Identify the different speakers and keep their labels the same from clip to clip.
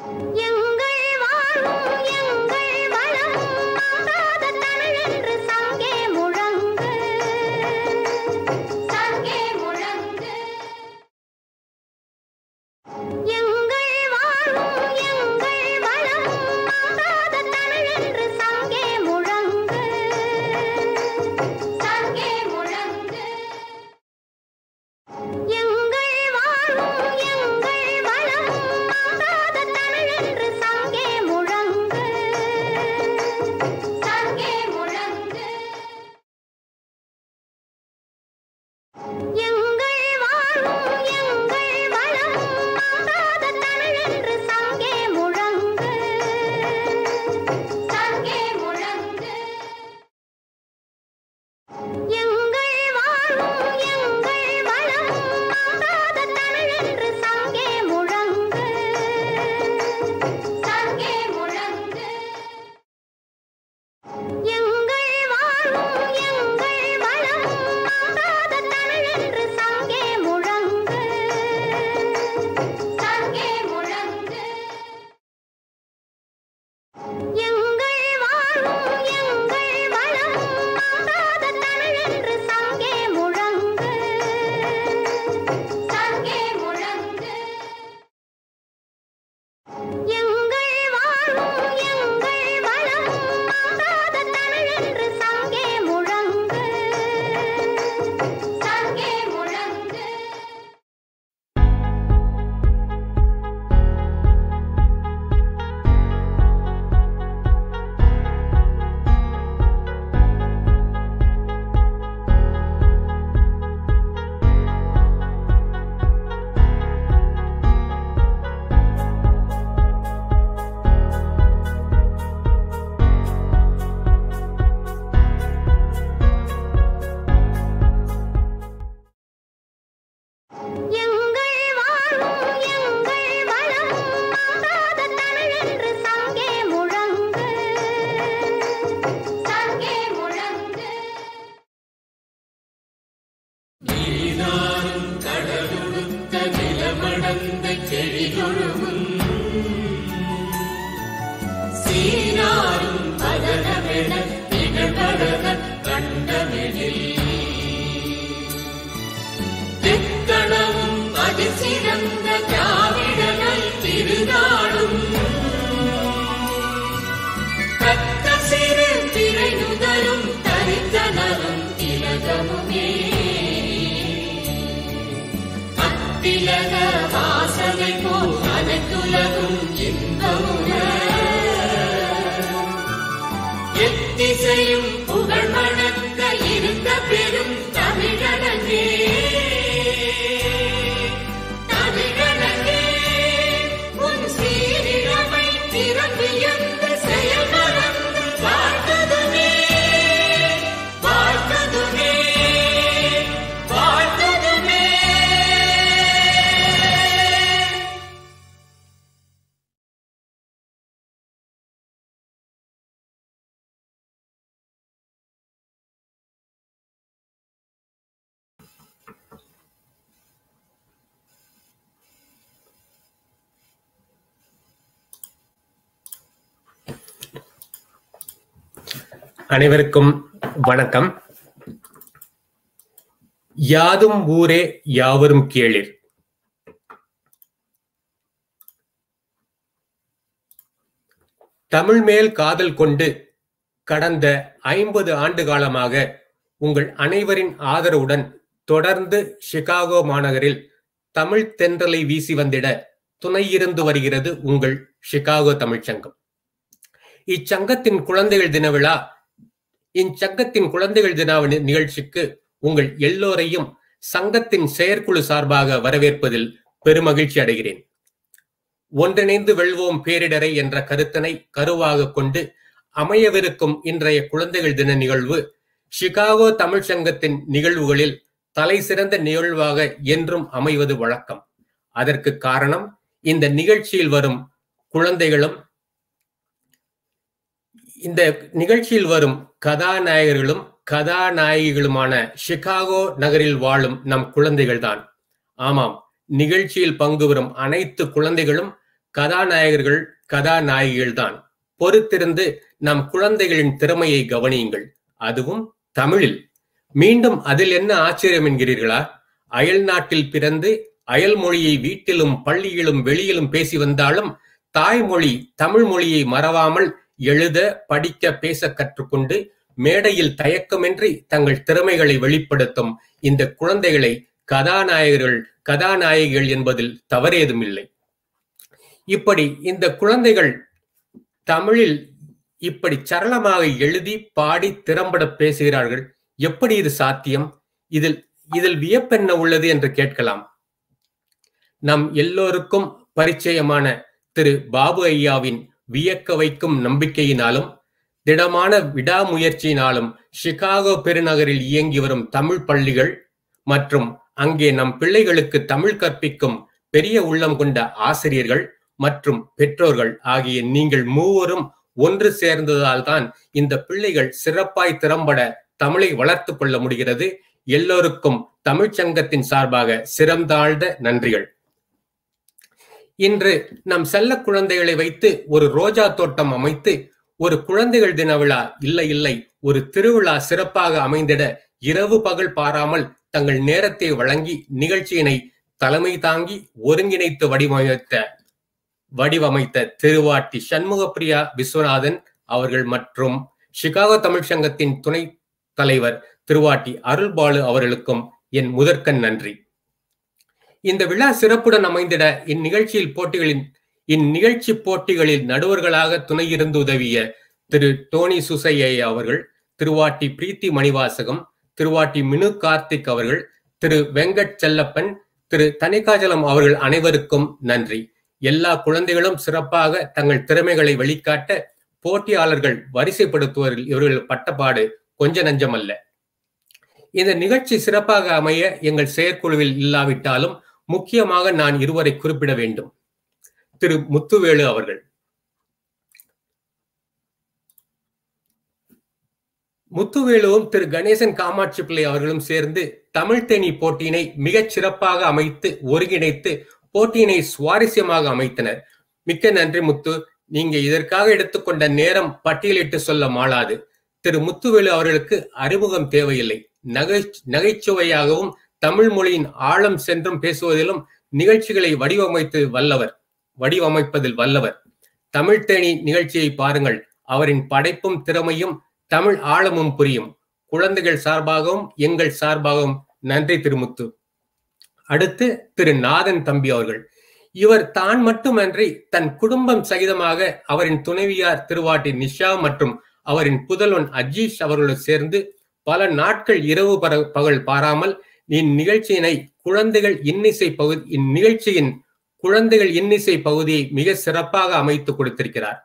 Speaker 1: எங்கள் வாழும் எங்கள் வளம் மாறாத தமிழ் என்று சங்கே முழங்கு சங்கே முழங்கு எங்கள் வாழும் எங்கள் வளம் மாறாத தமிழ் என்று சங்கே முழங்கு சங்கே முழங்கு எங்கள் வாழும் எங்கள் வளம் மாறாத தமிழ் என்று சங்கே முழங்கு சங்கே முழங்கு எங்கள் வாழும் எங்கள் வளம் மாறாத தமிழ் என்று சங்கே முழங்கு சங்கே முழங்கு எங்கள் வாழும் எங்கள் வளம் மாறாத தமிழ் என்று சங்கே முழங்கு சங்கே முழங்கு எங்கள் வாழும் எங்கள் வளம் மாறாத தமிழ் என்று சங்கே முழங்கு சங்கே முழங்கு எங்கள் வாழும் எங்கள் வளம் மாறாத தமிழ் என்று சங்கே முழங்கு சங்கே முழங்கு எங்கள் வாழும் எங்கள் வளம் மாறாத தமிழ் என்று சங்கே முழங்கு சங்கே முழங்கு எங்கள் வாழும் எங்கள் வளம் மாறாத தமிழ் என்று சங்கே முழங்கு சங்கே முழங்கு
Speaker 2: தெக்கணமும் அதிசிறந்த திராவிடனல் திருநாடும் தக்க சிறு திரை நுதலும் தரித்தனரும் திலகமுமே அத்திலக வாசனை போல் அனைத்துலகும் இன்பமுற எத்திசையும் புகழ் மணக்க இருந்த பெரும் தமிழனே தமிழனே உன் சீரிழமை திறம்பியந்த செயல் மறந்து வாழ்த்ததுமே வாழ்த்ததுமே வாழ்த்ததுமே
Speaker 3: அனைவருக்கும் வணக்கம் யாதும் ஊரே யாவரும் கேளிர் தமிழ் மேல் காதல் கொண்டு கடந்த ஐம்பது ஆண்டு காலமாக உங்கள் அனைவரின் ஆதரவுடன் தொடர்ந்து சிகாகோ மாநகரில் தமிழ் தென்றலை வீசி வந்திட துணையிருந்து வருகிறது உங்கள் சிகாகோ தமிழ்ச் சங்கம் இச்சங்கத்தின் குழந்தைகள் தின விழா இச்சங்கத்தின் குழந்தைகள் தின நிகழ்ச்சிக்கு உங்கள் எல்லோரையும் சங்கத்தின் செயற்குழு சார்பாக வரவேற்பதில் பெருமகிழ்ச்சி அடைகிறேன் ஒன்றிணைந்து வெல்வோம் பேரிடரை என்ற கருத்தினை கருவாக கொண்டு அமையவிருக்கும் இன்றைய குழந்தைகள் தின நிகழ்வு சிகாகோ தமிழ் சங்கத்தின் நிகழ்வுகளில் தலை சிறந்த நிகழ்வாக என்றும் அமைவது வழக்கம் அதற்கு காரணம் இந்த நிகழ்ச்சியில் வரும் குழந்தைகளும் இந்த நிகழ்ச்சியில் வரும் கதாநாயகர்களும் கதாநாயகிகளுமான சிகாகோ நகரில் வாழும் நம் குழந்தைகள் தான் ஆமாம் நிகழ்ச்சியில் பங்கு பெறும் அனைத்து குழந்தைகளும் கதாநாயகர்கள் கதாநாயகிகள் தான் பொறுத்திருந்து நம் குழந்தைகளின் திறமையை கவனியுங்கள் அதுவும் தமிழில் மீண்டும் அதில் என்ன ஆச்சரியம் என்கிறீர்களா அயல் நாட்டில் பிறந்து அயல் மொழியை வீட்டிலும் பள்ளியிலும் வெளியிலும் பேசி வந்தாலும் தாய்மொழி தமிழ் மொழியை மறவாமல் எழுத படிக்க பேச கற்றுக்கொண்டு மேடையில் தயக்கமின்றி தங்கள் திறமைகளை வெளிப்படுத்தும் இந்த குழந்தைகளை கதாநாயகர்கள் கதாநாயகிகள் என்பதில் தவறேதும் இல்லை இப்படி இந்த குழந்தைகள் தமிழில் இப்படி சரளமாக எழுதி பாடி திறம்பட பேசுகிறார்கள் எப்படி இது சாத்தியம் இதில் இதில் வியப்பென்ன உள்ளது என்று கேட்கலாம் நம் எல்லோருக்கும் பரிச்சயமான திரு பாபு ஐயாவின் வியக்க வைக்கும் நம்பிக்கையினாலும் திடமான விடாமுயற்சியினாலும் சிகாகோ பெருநகரில் இயங்கி வரும் தமிழ் பள்ளிகள் மற்றும் அங்கே நம் பிள்ளைகளுக்கு தமிழ் கற்பிக்கும் பெரிய உள்ளம் கொண்ட ஆசிரியர்கள் மற்றும் பெற்றோர்கள் ஆகிய நீங்கள் மூவரும் ஒன்று சேர்ந்ததால் தான் இந்த பிள்ளைகள் சிறப்பாய் திறம்பட தமிழை வளர்த்து கொள்ள முடிகிறது எல்லோருக்கும் தமிழ்ச் சங்கத்தின் சார்பாக சிறந்தாழ்ந்த நன்றிகள் இன்று நம் செல்ல குழந்தைகளை வைத்து ஒரு ரோஜா தோட்டம் அமைத்து ஒரு குழந்தைகள் தின விழா இல்லை இல்லை ஒரு திருவிழா சிறப்பாக அமைந்திட இரவு பகல் பாராமல் தங்கள் நேரத்தை வழங்கி நிகழ்ச்சியினை தலைமை தாங்கி ஒருங்கிணைத்து வடிவமைத்த வடிவமைத்த திருவாட்டி சண்முகப்பிரியா விஸ்வநாதன் அவர்கள் மற்றும் சிகாகோ தமிழ் சங்கத்தின் துணை தலைவர் திருவாட்டி அருள்பாலு அவர்களுக்கும் என் முதற்கண் நன்றி இந்த விழா சிறப்புடன் அமைந்திட இந்நிகழ்ச்சியில் போட்டிகளின் இந்நிகழ்ச்சி போட்டிகளில் நடுவர்களாக துணையிருந்து உதவிய திரு டோனி சுசையை அவர்கள் திருவாட்டி பிரீத்தி மணிவாசகம் திருவாட்டி மினு கார்த்திக் அவர்கள் திரு வெங்கட் செல்லப்பன் திரு தனிகாஜலம் அவர்கள் அனைவருக்கும் நன்றி எல்லா குழந்தைகளும் சிறப்பாக தங்கள் திறமைகளை வெளிக்காட்ட போட்டியாளர்கள் வரிசைப்படுத்துவதில் இவர்கள் பட்டப்பாடு கொஞ்ச நஞ்சமல்ல இந்த நிகழ்ச்சி சிறப்பாக அமைய எங்கள் செயற்குழுவில் இல்லாவிட்டாலும் முக்கியமாக நான் இருவரை குறிப்பிட வேண்டும் திரு முத்துவேலு அவர்கள் முத்துவேலுவும் திரு கணேசன் காமாட்சி பிள்ளை அவர்களும் சேர்ந்து தமிழ் தேனி போட்டியினை மிகச் சிறப்பாக அமைத்து ஒருங்கிணைத்து போட்டியினை சுவாரஸ்யமாக அமைத்தனர் மிக்க நன்றி முத்து நீங்க இதற்காக எடுத்துக்கொண்ட நேரம் பட்டியலிட்டு சொல்ல மாளாது திரு முத்துவேலு அவர்களுக்கு அறிமுகம் தேவையில்லை நகை நகைச்சுவையாகவும் தமிழ் மொழியின் ஆழம் சென்றும் பேசுவதிலும் நிகழ்ச்சிகளை வடிவமைத்து வல்லவர் வடிவமைப்பதில் வல்லவர் தமிழ் தேனி நிகழ்ச்சியை பாருங்கள் அவரின் படைப்பும் திறமையும் தமிழ் ஆழமும் புரியும் குழந்தைகள் சார்பாகவும் எங்கள் சார்பாகவும் நன்றி திருமுத்து அடுத்து திரு நாதன் தம்பி அவர்கள் இவர் தான் மட்டுமன்றி தன் குடும்பம் சகிதமாக அவரின் துணைவியார் திருவாட்டி நிஷா மற்றும் அவரின் புதல்வன் அஜீஷ் அவர்களோடு சேர்ந்து பல நாட்கள் இரவு பகல் பாராமல் இந்நிகழ்ச்சியினை குழந்தைகள் இன்னிசை பகுதி இந்நிகழ்ச்சியின் குழந்தைகள் இன்னிசை பகுதியை மிக சிறப்பாக அமைத்து கொடுத்திருக்கிறார்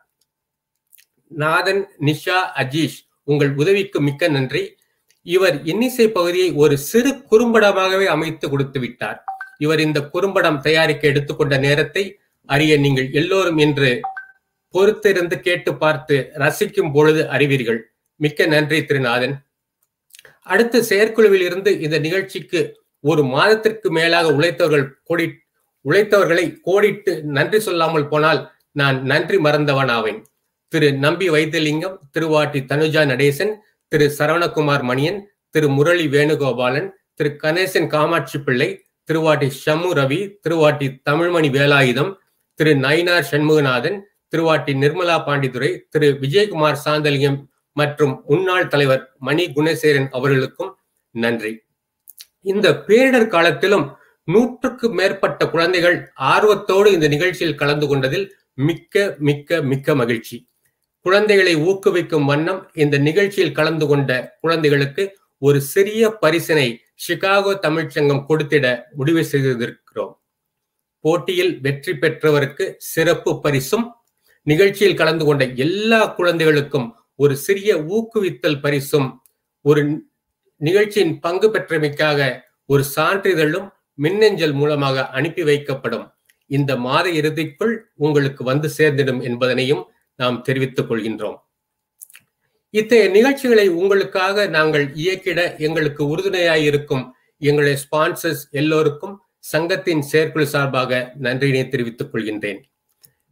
Speaker 3: நாதன் நிஷா அஜீஷ் உங்கள் உதவிக்கு மிக்க நன்றி இவர் இன்னிசை பகுதியை ஒரு சிறு குறும்படமாகவே அமைத்து கொடுத்து விட்டார் இவர் இந்த குறும்படம் தயாரிக்க எடுத்துக்கொண்ட நேரத்தை அறிய நீங்கள் எல்லோரும் என்று பொறுத்திருந்து கேட்டு பார்த்து ரசிக்கும் பொழுது அறிவீர்கள் மிக்க நன்றி திருநாதன் அடுத்து செயற்குழுவில் இருந்து இந்த நிகழ்ச்சிக்கு ஒரு மாதத்திற்கு மேலாக உழைத்தவர்கள் கோடி உழைத்தவர்களை கோடிட்டு நன்றி சொல்லாமல் போனால் நான் நன்றி மறந்தவன் ஆவேன் திரு நம்பி வைத்தியலிங்கம் திருவாட்டி தனுஜா நடேசன் திரு சரவணகுமார் மணியன் திரு முரளி வேணுகோபாலன் திரு கணேசன் காமாட்சி பிள்ளை திருவாட்டி ஷம்மு ரவி திருவாட்டி தமிழ்மணி வேலாயுதம் திரு நயினார் சண்முகநாதன் திருவாட்டி நிர்மலா பாண்டிதுரை திரு விஜயகுமார் சாந்தலிங்கம் மற்றும் முன்னாள் தலைவர் மணி குணசேகரன் அவர்களுக்கும் நன்றி இந்த பேரிடர் காலத்திலும் நூற்றுக்கு மேற்பட்ட குழந்தைகள் ஆர்வத்தோடு இந்த நிகழ்ச்சியில் கலந்து கொண்டதில் மிக்க மிக்க மிக்க மகிழ்ச்சி குழந்தைகளை ஊக்குவிக்கும் வண்ணம் இந்த நிகழ்ச்சியில் கலந்து கொண்ட குழந்தைகளுக்கு ஒரு சிறிய பரிசினை சிகாகோ தமிழ்ச்சங்கம் கொடுத்திட முடிவு செய்திருக்கிறோம் போட்டியில் வெற்றி பெற்றவருக்கு சிறப்பு பரிசும் நிகழ்ச்சியில் கலந்து கொண்ட எல்லா குழந்தைகளுக்கும் ஒரு சிறிய ஊக்குவித்தல் பரிசும் ஒரு நிகழ்ச்சியின் பங்கு பெற்றமைக்காக ஒரு சான்றிதழும் மின்னஞ்சல் மூலமாக அனுப்பி வைக்கப்படும் இந்த மாத இறுதிக்குள் உங்களுக்கு வந்து சேர்ந்திடும் என்பதனையும் நாம் தெரிவித்துக் கொள்கின்றோம் இத்தகைய நிகழ்ச்சிகளை உங்களுக்காக நாங்கள் இயக்கிட எங்களுக்கு உறுதுணையாய் இருக்கும் எங்களுடைய ஸ்பான்சர்ஸ் எல்லோருக்கும் சங்கத்தின் செயற்குழு சார்பாக நன்றியினை தெரிவித்துக் கொள்கின்றேன்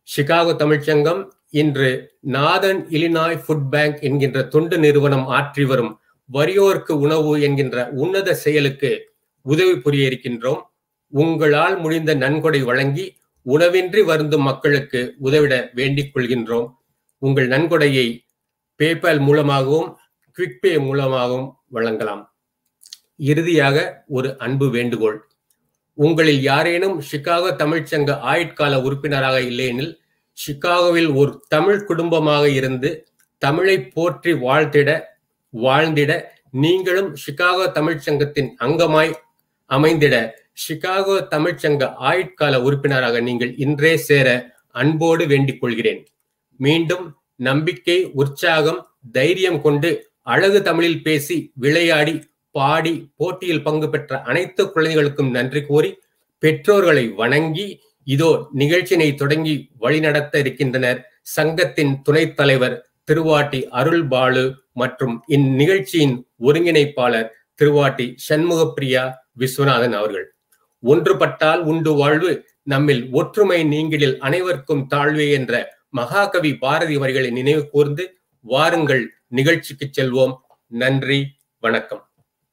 Speaker 3: சிகாகோ தமிழ்ச்சங்கம் இன்று நாதன் இலினாய் ஃபுட் பேங்க் என்கின்ற தொண்டு நிறுவனம் ஆற்றி வரும் வறியோர்க்கு உணவு என்கின்ற உன்னத செயலுக்கு உதவி புரிய இருக்கின்றோம் உங்களால் முடிந்த நன்கொடை வழங்கி உணவின்றி வருந்தும் மக்களுக்கு உதவிட வேண்டிக் கொள்கின்றோம் உங்கள் நன்கொடையை பேபால் மூலமாகவும் குவிக்பே மூலமாகவும் வழங்கலாம் இறுதியாக ஒரு அன்பு வேண்டுகோள் உங்களில் யாரேனும் சிகாகோ தமிழ்ச்சங்க ஆயுட்கால உறுப்பினராக இல்லையெனில் சிகாகோவில் ஒரு தமிழ் குடும்பமாக இருந்து தமிழை போற்றி வாழ்த்திட வாழ்ந்திட நீங்களும் சிகாகோ தமிழ்ச்சங்கத்தின் அங்கமாய் அமைந்திட சிகாகோ தமிழ்ச்சங்க ஆயுட்கால உறுப்பினராக நீங்கள் இன்றே சேர அன்போடு வேண்டிக் கொள்கிறேன் மீண்டும் நம்பிக்கை உற்சாகம் தைரியம் கொண்டு அழகு தமிழில் பேசி விளையாடி பாடி போட்டியில் பங்கு பெற்ற அனைத்து குழந்தைகளுக்கும் நன்றி கூறி பெற்றோர்களை வணங்கி இதோ நிகழ்ச்சியினை தொடங்கி வழிநடத்த இருக்கின்றனர் சங்கத்தின் துணைத் தலைவர் திருவாட்டி அருள் பாலு மற்றும் இந்நிகழ்ச்சியின் ஒருங்கிணைப்பாளர் திருவாட்டி சண்முகப்பிரியா விஸ்வநாதன் அவர்கள் ஒன்றுபட்டால் உண்டு வாழ்வு நம்மில் ஒற்றுமை நீங்கிடில் அனைவருக்கும் தாழ்வே என்ற மகாகவி பாரதி வரிகளை நினைவு கூர்ந்து வாருங்கள் நிகழ்ச்சிக்கு செல்வோம் நன்றி வணக்கம்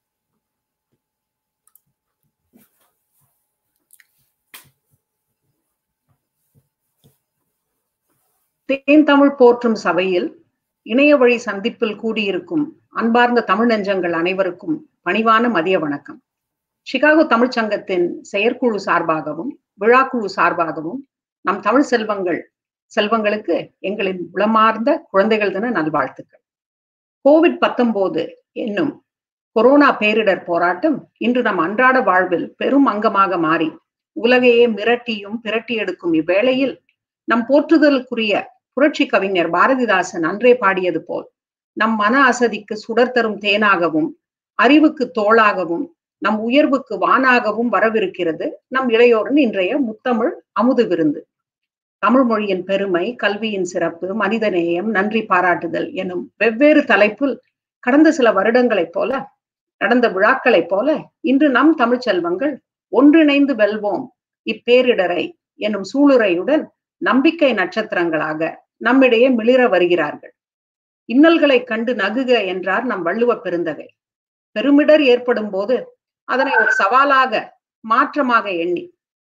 Speaker 4: தேன் தமிழ் போற்றும் சபையில் இணைய வழி சந்திப்பில் கூடியிருக்கும் அன்பார்ந்த தமிழ் நெஞ்சங்கள் அனைவருக்கும் பணிவான மதிய வணக்கம் சிகாகோ தமிழ்ச் சங்கத்தின் செயற்குழு சார்பாகவும் விழாக்குழு சார்பாகவும் நம் தமிழ் செல்வங்கள் செல்வங்களுக்கு எங்களின் உளமார்ந்த குழந்தைகள் தின நல்வாழ்த்துக்கள் கோவிட் பத்தொன்பது என்னும் கொரோனா பேரிடர் போராட்டம் இன்று நம் அன்றாட வாழ்வில் பெரும் அங்கமாக மாறி உலகையே மிரட்டியும் பிரட்டி எடுக்கும் இவ்வேளையில் நம் போற்றுதலுக்குரிய புரட்சி கவிஞர் பாரதிதாசன் அன்றே பாடியது போல் நம் மன அசதிக்கு சுடர் தரும் தேனாகவும் அறிவுக்கு தோளாகவும் நம் உயர்வுக்கு வானாகவும் வரவிருக்கிறது நம் இளையோரின் இன்றைய முத்தமிழ் அமுது விருந்து தமிழ் மொழியின் பெருமை கல்வியின் சிறப்பு மனிதநேயம் நன்றி பாராட்டுதல் எனும் வெவ்வேறு தலைப்பில் கடந்த சில வருடங்களைப் போல நடந்த விழாக்களைப் போல இன்று நம் தமிழ்ச் செல்வங்கள் ஒன்றிணைந்து வெல்வோம் இப்பேரிடரை எனும் சூளுரையுடன் நம்பிக்கை நட்சத்திரங்களாக நம்மிடையே மிளிர வருகிறார்கள் இன்னல்களை கண்டு நகுக என்றார் நம் வள்ளுவ பெருந்தகை பெருமிடர் ஏற்படும் போது அதனை ஒரு சவாலாக மாற்றமாக எண்ணி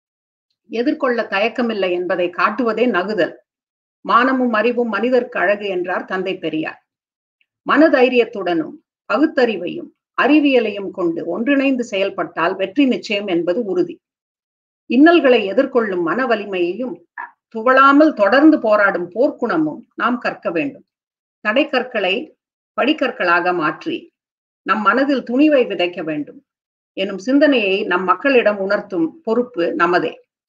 Speaker 4: எதிர்கொள்ள தயக்கமில்லை என்பதை காட்டுவதே நகுதல் மானமும் அறிவும் மனிதர்க்கு அழகு என்றார் தந்தை பெரியார் மனதைரியத்துடனும் பகுத்தறிவையும் அறிவியலையும் கொண்டு ஒன்றிணைந்து செயல்பட்டால் வெற்றி நிச்சயம் என்பது உறுதி இன்னல்களை எதிர்கொள்ளும் மன வலிமையையும் துவளாமல் தொடர்ந்து போராடும் போர்க்குணமும் நாம் கற்க வேண்டும் தடை கற்களை படிக்கற்களாக மாற்றி நம் மனதில் துணிவை விதைக்க வேண்டும் எனும் சிந்தனையை நம் மக்களிடம் உணர்த்தும் பொறுப்பு நமதே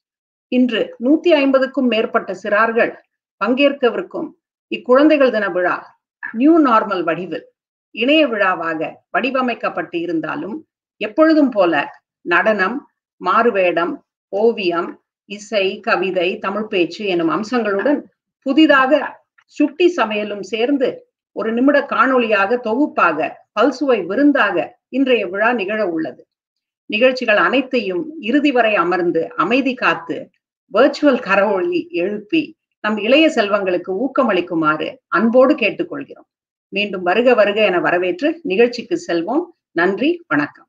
Speaker 4: இன்று நூத்தி ஐம்பதுக்கும் மேற்பட்ட சிறார்கள் பங்கேற்கவிருக்கும் இக்குழந்தைகள் தின விழா நியூ நார்மல் வடிவில் இணைய விழாவாக வடிவமைக்கப்பட்டு இருந்தாலும் எப்பொழுதும் போல நடனம் மாறுவேடம் ஓவியம் இசை கவிதை தமிழ் பேச்சு எனும் அம்சங்களுடன் புதிதாக சுட்டி சமையலும் சேர்ந்து ஒரு நிமிட காணொளியாக தொகுப்பாக பல்சுவை விருந்தாக இன்றைய விழா நிகழ உள்ளது நிகழ்ச்சிகள் அனைத்தையும் இறுதி வரை அமர்ந்து அமைதி காத்து வெர்ச்சுவல் கரவொளி எழுப்பி நம் இளைய செல்வங்களுக்கு ஊக்கமளிக்குமாறு அன்போடு கேட்டுக்கொள்கிறோம் மீண்டும் வருக வருக என வரவேற்று நிகழ்ச்சிக்கு செல்வோம் நன்றி வணக்கம்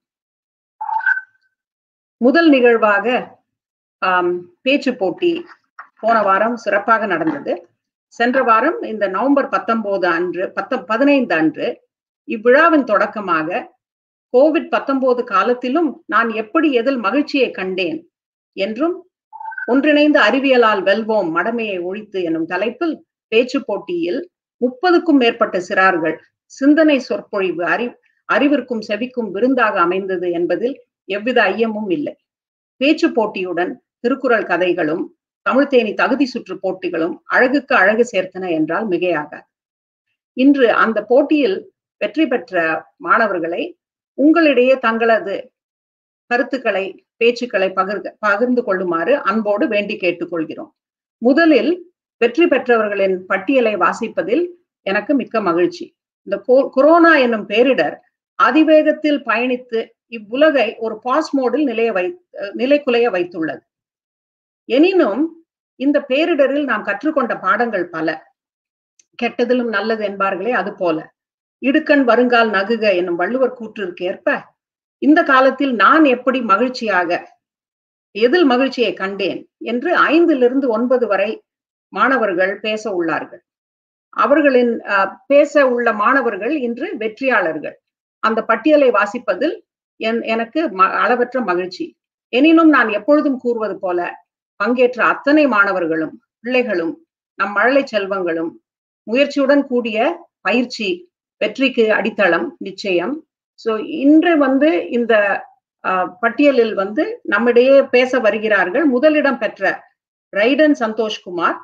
Speaker 4: முதல் நிகழ்வாக ஆம், பேச்சு போட்டி போன வாரம் சிறப்பாக நடந்தது சென்ற வாரம் இந்த நவம்பர் பத்தொன்பது அன்று பத்த பதினைந்து அன்று இவ்விழாவின் தொடக்கமாக கோவிட் பத்தொன்பது காலத்திலும் நான் எப்படி எதில் மகிழ்ச்சியை கண்டேன் என்றும் ஒன்றிணைந்த அறிவியலால் வெல்வோம் மடமையை ஒழித்து எனும் தலைப்பில் பேச்சு போட்டியில் முப்பதுக்கும் மேற்பட்ட சிறார்கள் சிந்தனை சொற்பொழிவு அறி அறிவிற்கும் செவிக்கும் விருந்தாக அமைந்தது என்பதில் எவ்வித ஐயமும் இல்லை பேச்சு போட்டியுடன் திருக்குறள் கதைகளும் தமிழ்த்தேனி தகுதி சுற்று போட்டிகளும் அழகுக்கு அழகு சேர்த்தன என்றால் மிகையாகாது இன்று அந்த போட்டியில் வெற்றி பெற்ற மாணவர்களை உங்களிடையே தங்களது கருத்துக்களை பேச்சுக்களை பகிர்க பகிர்ந்து கொள்ளுமாறு அன்போடு வேண்டி கேட்டுக்கொள்கிறோம் முதலில் வெற்றி பெற்றவர்களின் பட்டியலை வாசிப்பதில் எனக்கு மிக்க மகிழ்ச்சி இந்த கொ- கொரோனா என்னும் பேரிடர் அதிவேகத்தில் பயணித்து இவ்வுலகை ஒரு பாஸ் மோடில் நிலைய வை நிலைக்குலைய வைத்துள்ளது எனினும் இந்த பேரிடரில் நாம் கற்றுக்கொண்ட பாடங்கள் பல கெட்டதிலும் நல்லது என்பார்களே அது போல இடுக்கண் வருங்கால் நகுக என்னும் வள்ளுவர் கூற்றிற்கு ஏற்ப இந்த காலத்தில் நான் எப்படி மகிழ்ச்சியாக எதில் மகிழ்ச்சியை கண்டேன் என்று ஐந்திலிருந்து ஒன்பது வரை மாணவர்கள் பேச உள்ளார்கள் அவர்களின் அஹ், பேச உள்ள மாணவர்கள் இன்று வெற்றியாளர்கள் அந்த பட்டியலை வாசிப்பதில் என் எனக்கு ம- அளவற்ற மகிழ்ச்சி எனினும் நான் எப்பொழுதும் கூறுவது போல பங்கேற்ற அத்தனை மாணவர்களும் பிள்ளைகளும் நம் மழலை செல்வங்களும் முயற்சியுடன் கூடிய பயிற்சி வெற்றிக்கு அடித்தளம் நிச்சயம் சோ இன்று வந்து இந்த அஹ், பட்டியலில் வந்து நம்மிடையே பேச வருகிறார்கள் முதலிடம் பெற்ற ரைடன் சந்தோஷ்குமார்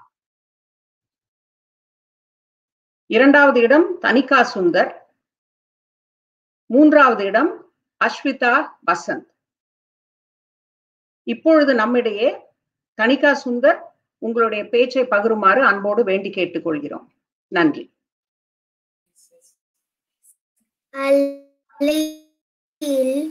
Speaker 4: இரண்டாவது இடம் தனிகா சுந்தர் மூன்றாவது இடம் அஸ்விதா வசந்த் இப்பொழுது நம்மிடையே தனிகா சுந்தர் உங்களுடைய பேச்சை பகிருமாறு அன்போடு வேண்டி கேட்டுக்கொள்கிறோம் நன்றி
Speaker 5: அலையில்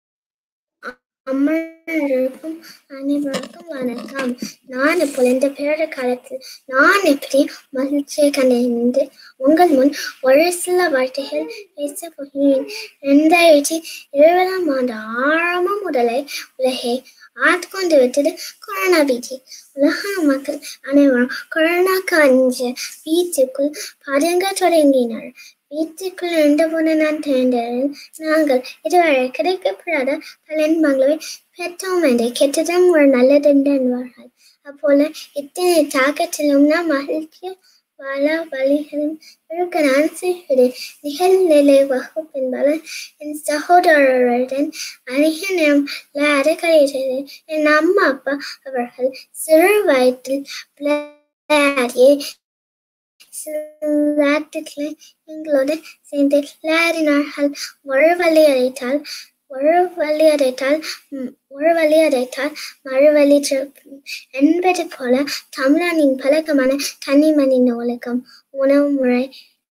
Speaker 5: அமர்ந்திருக்கும் அனைவருக்கும் வணக்கம் நான் இப்போ இந்த பேர காலத்தில் நான் எப்படி மகிழ்ச்சியை கண்டறிந்து உங்கள் முன் ஒரு சில வார்த்தைகள் பேச போகிறேன் இரண்டாயிரத்தி இருபதாம் ஆண்டு ஆரம்பம் முதலே உலகை ஆட்கொண்டு விட்டது கொரோனா பீதி உலக மக்கள் அனைவரும் கொரோனாக்கு அஞ்சு வீட்டுக்குள் பதுங்க தொடங்கினர் வீட்டுக்குள் இருந்தபோது நான் தெரிந்தேன் நாங்கள் இதுவரை கிடைக்கப்படாத பல இன்பங்களை பெற்றோம் என்று கெட்டதும் ஒரு நல்லதென்று என்பார்கள் அப்போல இத்தனை தாக்கத்திலும் நாம் மகிழ்ச்சி வாழ வழிகளும் இருக்க நான் செய்கிறேன் நிகழ்நிலை வகுப்பின் பலன் என் சகோதரருடன் அதிக நேரம் விளையாட கிடைத்தது என் அம்மா அப்பா அவர்கள் சிறு வயதில் விளையாடிய விளையாட்டுகளை எங்களோடு சேர்ந்து விளையாடினார்கள் ஒரு வழி அடைத்தால் ஒரு வழி அடைத்தால் ம், ஒரு வழி அடைத்தால் மறு வழி திருப்பும் என்பது போல தமிழனின் பழக்கமான தனிமணி நூலகம் உணவு முறை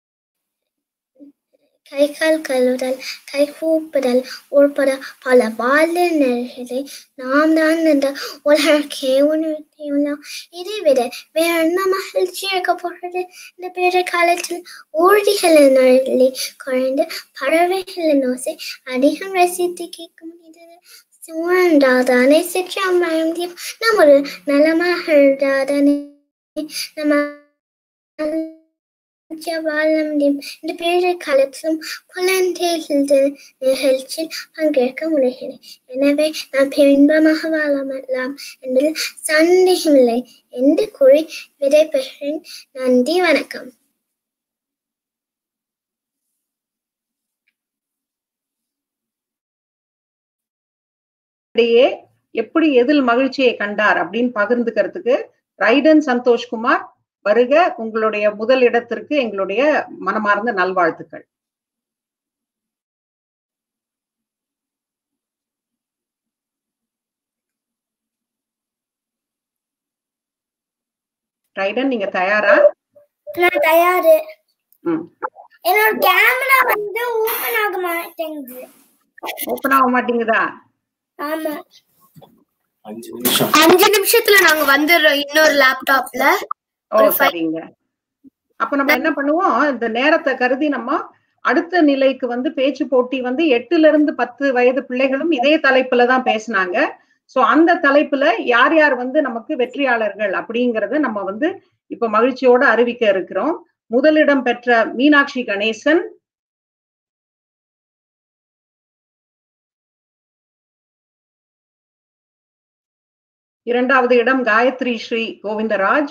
Speaker 5: கை கால் கழுவுதல் கை கூப்புதல் உட்பட பல பாலினர்களை நாம் தான் இந்த உலகே உணர்த்தியுள்ளோம் இதை விட வேற என்ன மகிழ்ச்சி இருக்க போகிறது இந்த பேர காலத்தில் ஊர்திகளின் நொழி குறைந்து பறவைகளின் ஓசை அதிகம் ரசித்து கேட்க முடிந்தது சூழ்ந்தாதானே சிற்றாமயம் நாம் ஒரு நலமாக இருந்தாதானே நம்ம வாழ முடியும் இந்த பேர காலத்திலும் குழந்தைகள் நிகழ்ச்சியில் பங்கேற்க முடிகிறேன் எனவே நான் இன்பமாக வாழலாம் என்பதில் சந்தேகமில்லை என்று கூறி விடைபெறுகிறேன் நன்றி வணக்கம்
Speaker 4: இடையே எப்படி எதில் மகிழ்ச்சியை கண்டார் அப்படின்னு பகிர்ந்துக்கிறதுக்கு ரைடன் சந்தோஷ்குமார் வருக உங்களுடைய முதல் இடத்திற்கு எங்களுடைய மனமார்ந்த நல்வாழ்த்துக்கள் ரைடன் நீங்க தயாரா
Speaker 5: நான் தயாரு
Speaker 4: ம்.
Speaker 5: என்னோட கேமரா வந்து ஓபன் ஆக மாட்டேங்குது
Speaker 4: ஓப்பன் ஆக மாட்டேங்குதா
Speaker 5: ஆமா
Speaker 6: அஞ்சு நிமிஷம்
Speaker 5: அஞ்சு நிமிஷத்துல நாங்க வந்துடுறோம் இன்னொரு லேப்டாப்ல
Speaker 4: ஓ
Speaker 5: ஒரு five-
Speaker 4: சரிங்க அப்ப நம்ம என்ன பண்ணுவோம் இந்த நேரத்தை கருதி நம்ம அடுத்த நிலைக்கு வந்து பேச்சு போட்டி வந்து எட்டுல இருந்து பத்து வயது பிள்ளைகளும் இதே தலைப்புல தான் பேசினாங்க சோ அந்த தலைப்புல யார் யார் வந்து நமக்கு வெற்றியாளர்கள் அப்படிங்கறத நம்ம வந்து இப்ப மகிழ்ச்சியோட அறிவிக்க இருக்கிறோம் முதலிடம் பெற்ற மீனாட்சி கணேசன் இரண்டாவது இடம் காயத்ரி ஸ்ரீ கோவிந்தராஜ்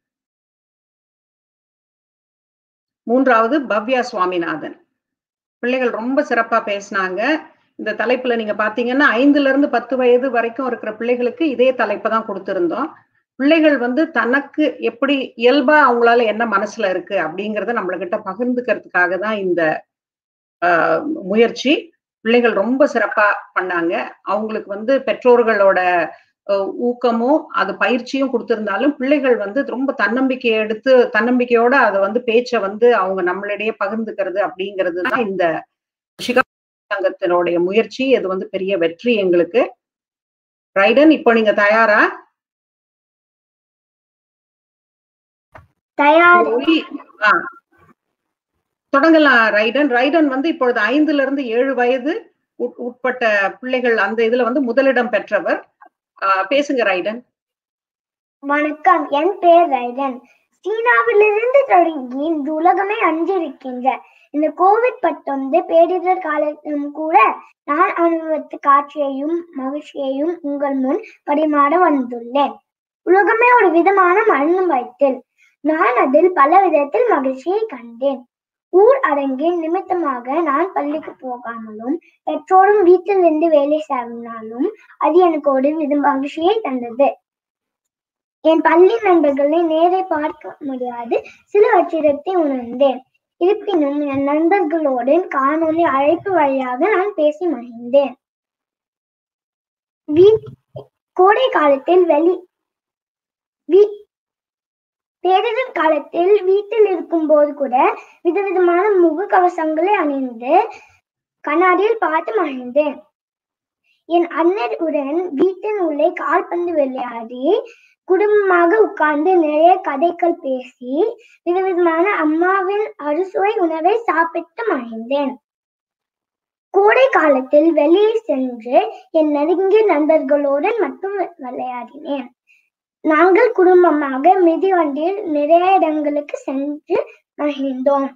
Speaker 4: மூன்றாவது பவ்யா சுவாமிநாதன் பிள்ளைகள் ரொம்ப சிறப்பா பேசினாங்க இந்த தலைப்புல நீங்க பாத்தீங்கன்னா ஐந்துல இருந்து பத்து வயது வரைக்கும் இருக்கிற பிள்ளைகளுக்கு இதே தலைப்பை தான் கொடுத்திருந்தோம் பிள்ளைகள் வந்து தனக்கு எப்படி இயல்பா அவங்களால என்ன மனசுல இருக்கு அப்படிங்கறத நம்மளகிட்ட பகிர்ந்துக்கிறதுக்காக தான் இந்த ஆஹ், முயற்சி பிள்ளைகள் ரொம்ப சிறப்பா பண்ணாங்க அவங்களுக்கு வந்து பெற்றோர்களோட அஹ், ஊக்கமும் அது பயிற்சியும் கொடுத்திருந்தாலும் பிள்ளைகள் வந்து ரொம்ப தன்னம்பிக்கையை எடுத்து தன்னம்பிக்கையோட அதை வந்து பேச்சை வந்து அவங்க நம்மளிடையே பகிர்ந்துக்கிறது அப்படிங்கிறது தான் இந்த சிகாகோ சங்கத்தினுடைய முயற்சி இது வந்து பெரிய வெற்றி எங்களுக்கு ரைடன் இப்போ நீங்க தயாரா
Speaker 5: தயார்
Speaker 4: ஒலி ஆ. தொடங்கலாம் ரைடன் ரைடன் வந்து இப்பொழுது ஐந்துல இருந்து ஏழு வயது உட்- உட்பட்ட பிள்ளைகள் அந்த இதுல வந்து முதலிடம் பெற்றவர் ஆ, பேசுங்க ரைடன்
Speaker 5: வணக்கம் என் பெயர் ரைடன் சீனாவிலிருந்து தொடங்கி இந்த உலகமே அஞ்சிருக்கின்ற இந்த கோவிட் பத்தொன்பது பேரிடர் காலத்திலும் கூட நான் அனுபவித்த காட்சியையும் மகிழ்ச்சியையும் உங்கள் முன் பரிமாற வந்துள்ளேன் உலகமே ஒரு விதமான மண்ணு வைத்தில் நான் அதில் பல விதத்தில் மகிழ்ச்சியை கண்டேன் ஊர் அரங்கின் நிமித்தமாக நான் பள்ளிக்கு போகாமலும் பெற்றோரும் வீட்டில் இருந்து வேலை செய்யனாலும் அது எனக்கு ஒரு வித மகிழ்ச்சியை தந்தது என் பள்ளி நண்பர்களை நேரே பார்க்க முடியாது சில அச்சிரத்தை உணர்ந்தேன் இருப்பினும் என் நண்பர்களோடு காணொலி அழைப்பு வழியாக நான் பேசி மகிழ்ந்தேன் வீ- கோடை காலத்தில் வெளி வீ- பேரிடர் காலத்தில் வீட்டில் இருக்கும் போது கூட விதவிதமான முக கவசங்களை அணிந்து கண்ணாடியில் பார்த்து மகிழ்ந்தேன் என் அண்ணனுடன் வீட்டின் உள்ளே கால்பந்து விளையாடி குடும்பமாக உட்கார்ந்து நிறைய கதைகள் பேசி விதவிதமான அம்மாவின் அறுசுவை உணவை சாப்பிட்டு மகிழ்ந்தேன் கோடை காலத்தில் வெளியே சென்று என் நெருங்கிய நண்பர்களுடன் மட்டும் விளையாடினேன் நாங்கள் குடும்பமாக மிதிவண்டியில் நிறைய இடங்களுக்கு சென்று மகிழ்ந்தோம்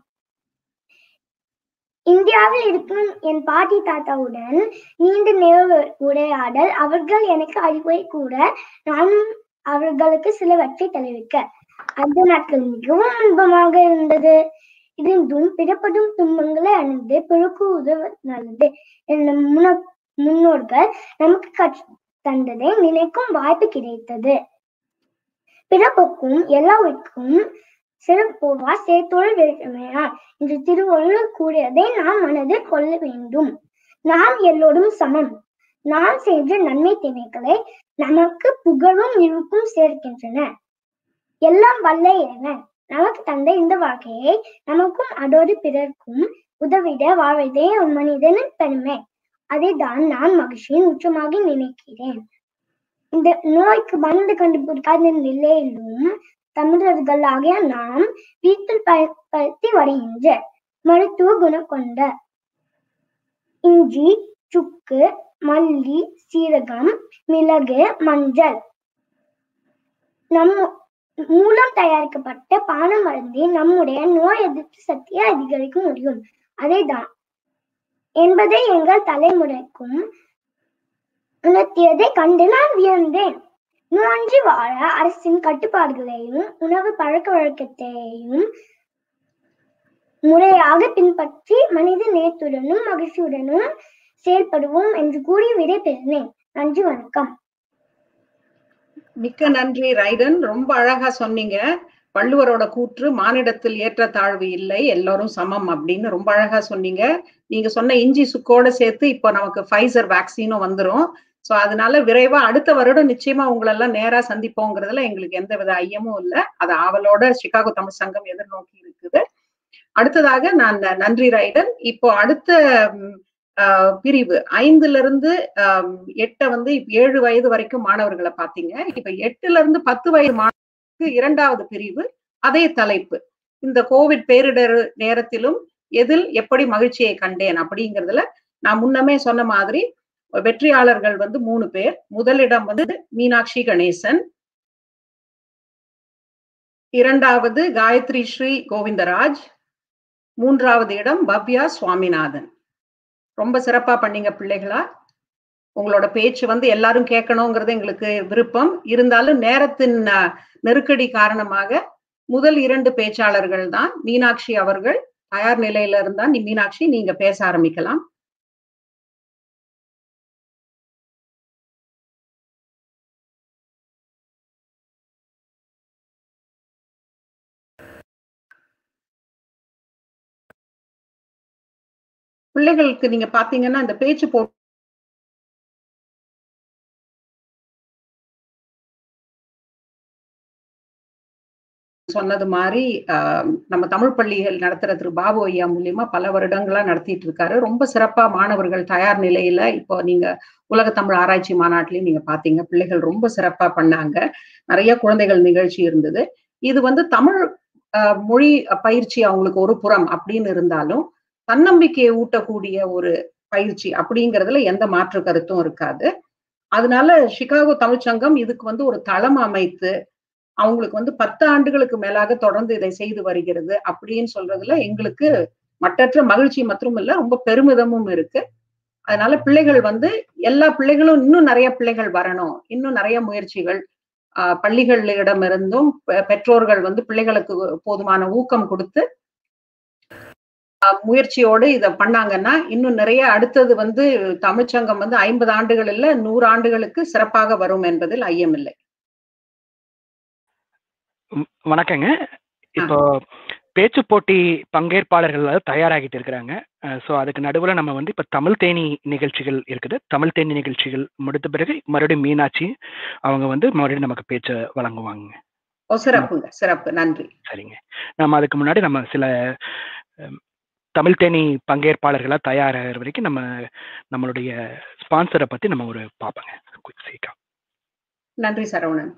Speaker 5: இந்தியாவில் இருக்கும் என் பாட்டி தாத்தாவுடன் நீண்ட நேர உரையாடல் அவர்கள் எனக்கு அறிவுரை கூட நானும் அவர்களுக்கு சிலவற்றை தெரிவிக்க அந்த நாட்கள் மிகவும் இன்பமாக இருந்தது இருந்தும் பிறப்படும் துன்பங்களை அணிந்து பிறக்குவது நல்லது என்ற முன- முன்னோர்கள் நமக்கு கற்று தந்ததை நினைக்கும் வாய்ப்பு கிடைத்தது பிறப்புக்கும் எல்லாருக்கும் சிறப்போவா சேர்த்தொழில் வேண்டுமையார் என்று திருவள்ளுவர் கூறியதை நாம் மனதில் கொள்ள வேண்டும் நாம் எல்லோரும் சமம் நாம் செய்த நன்மை தீமைகளை நமக்கு புகழும் இருக்கும் சேர்க்கின்றன எல்லாம் வல்ல இறைவன் நமக்கு தந்த இந்த வாழ்க்கையை நமக்கும் அதோடு பிறர்க்கும் உதவிட வாழ்வதே ஒரு மனிதனின் பெருமை அதைதான் நான் மகிழ்ச்சியின் உச்சமாக நினைக்கிறேன் இந்த நோய்க்கு மருந்து கண்டுபிடிக்காத நிலையிலும் தமிழர்கள் ஆகிய நாம் வீட்டில் பயன்படுத்தி வருகின்ற மருத்துவ குணம் கொண்ட இஞ்சி சுக்கு மல்லி சீரகம் மிளகு மஞ்சள் நம் மூலம் தயாரிக்கப்பட்ட பான மருந்தை நம்முடைய நோய் எதிர்ப்பு சக்தியை அதிகரிக்க முடியும் அதேதான் என்பதை எங்கள் தலைமுறைக்கும் உணர்த்தியதை கண்டு நான் வியந்தேன் நோன்றி வாழ அரசின் கட்டுப்பாடுகளையும் உணவு பழக்க வழக்கத்தையும் முறையாக பின்பற்றி மனித நேயத்துடனும் மகிழ்ச்சியுடனும் செயல்படுவோம் என்று கூறி விடைபெறுகிறேன் நன்றி வணக்கம்
Speaker 4: மிக்க நன்றி ரைடன் ரொம்ப அழகா சொன்னீங்க வள்ளுவரோட கூற்று மானிடத்தில் ஏற்றத்தாழ்வு இல்லை எல்லாரும் சமம் அப்படின்னு ரொம்ப அழகா சொன்னீங்க நீங்க சொன்ன இஞ்சி சுக்கோட சேர்த்து இப்போ நமக்கு ஃபைசர் வேக்சினும் வந்துரும் சோ அதனால விரைவா அடுத்த வருடம் நிச்சயமா உங்களெல்லாம் நேரா சந்திப்போங்கிறதுல எங்களுக்கு எந்த வித ஐயமும் இல்லை அது ஆவலோட சிகாகோ தமிழ் சங்கம் எதிர்நோக்கி இருக்குது அடுத்ததாக நான் நன்றி ரைடன் இப்போ அடுத்த ம், ஆஹ், பிரிவு ஐந்துல இருந்து ஆம், எட்டை வந்து இப்ப ஏழு வயது வரைக்கும் மாணவர்களை பாத்தீங்க இப்ப எட்டுல இருந்து பத்து வயது மாணவர்களுக்கு இரண்டாவது பிரிவு அதே தலைப்பு இந்த கோவிட் பேரிடர் நேரத்திலும் எதில் எப்படி மகிழ்ச்சியை கண்டேன் அப்படிங்கிறதுல நான் முன்னமே சொன்ன மாதிரி வெற்றியாளர்கள் வந்து மூணு பேர் முதலிடம் வந்து மீனாட்சி கணேசன் இரண்டாவது காயத்ரி ஸ்ரீ கோவிந்தராஜ் மூன்றாவது இடம் பவ்யா சுவாமிநாதன் ரொம்ப சிறப்பா பண்ணீங்க பிள்ளைகளா உங்களோட பேச்சு வந்து எல்லாரும் கேட்கணுங்கிறது எங்களுக்கு விருப்பம் இருந்தாலும் நேரத்தின் அஹ், நெருக்கடி காரணமாக முதல் இரண்டு பேச்சாளர்கள் தான் மீனாட்சி அவர்கள் தயார் நிலையில இருந்தா நீ மீனாட்சி நீங்க பேச ஆரம்பிக்கலாம் பிள்ளைகளுக்கு நீங்க பாத்தீங்கன்னா இந்த பேச்சு போ சொன்னது மாதிரி ஆஹ், நம்ம தமிழ் பள்ளிகள் நடத்துற திரு பாபு ஐயா மூலியமா பல வருடங்களா நடத்திட்டு இருக்காரு ரொம்ப சிறப்பா மாணவர்கள் தயார் நிலையில இப்போ நீங்க உலக தமிழ் ஆராய்ச்சி மாநாட்டிலையும் நீங்க பாத்தீங்க பிள்ளைகள் ரொம்ப சிறப்பா பண்ணாங்க நிறைய குழந்தைகள் நிகழ்ச்சி இருந்தது இது வந்து தமிழ் ஆஹ் மொழி பயிற்சி அவங்களுக்கு ஒரு புறம் அப்படின்னு இருந்தாலும் தன்னம்பிக்கையை ஊட்டக்கூடிய ஒரு பயிற்சி அப்படிங்கிறதுல எந்த மாற்று கருத்தும் இருக்காது அதனால சிகாகோ தமிழ்ச்சங்கம் இதுக்கு வந்து ஒரு தளம் அமைத்து அவங்களுக்கு வந்து பத்து ஆண்டுகளுக்கு மேலாக தொடர்ந்து இதை செய்து வருகிறது அப்படின்னு சொல்றதுல எங்களுக்கு மட்டற்ற மகிழ்ச்சி மற்றும் இல்ல ரொம்ப பெருமிதமும் இருக்கு அதனால பிள்ளைகள் வந்து எல்லா பிள்ளைகளும் இன்னும் நிறைய பிள்ளைகள் வரணும் இன்னும் நிறைய முயற்சிகள் ஆஹ் பள்ளிகளிடமிருந்தும் பெ- பெற்றோர்கள் வந்து பிள்ளைகளுக்கு போதுமான ஊக்கம் கொடுத்து ஆஹ் முயற்சியோடு இதை பண்ணாங்கன்னா இன்னும் நிறைய அடுத்தது வந்து தமிழ்ச்சங்கம் வந்து ஐம்பது ஆண்டுகள் இல்ல நூறு ஆண்டுகளுக்கு சிறப்பாக வரும் என்பதில் ஐயமில்லை
Speaker 7: ம், வணக்கங்க இப்போ பேச்சு போட்டி பங்கேற்பாளர்கள் வந்து தயாராகிட்டு இருக்கிறாங்க ஸோ அதுக்கு நடுவில் நம்ம வந்து இப்போ தமிழ் தேனி நிகழ்ச்சிகள் இருக்குது தமிழ் தேனி நிகழ்ச்சிகள் முடித்த பிறகு மறுபடியும் மீனாட்சி அவங்க வந்து மறுபடியும் நமக்கு பேச்சை வழங்குவாங்க
Speaker 4: ஓ சிறப்புங்க சிறப்பு நன்றி
Speaker 7: சரிங்க நம்ம அதுக்கு முன்னாடி நம்ம சில அம், தமிழ் தேனி பங்கேற்பாளர்களாக தயாராகிற வரைக்கும் நம்ம நம்மளுடைய ஸ்பான்சரை பற்றி நம்ம ஒரு பார்ப்போங்க குயிக் சீக்கா
Speaker 4: நன்றி சரவணன்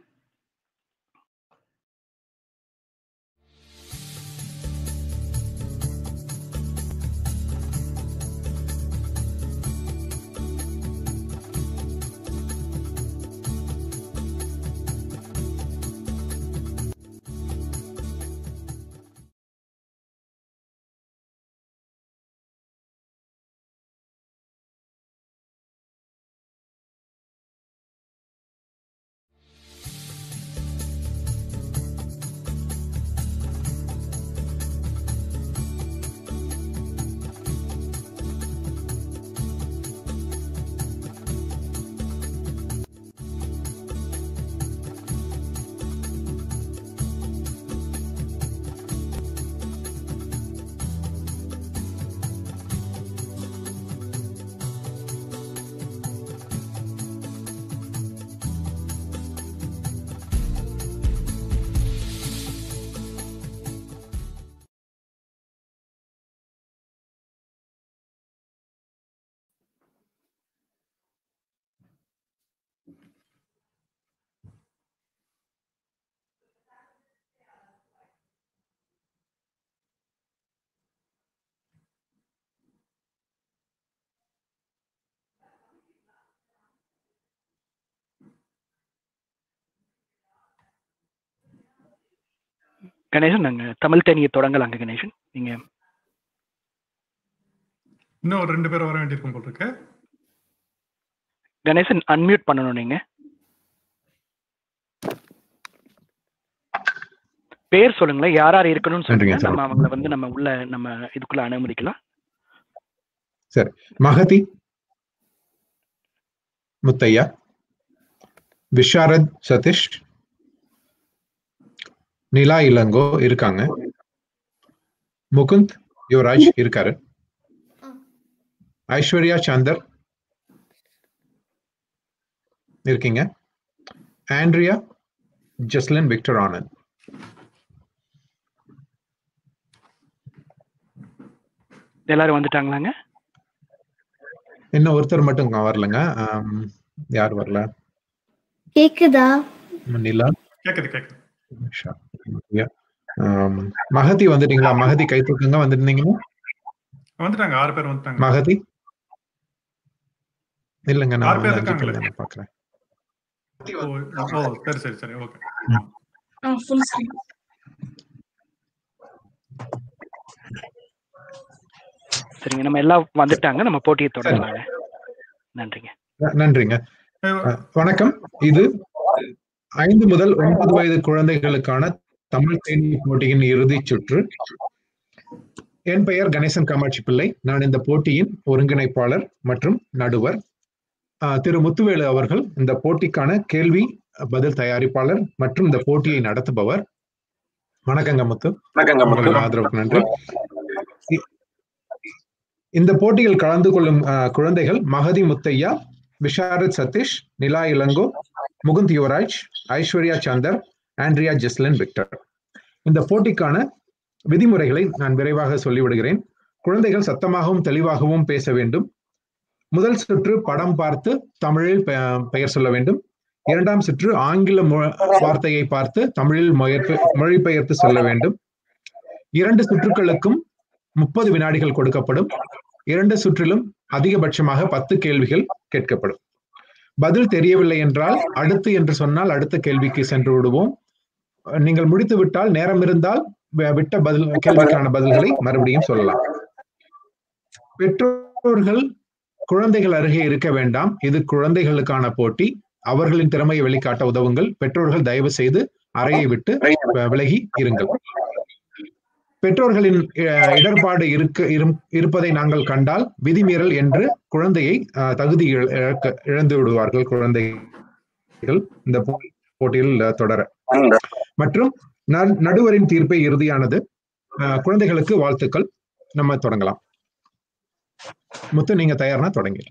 Speaker 7: கணேசன் நாங்கள் தமிழ் தேனியை தொடங்கலாங்க கணேசன் நீங்கள்
Speaker 8: இன்னும் ஒரு ரெண்டு பேர் வர வேண்டியிருக்கும் போல் இருக்கு
Speaker 7: கணேசன் அன்மியூட் பண்ணணும் நீங்க பேர் சொல்லுங்களேன் யார் யார் இருக்கணும்னு சொல்லுங்க
Speaker 9: நன்றிங்க சார்.
Speaker 7: நம்ம அவங்கள வந்து நம்ம உள்ள நம்ம இதுக்குள்ள அனுமதிக்கலாம்
Speaker 9: மகதி முத்தையா விஷாரத் சதீஷ் நிலா இளங்கோ இருக்காங்க முகுந்த் யுவராஜ் இருக்காரு ஐஸ்வர்யா சந்தர் இருக்கீங்க ஆண்ட்ரியா ஜஸ்லின் விக்டர் ஆனந்த்
Speaker 7: எல்லாரும் வந்துட்டாங்களாங்க
Speaker 9: இன்னும் ஒருத்தர் மட்டும் வரலங்க ஆம், யார் வரல
Speaker 5: கேக்குதா
Speaker 9: நிலா
Speaker 8: கேக்குது கேக்குது
Speaker 9: உஷா, யா. ஆம், மகதி வந்துட்டீங்களா மகதி கை தூக்குங்க வந்துருந்தீங்களா
Speaker 8: வந்துட்டாங்க ஆறு பேர் வந்துட்டாங்க
Speaker 9: மகதி இல்லைங்க நான்
Speaker 8: ஆறு பேர்
Speaker 9: வந்து அஞ்சு பேர்
Speaker 8: இருக்காங்களே.
Speaker 9: தானே பாக்குறேன்
Speaker 8: ஓ ஓ, சரி சரி சரி ஓகே
Speaker 7: சரிங்க நம்ம எல்லாம் வந்துட்டாங்க நம்ம போட்டியை தொடங்கலாங்க நன்றிங்க
Speaker 9: ந- நன்றிங்க அஹ், வணக்கம் இது ஐந்து முதல் ஒன்பது வயது குழந்தைகளுக்கான தமிழ் தேனி போட்டியின் இறுதிச் சுற்று என் பெயர் கணேசன் காமாட்சி பிள்ளை நான் இந்த போட்டியின் ஒருங்கிணைப்பாளர் மற்றும் நடுவர் அஹ், திரு முத்துவேலு அவர்கள் இந்த போட்டிக்கான கேள்வி பதில் தயாரிப்பாளர் மற்றும் இந்த போட்டியை நடத்துபவர் வணக்கங்க முத்து உங்கள் ஆதரவுக்கு நன்றி இ- இந்த போட்டியில் கலந்து கொள்ளும் அஹ், குழந்தைகள் மகதி முத்தையா விஷாரத் சதீஷ் நிலா இளங்கோ முகுந்த் யுவராஜ் ஐஸ்வர்யா சந்தர் ஆண்ட்ரியா ஜெஸ்லின் விக்டர் இந்த போட்டிக்கான விதிமுறைகளை நான் விரைவாக சொல்லிவிடுகிறேன் குழந்தைகள் சத்தமாகவும் தெளிவாகவும் பேச வேண்டும் முதல் சுற்று படம் பார்த்து தமிழில் பெ- பெயர் சொல்ல வேண்டும் இரண்டாம் சுற்று ஆங்கில மொ- வார்த்தையை பார்த்து தமிழில் மொயற்ப- மொழிபெயர்த்து சொல்ல வேண்டும் இரண்டு சுற்றுக்களுக்கும் முப்பது வினாடிகள் கொடுக்கப்படும் இரண்டு சுற்றிலும் அதிகபட்சமாக பத்து கேள்விகள் கேட்கப்படும் பதில் தெரியவில்லை என்றால் அடுத்து என்று சொன்னால் அடுத்த கேள்விக்கு சென்று விடுவோம் நீங்கள் முடித்து விட்டால் நேரம் இருந்தால் வி- விட்ட பதில் கேள்விக்கான பதில்களை மறுபடியும் சொல்லலாம் பெற்றோர்கள் குழந்தைகள் அருகே இருக்க வேண்டாம் இது குழந்தைகளுக்கான போட்டி அவர்களின் திறமையை வெளிக்காட்ட உதவுங்கள் பெற்றோர்கள் தயவு செய்து அறையை விட்டு அஹ், விலகி இருங்கள் பெற்றோர்களின் அஹ், இடர்பாடு இருக்க இரும்- இருப்பதை நாங்கள் கண்டால் விதிமீறல் என்று குழந்தையை அஹ், தகுதி இழ- இழக்க இழந்து விடுவார்கள் குழந்தைகள் இந்த போ- போட்டியில் அஹ், தொடர மற்றும் ந- நடுவரின் தீர்ப்பை இறுதியானது அஹ், குழந்தைகளுக்கு வாழ்த்துக்கள் நம்ம தொடங்கலாம் முத்து நீங்க தயார்னா தொடங்கி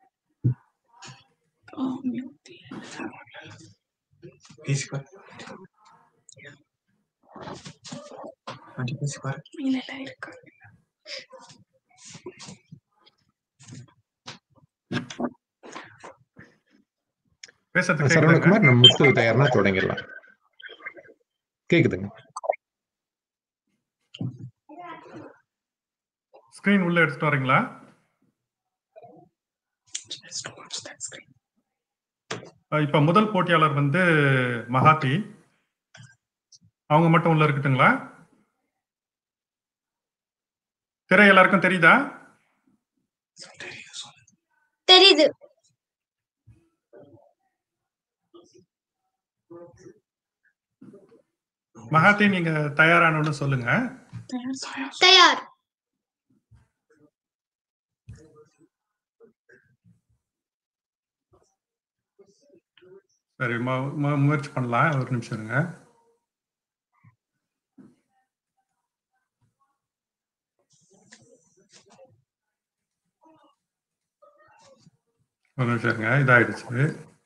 Speaker 6: பேசிப்பாரு வண்டி பேசிப்பாரு
Speaker 8: பேசுறது கேக்குதாங்க?
Speaker 9: சரவணகுமார் நம்ம முத்து தயார்னா தொடங்கிடலாம் கேக்குதுங்க
Speaker 8: ஸ்கிரீன் உள்ள எடுத்துட்டு வரீங்களா அஹ் இப்ப முதல் போட்டியாளர் வந்து மகாத்தி அவங்க மட்டும் உள்ள இருக்கட்டுங்களா திரை எல்லாருக்கும் தெரியுதா
Speaker 5: தெரியுது
Speaker 8: மகாத்தி நீங்க தயாரானு சொல்லுங்க
Speaker 5: தயார்
Speaker 8: சரி மு- மு- முயற்சி பண்ணலாம் ஒரு நிமிஷம் இருங்க ஒரு நிமிஷம் இருங்க இதாயிடுச்சு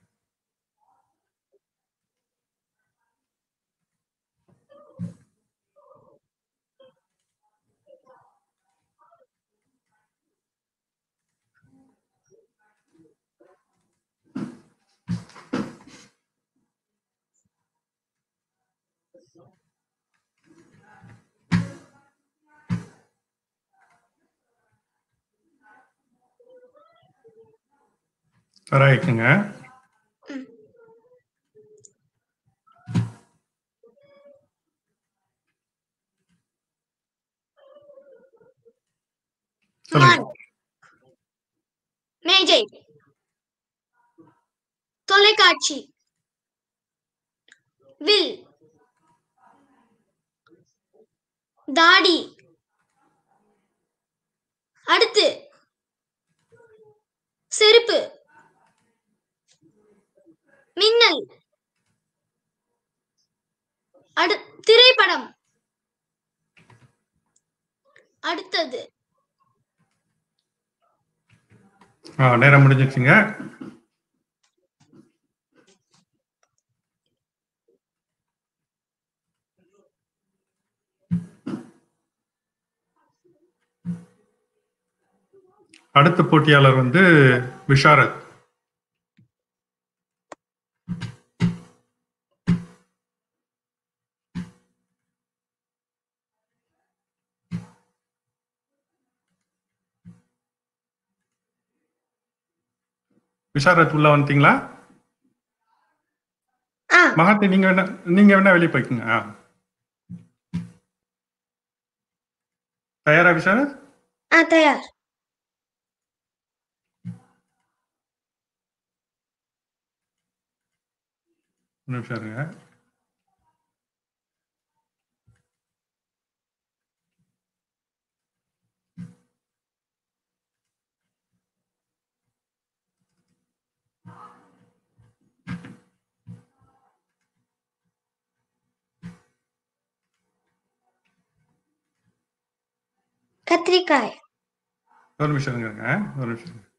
Speaker 8: ரைட்டுங்க சொல்லுங்க
Speaker 5: மான் மேஜை தொலைக்காட்சி வில் தாடி அடுத்து செருப்பு மின்னல் அடு திரைப்படம் அடுத்தது
Speaker 8: ஆ, நேரம் முடிஞ்சிச்சுங்க அடுத்த போட்டியாளர் வந்து விஷாரத் விஷாரத் உள்ள வந்துட்டீங்களா
Speaker 5: ஆ
Speaker 8: மகாத்தி நீங்க வேணா நீங்க வேணா வெளியே போய்க்குங்க ஆ. தயாரா விஷாரத்
Speaker 5: ஆ தயார்
Speaker 8: ஒரு நிமிஷம் இருங்க
Speaker 5: கத்திரிக்காய்
Speaker 8: ஒரு நிமிஷம் இருங்க ஒரு நிமிஷம் இருங்க.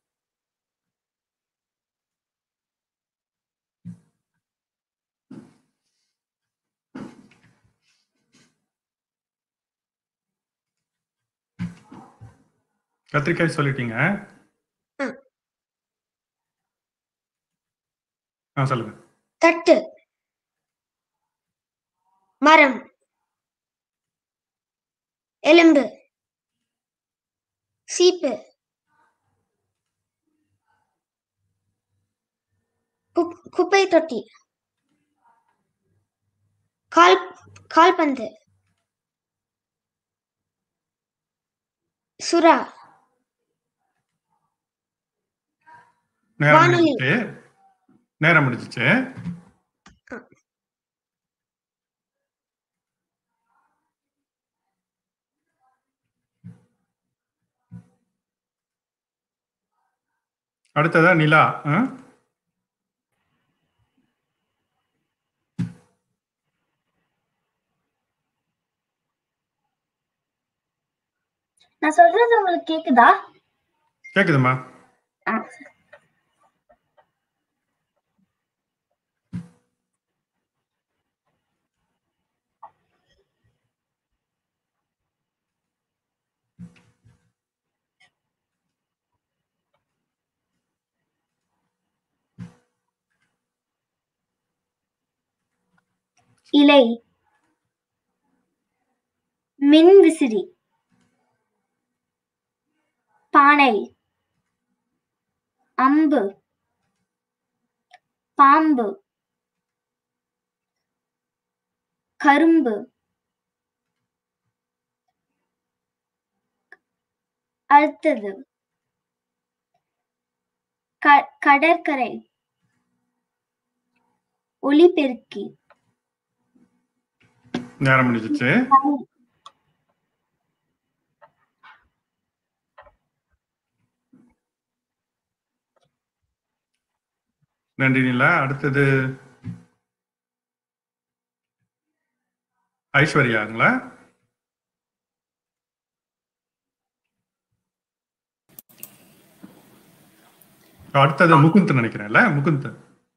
Speaker 8: கத்திரிக்காய் சொல்லிட்டீங்க
Speaker 5: ம்.
Speaker 8: ஆ சொல்லுங்க
Speaker 5: தட்டு மரம் எலும்பு சீப்பு குப்- குப்பை தொட்டி கால் கால்பந்து சுறா
Speaker 8: நேரம்
Speaker 5: வானொலி.
Speaker 8: முடிஞ்சிச்சு நேரம் முடிஞ்சிச்சு அடுத்ததா நிலா ஆ?
Speaker 5: நான் சொல்றது உங்களுக்கு கேக்குதா
Speaker 8: கேக்குதுமா
Speaker 5: இலை மின் விசிறி பானை அம்பு பாம்பு கரும்பு அடுத்தது க- கடற்கரை ஒளிபெருக்கி
Speaker 8: நேரம் முடிஞ்சிச்சு நன்றி நிலா அடுத்தது ஐஸ்வர்யாங்களா அடுத்தது முகுந்த் நினைக்கிறேன்ல முகுந்த்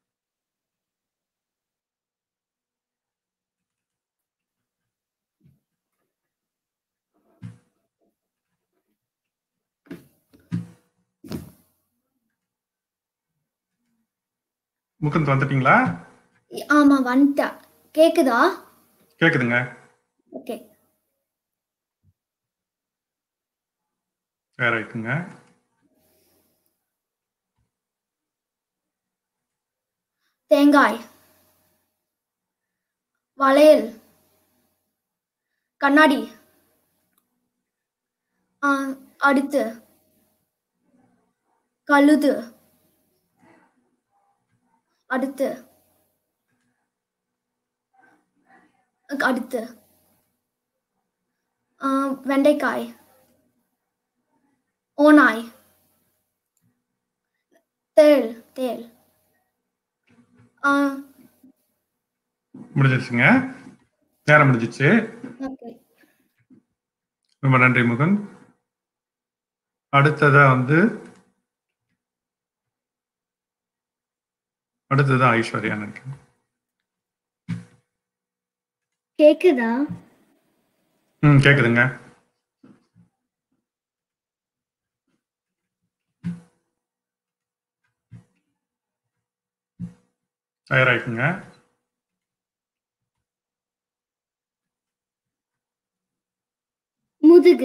Speaker 8: முகுந்த் வந்துட்டீங்களா
Speaker 5: ஆமா வந்துட்டா கேக்குதா
Speaker 8: கேக்குதுங்க
Speaker 5: ஓகே
Speaker 8: வேற இருக்குங்க
Speaker 5: தேங்காய் வளையல் கண்ணாடி ஆ, அடுத்து கழுது அடுத்து அடுத்து ஆ, வெண்டைக்காய் ஓநாய் தேள் தேள் ஆ
Speaker 8: முடிஞ்சிருச்சுங்க நேரம் முடிஞ்சிச்சு
Speaker 5: ஓகே
Speaker 8: ரொம்ப நன்றி முகுந்த் அடுத்ததா வந்து அடுத்ததான் ஐஸ்வர்யா நினைக்கிறேன்
Speaker 5: கேக்குதா
Speaker 8: ம் கேக்குதுங்க தயாராகிக்குங்க
Speaker 5: முதுகு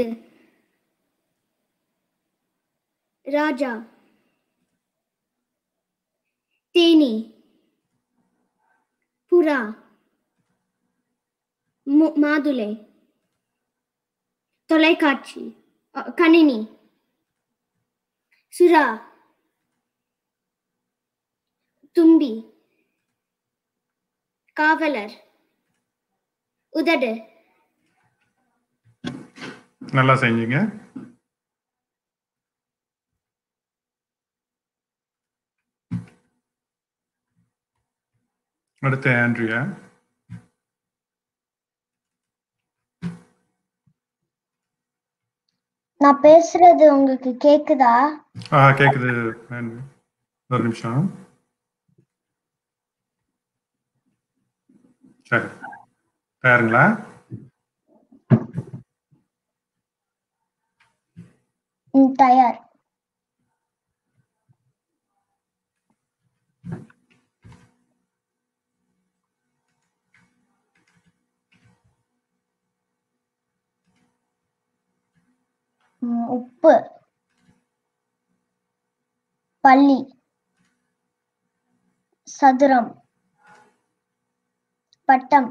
Speaker 5: ராஜா தேனி புறா மு- மாதுளை தொலைக்காட்சி அ, கணினி சுறா தும்பி காவலர் உதடு
Speaker 8: நல்லா செஞ்சீங்க அடுத்து ஆண்ட்ரியா
Speaker 5: நான் பேசுறது உங்களுக்கு கேக்குதா
Speaker 8: ஆ கேக்குது ஆண்ட்ரியா. ஒரு நிமிஷம் சரி தயாருங்களா
Speaker 5: ம், தயார் ம், உப்பு பள்ளி சதுரம் பட்டம்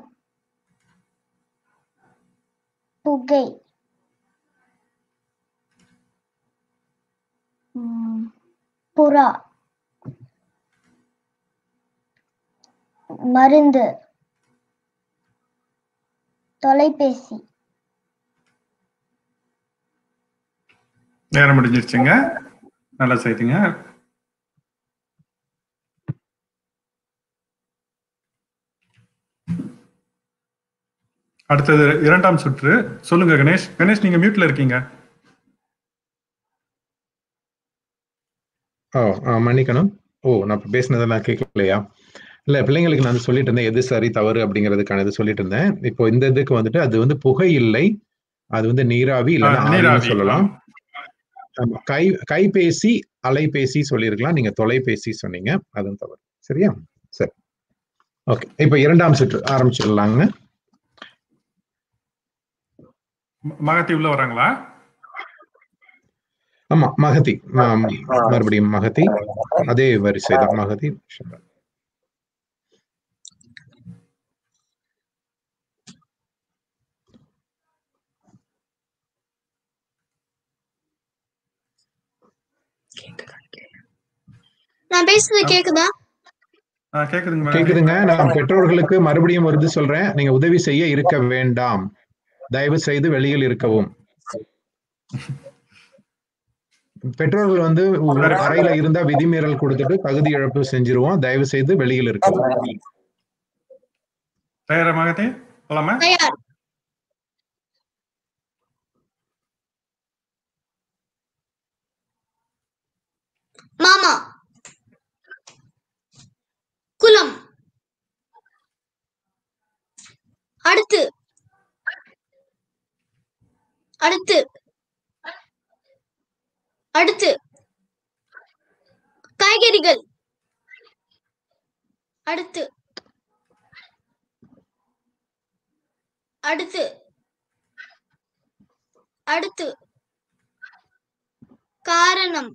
Speaker 5: புகை ம், புறா மருந்து தொலைபேசி
Speaker 8: நேரம் முடிஞ்சிருச்சுங்க நல்லா செய்துங்க அடுத்தது இரண்டாம் சுற்று சொல்லுங்க கணேஷ் கணேஷ் நீங்க மியூட்ல இருக்கீங்க
Speaker 9: ஓ ஆ, மன்னிக்கணும் ஓ நான் இப்ப பேசினதெல்லாம் கேட்கலையா இல்ல பிள்ளைங்களுக்கு நான் சொல்லிட்டு இருந்தேன் எது சரி தவறு அப்படிங்கிறதுக்கான இது சொல்லிட்டு இருந்தேன் இப்போ இந்த இதுக்கு வந்துட்டு அது வந்து புகை இல்லை அது வந்து நீராவி இல்லைன்னா
Speaker 8: ஆ,
Speaker 9: ஆவின்னு
Speaker 8: நீராவி.
Speaker 9: சொல்லலாம் ஆமா, கை கைபேசி அலைபேசி சொல்லியிருக்கலாம் நீங்க தொலைபேசி சொன்னீங்க அதுவும் தவறு சரியா சரி ஓகே இப்போ இரண்டாம் சுற்று ஆரம்பிச்சிடலாங்க
Speaker 8: ம- மகத்தி உள்ள வராங்களா
Speaker 9: ஆமா மகதி ஆம், மறுபடியும் மகதி அதே வரிசை தான் மகதி
Speaker 5: நான் பேசுறது கேக்குதா
Speaker 8: ஆ, கேக்குதுங்க மகதி.
Speaker 9: கேக்குதுங்க நான் பெற்றோர்களுக்கு மறுபடியும் ஒரு இது சொல்றேன் நீங்க உதவி செய்ய இருக்க வேண்டாம் தயவு செய்து வெளியில் இருக்கவும் பெற்றோர்கள் வந்து ஒரு அறையில இருந்தா விதிமீறல் கொடுத்துட்டு தகுதி இழப்பு செஞ்சிருவோம் தயவு செய்து வெளியில் இருக்கவும்
Speaker 8: தயாரா மகதி போலாமா
Speaker 5: தயார் மாமா குலம் அடுத்து அடுத்து அடுத்து காய்கறிகள் அடுத்து அடுத்து அடுத்து காரணம்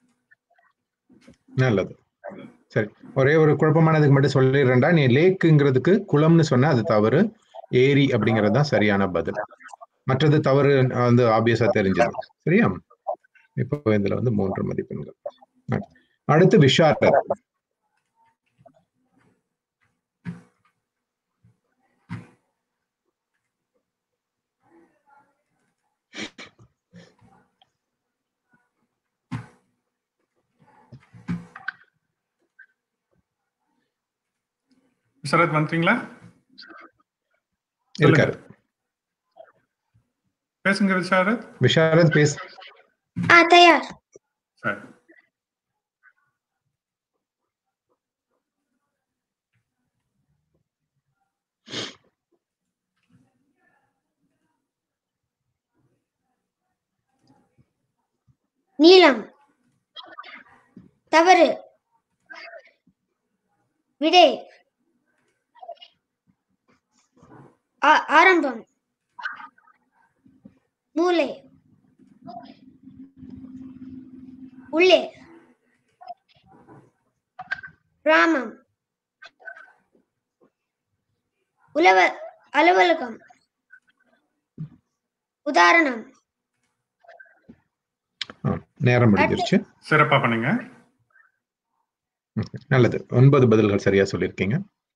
Speaker 9: நல்லது சரி ஒரே ஒரு குழப்பமானதுக்கு மட்டும் சொல்லிடுறேன்டா நீ லேக்குங்கிறதுக்கு குளம்னு சொன்னா அது தவறு ஏரி அப்படிங்கிறது தான் சரியான பதில் மற்றது தவறு வந்து ஆபியஸா தெரிஞ்சது சரியா இப்போ இதுல வந்து மூன்று மதிப்பெண்கள் அடுத்து விஷாரத்
Speaker 8: சரத் வந்துட்டீங்களா
Speaker 9: இருக்காரு
Speaker 8: பேசுங்க விசாரத்
Speaker 9: விஷாரத் பேச
Speaker 5: ஆ தயார்
Speaker 8: சரி
Speaker 5: நீளம் தவறு விடை ஆ- ஆரம்பம் மூளை உள்ளே ராமம் உலவ அலுவலகம் உதாரணம்
Speaker 9: ஆ, நேரம் முடிஞ்சிருச்சு
Speaker 8: சிறப்பா பண்ணுங்க
Speaker 9: Okay, நல்லது ஒன்பது பதில்கள் சரியா சொல்லியிருக்கீங்க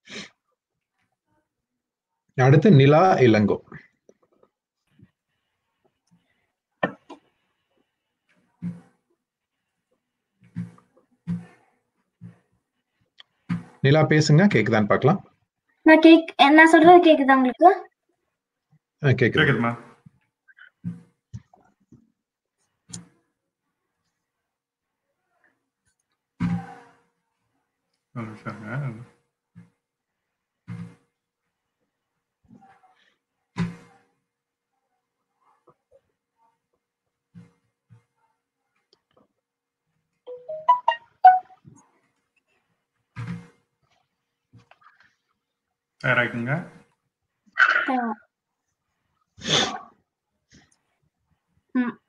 Speaker 9: அடுத்து நிலா இளங்கோ நிலா பேசுங்க கேக்குதான்னு பார்க்கலாம்
Speaker 5: நான் கேக் நான் சொல்றது கேக்குதா உங்களுக்கு
Speaker 9: ஆ, கேக்குது
Speaker 8: கேக்குதுமா ஒரு நிமிஷங்க. தயாராகிட்டுங்க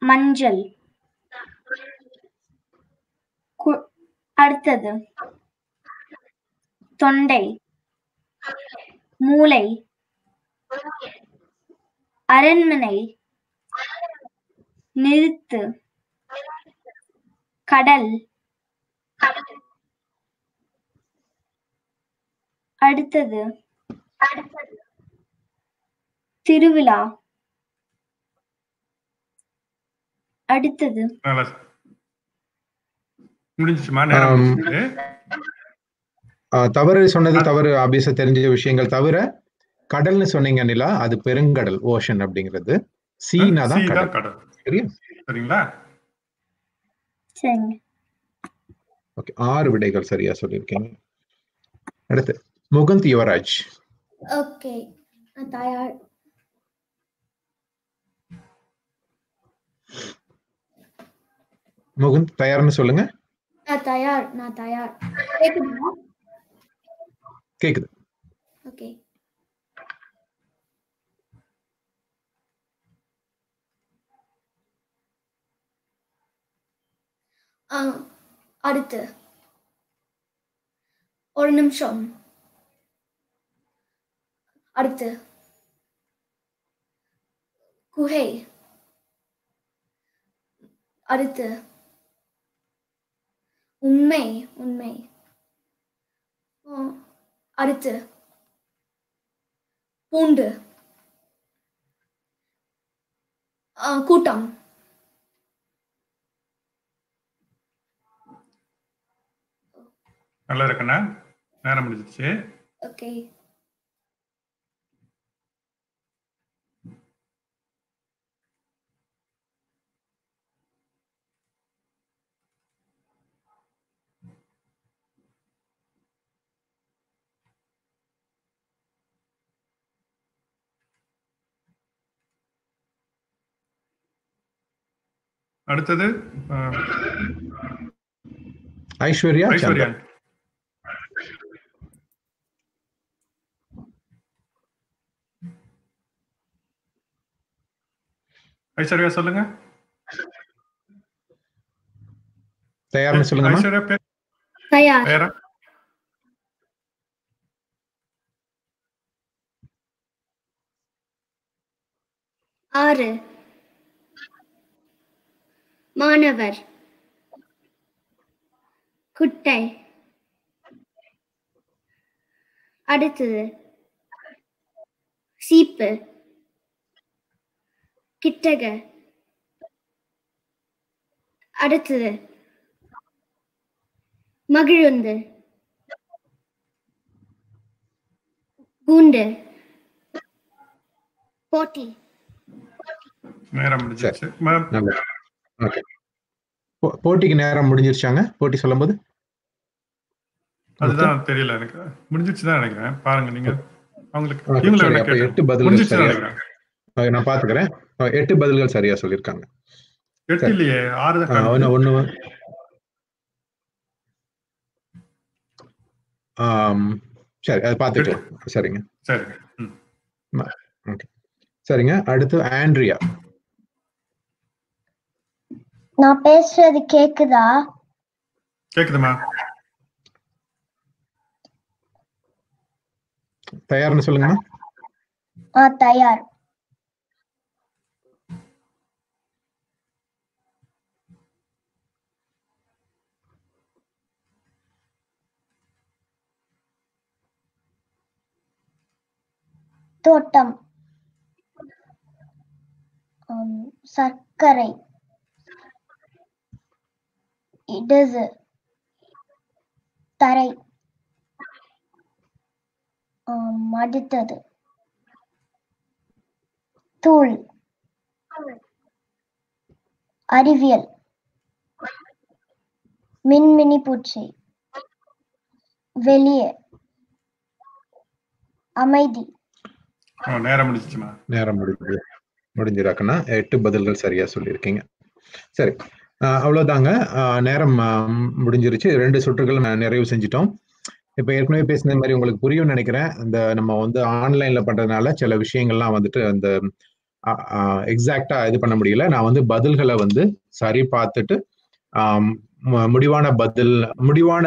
Speaker 10: மஞ்சள் கு- அடுத்தது தொண்டை மூளை அரண்மனை நிறுத்து கடல் அடுத்தது திருவிழா அடுத்தது
Speaker 8: நல்லா முடிஞ்சிச்சுமா நேரம்
Speaker 9: ஆம்.
Speaker 8: முடிஞ்சிச்சு.
Speaker 9: ஆ, தவறு சொன்னது தவறு ஆபீஸ தெரிஞ்ச விஷயங்கள் தவிர கடல்னு சொன்னீங்க நிலா அது பெருங்கடல் ஓஷன் அப்படிங்கிறது சீனா தான்
Speaker 8: சீ தான்
Speaker 9: கடல்
Speaker 8: கடல்
Speaker 9: சரியா
Speaker 8: சரிங்களா
Speaker 10: சரிங்க
Speaker 9: ஓகே ஆறு விடைகள் சரியா சொல்லியிருக்கீங்க அடுத்து முகுந்த் யுவராஜ்
Speaker 5: ஓகே நான் தயார்
Speaker 9: முகுந்த் தயார்னு சொல்லுங்க
Speaker 5: நான் தயார் நான் தயார் கேக்குதா
Speaker 9: கேக்குது
Speaker 5: ஓகே ஆ அடுத்து ஒரு நிமிஷம் அடுத்து குகை அடுத்து உண்மை உண்மை ஆ, அடுத்து பூண்டு ஆ, கூட்டம்
Speaker 8: நல்லா இருக்குண்ணா நேரம் முடிஞ்சிச்சு
Speaker 5: ஓகே
Speaker 8: அடுத்தது ஆ,
Speaker 9: ஐஸ்வர்யா
Speaker 8: ஐஸ்வர்யா
Speaker 9: சந்தர்
Speaker 8: ஐஸ்வர்யா சொல்லுங்க
Speaker 9: தயார்னு சொல்லுங்கம்மா
Speaker 8: ஐஸ்வர்யா பேர்
Speaker 5: தயார்
Speaker 8: பேரா
Speaker 5: ஆறு மாணவர் குட்டை அடுத்தது சீப்பு கிட்டக அடுத்தது மகிழுந்து கூண்டு போட்டி
Speaker 8: நேரம் முடிஞ்சிச்சு மேம்
Speaker 9: நல்ல ஓகே போ- போட்டிக்கு நேரம் முடிஞ்சிருச்சாங்க போட்டி சொல்லும்போது
Speaker 8: அதுதான் தெரியல எனக்கு முடிஞ்சிச்சு தான் நினைக்கிறேன் பாருங்க நீங்க அவங்களுக்கு
Speaker 9: ஓகே,
Speaker 8: டீம்ல
Speaker 9: சரி,
Speaker 8: என்ன
Speaker 9: அப்ப
Speaker 8: கேட்டேன்
Speaker 9: எட்டு பதில்கள்
Speaker 8: முடிஞ்சிச்சு தான்
Speaker 9: சரியா
Speaker 8: நினைக்கிறேன்
Speaker 9: ஓகே, நான் பாத்துக்கிறேன் ஓ, எட்டு பதில்கள் சரியா சொல்லியிருக்காங்க
Speaker 8: எட்டு இல்லையே ஆறு தான்
Speaker 9: ஆ,
Speaker 8: காணுது.
Speaker 9: ஒண்ணு ஒண்ணு வ- ஆம், சரி அது பாத்துக்கலாம் சரிங்க
Speaker 8: சரி ம்.
Speaker 9: ம- ஓகே சரிங்க அடுத்து ஆண்ட்ரியா
Speaker 10: நான் பேசுறது கேக்குதா
Speaker 8: கேக்குதுமா
Speaker 9: தயார்னு சொல்லுங்கம்மா
Speaker 10: ஆ தயார் தோட்டம் ஆம், சர்க்கரை இடது தரை ஆம், அடுத்தது தூள் அறிவியல் மின்மினி பூச்சி வெளியே அமைதி
Speaker 8: ஆ, நேரம் முடிஞ்சிச்சுமா
Speaker 9: நேரம் முடிஞ்சது முடிஞ்சிடாக்குன்னா எட்டு பதில்கள் சரியா சொல்லியிருக்கீங்க சரி ஆஹ் அவ்வளவுதாங்க ஆஹ் நேரம் ஆஹ் முடிஞ்சிருச்சு ரெண்டு சுற்றுகள் நான் நிறைவு செஞ்சிட்டோம் இப்ப ஏற்கனவே பேசின மாதிரி உங்களுக்கு புரியும்னு நினைக்கிறேன் இந்த நம்ம வந்து ஆன்லைன்ல பண்றதுனால சில விஷயங்கள்லாம் வந்துட்டு அந்த எக்ஸாக்டா இது பண்ண முடியல நான் வந்து பதில்களை வந்து சரி பார்த்துட்டு ஆம், மு- முடிவான பதில் முடிவான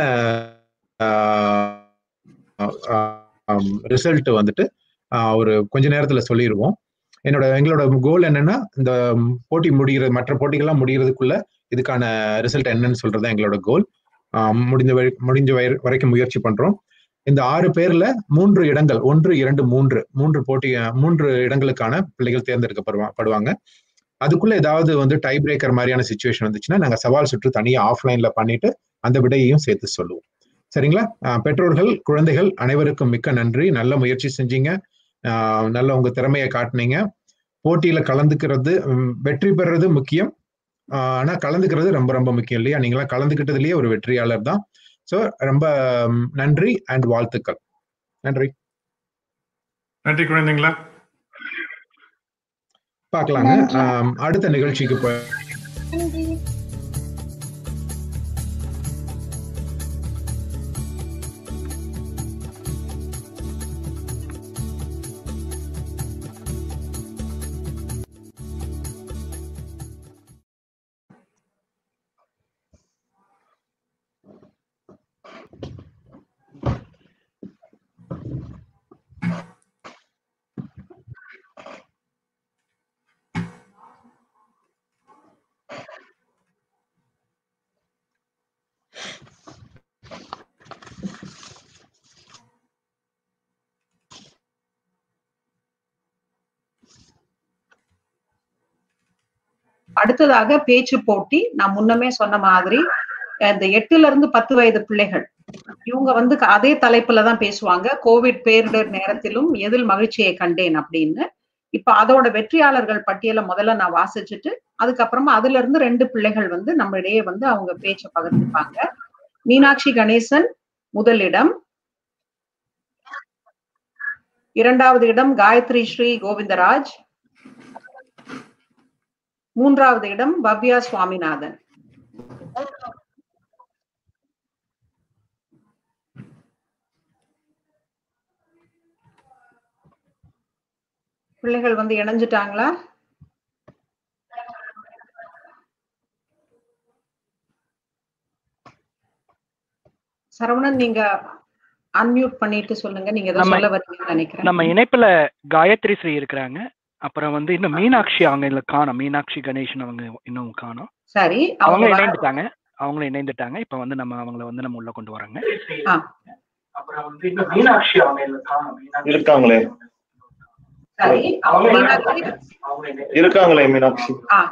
Speaker 9: ரிசல்ட் வந்துட்டு ஆஹ், ஒரு கொஞ்ச நேரத்துல சொல்லிடுவோம் என்னோட எங்களோட கோல் என்னன்னா இந்த ம், போட்டி முடிகிறது மற்ற போட்டிகள்லாம் முடிகிறதுக்குள்ள இதுக்கான ரிசல்ட் என்னன்னு சொல்றது எங்களோட கோல் முடிஞ்ச வரை முடிஞ்ச வரை- வரைக்கும் முயற்சி பண்றோம் இந்த ஆறு பேர்ல மூன்று இடங்கள் ஒன்று இரண்டு மூன்று மூன்று போட்டி மூன்று இடங்களுக்கான பிள்ளைகள் தேர்ந்தெடுக்கப்படுவா- படுவாங்க அதுக்குள்ள ஏதாவது வந்து டை பிரேக்கர் மாதிரியான சுச்சுவேஷன் வந்துச்சுன்னா நாங்க சவால் சுற்று தனியா ஆஃப்லைன்ல பண்ணிட்டு அந்த விடையையும் சேர்த்து சொல்லுவோம் சரிங்களா ஆஹ் பெற்றோர்கள் குழந்தைகள் அனைவருக்கும் மிக்க நன்றி நல்ல முயற்சி செஞ்சீங்க ஆஹ் நல்ல உங்க திறமையை காட்டுனீங்க போட்டியில கலந்துக்கிறது ம், வெற்றி பெறுறது முக்கியம் ஆஹ் ஆனா கலந்துக்கிறது ரொம்ப ரொம்ப முக்கியம் இல்லையா நீங்களாம் கலந்துக்கிட்டதுலயே ஒரு வெற்றியாளர் தான் ஸோ ரொம்ப ம், நன்றி அண்ட் வாழ்த்துக்கள் நன்றி
Speaker 8: நன்றி குழந்தைங்களா
Speaker 9: பார்க்கலாங்க
Speaker 10: நன்றி.
Speaker 9: ஆம், அடுத்த நிகழ்ச்சிக்கு போய்
Speaker 10: நன்றி
Speaker 4: அடுத்ததாக பேச்சு போட்டி நான் முன்னமே சொன்ன மாதிரி இந்த எட்டுல இருந்து பத்து வயது பிள்ளைகள் இவங்க வந்து க- அதே தலைப்புல தான் பேசுவாங்க கோவிட் பேரிடர் நேரத்திலும் எதில் மகிழ்ச்சியை கண்டேன் அப்படின்னு இப்ப அதோட வெற்றியாளர்கள் பட்டியலை முதல்ல நான் வாசிச்சுட்டு அதுக்கப்புறமா அதுல இருந்து ரெண்டு பிள்ளைகள் வந்து நம்ம இடையே வந்து அவங்க பேச்சை பகிர்ந்துப்பாங்க மீனாட்சி கணேசன் முதலிடம் இரண்டாவது இடம் காயத்ரி ஸ்ரீ கோவிந்தராஜ் மூன்றாவது இடம் பவ்யா சுவாமிநாதன் பிள்ளைகள் வந்து இணைஞ்சிட்டாங்களா சரவணன் நீங்க அன்மியூட் பண்ணிட்டு சொல்லுங்க நீங்க ஏதோ
Speaker 7: நம்ம-
Speaker 4: சொல்ல வரீங்கன்னு நினைக்கிறேன்
Speaker 7: நம்ம இணைப்புல காயத்ரி ஸ்ரீ இருக்கிறாங்க அப்புறம் வந்து இன்னும் மீனாட்சி அவங்க இல்ல காணோம் மீனாட்சி கணேசன் அவங்க இன்னும் காணோம்
Speaker 4: சரி
Speaker 7: அவங்க
Speaker 4: அவங்க வர-
Speaker 7: இணைந்துட்டாங்க அவங்களும் இணைந்துட்டாங்க இப்ப வந்து நம்ம அவங்கள வந்து நம்ம உள்ள கொண்டு வரோங்க
Speaker 4: ஆ.
Speaker 7: அப்புறம் வந்து இன்னும் மீனாட்சி அவங்க இல்ல காணோம் மீனாட்சி
Speaker 11: இருக்காங்களே
Speaker 4: சரி
Speaker 7: அவங்க
Speaker 4: மீனாட்சி
Speaker 7: அவங்க இணை-
Speaker 11: இருக்காங்களே மீனாட்சி
Speaker 4: ஆ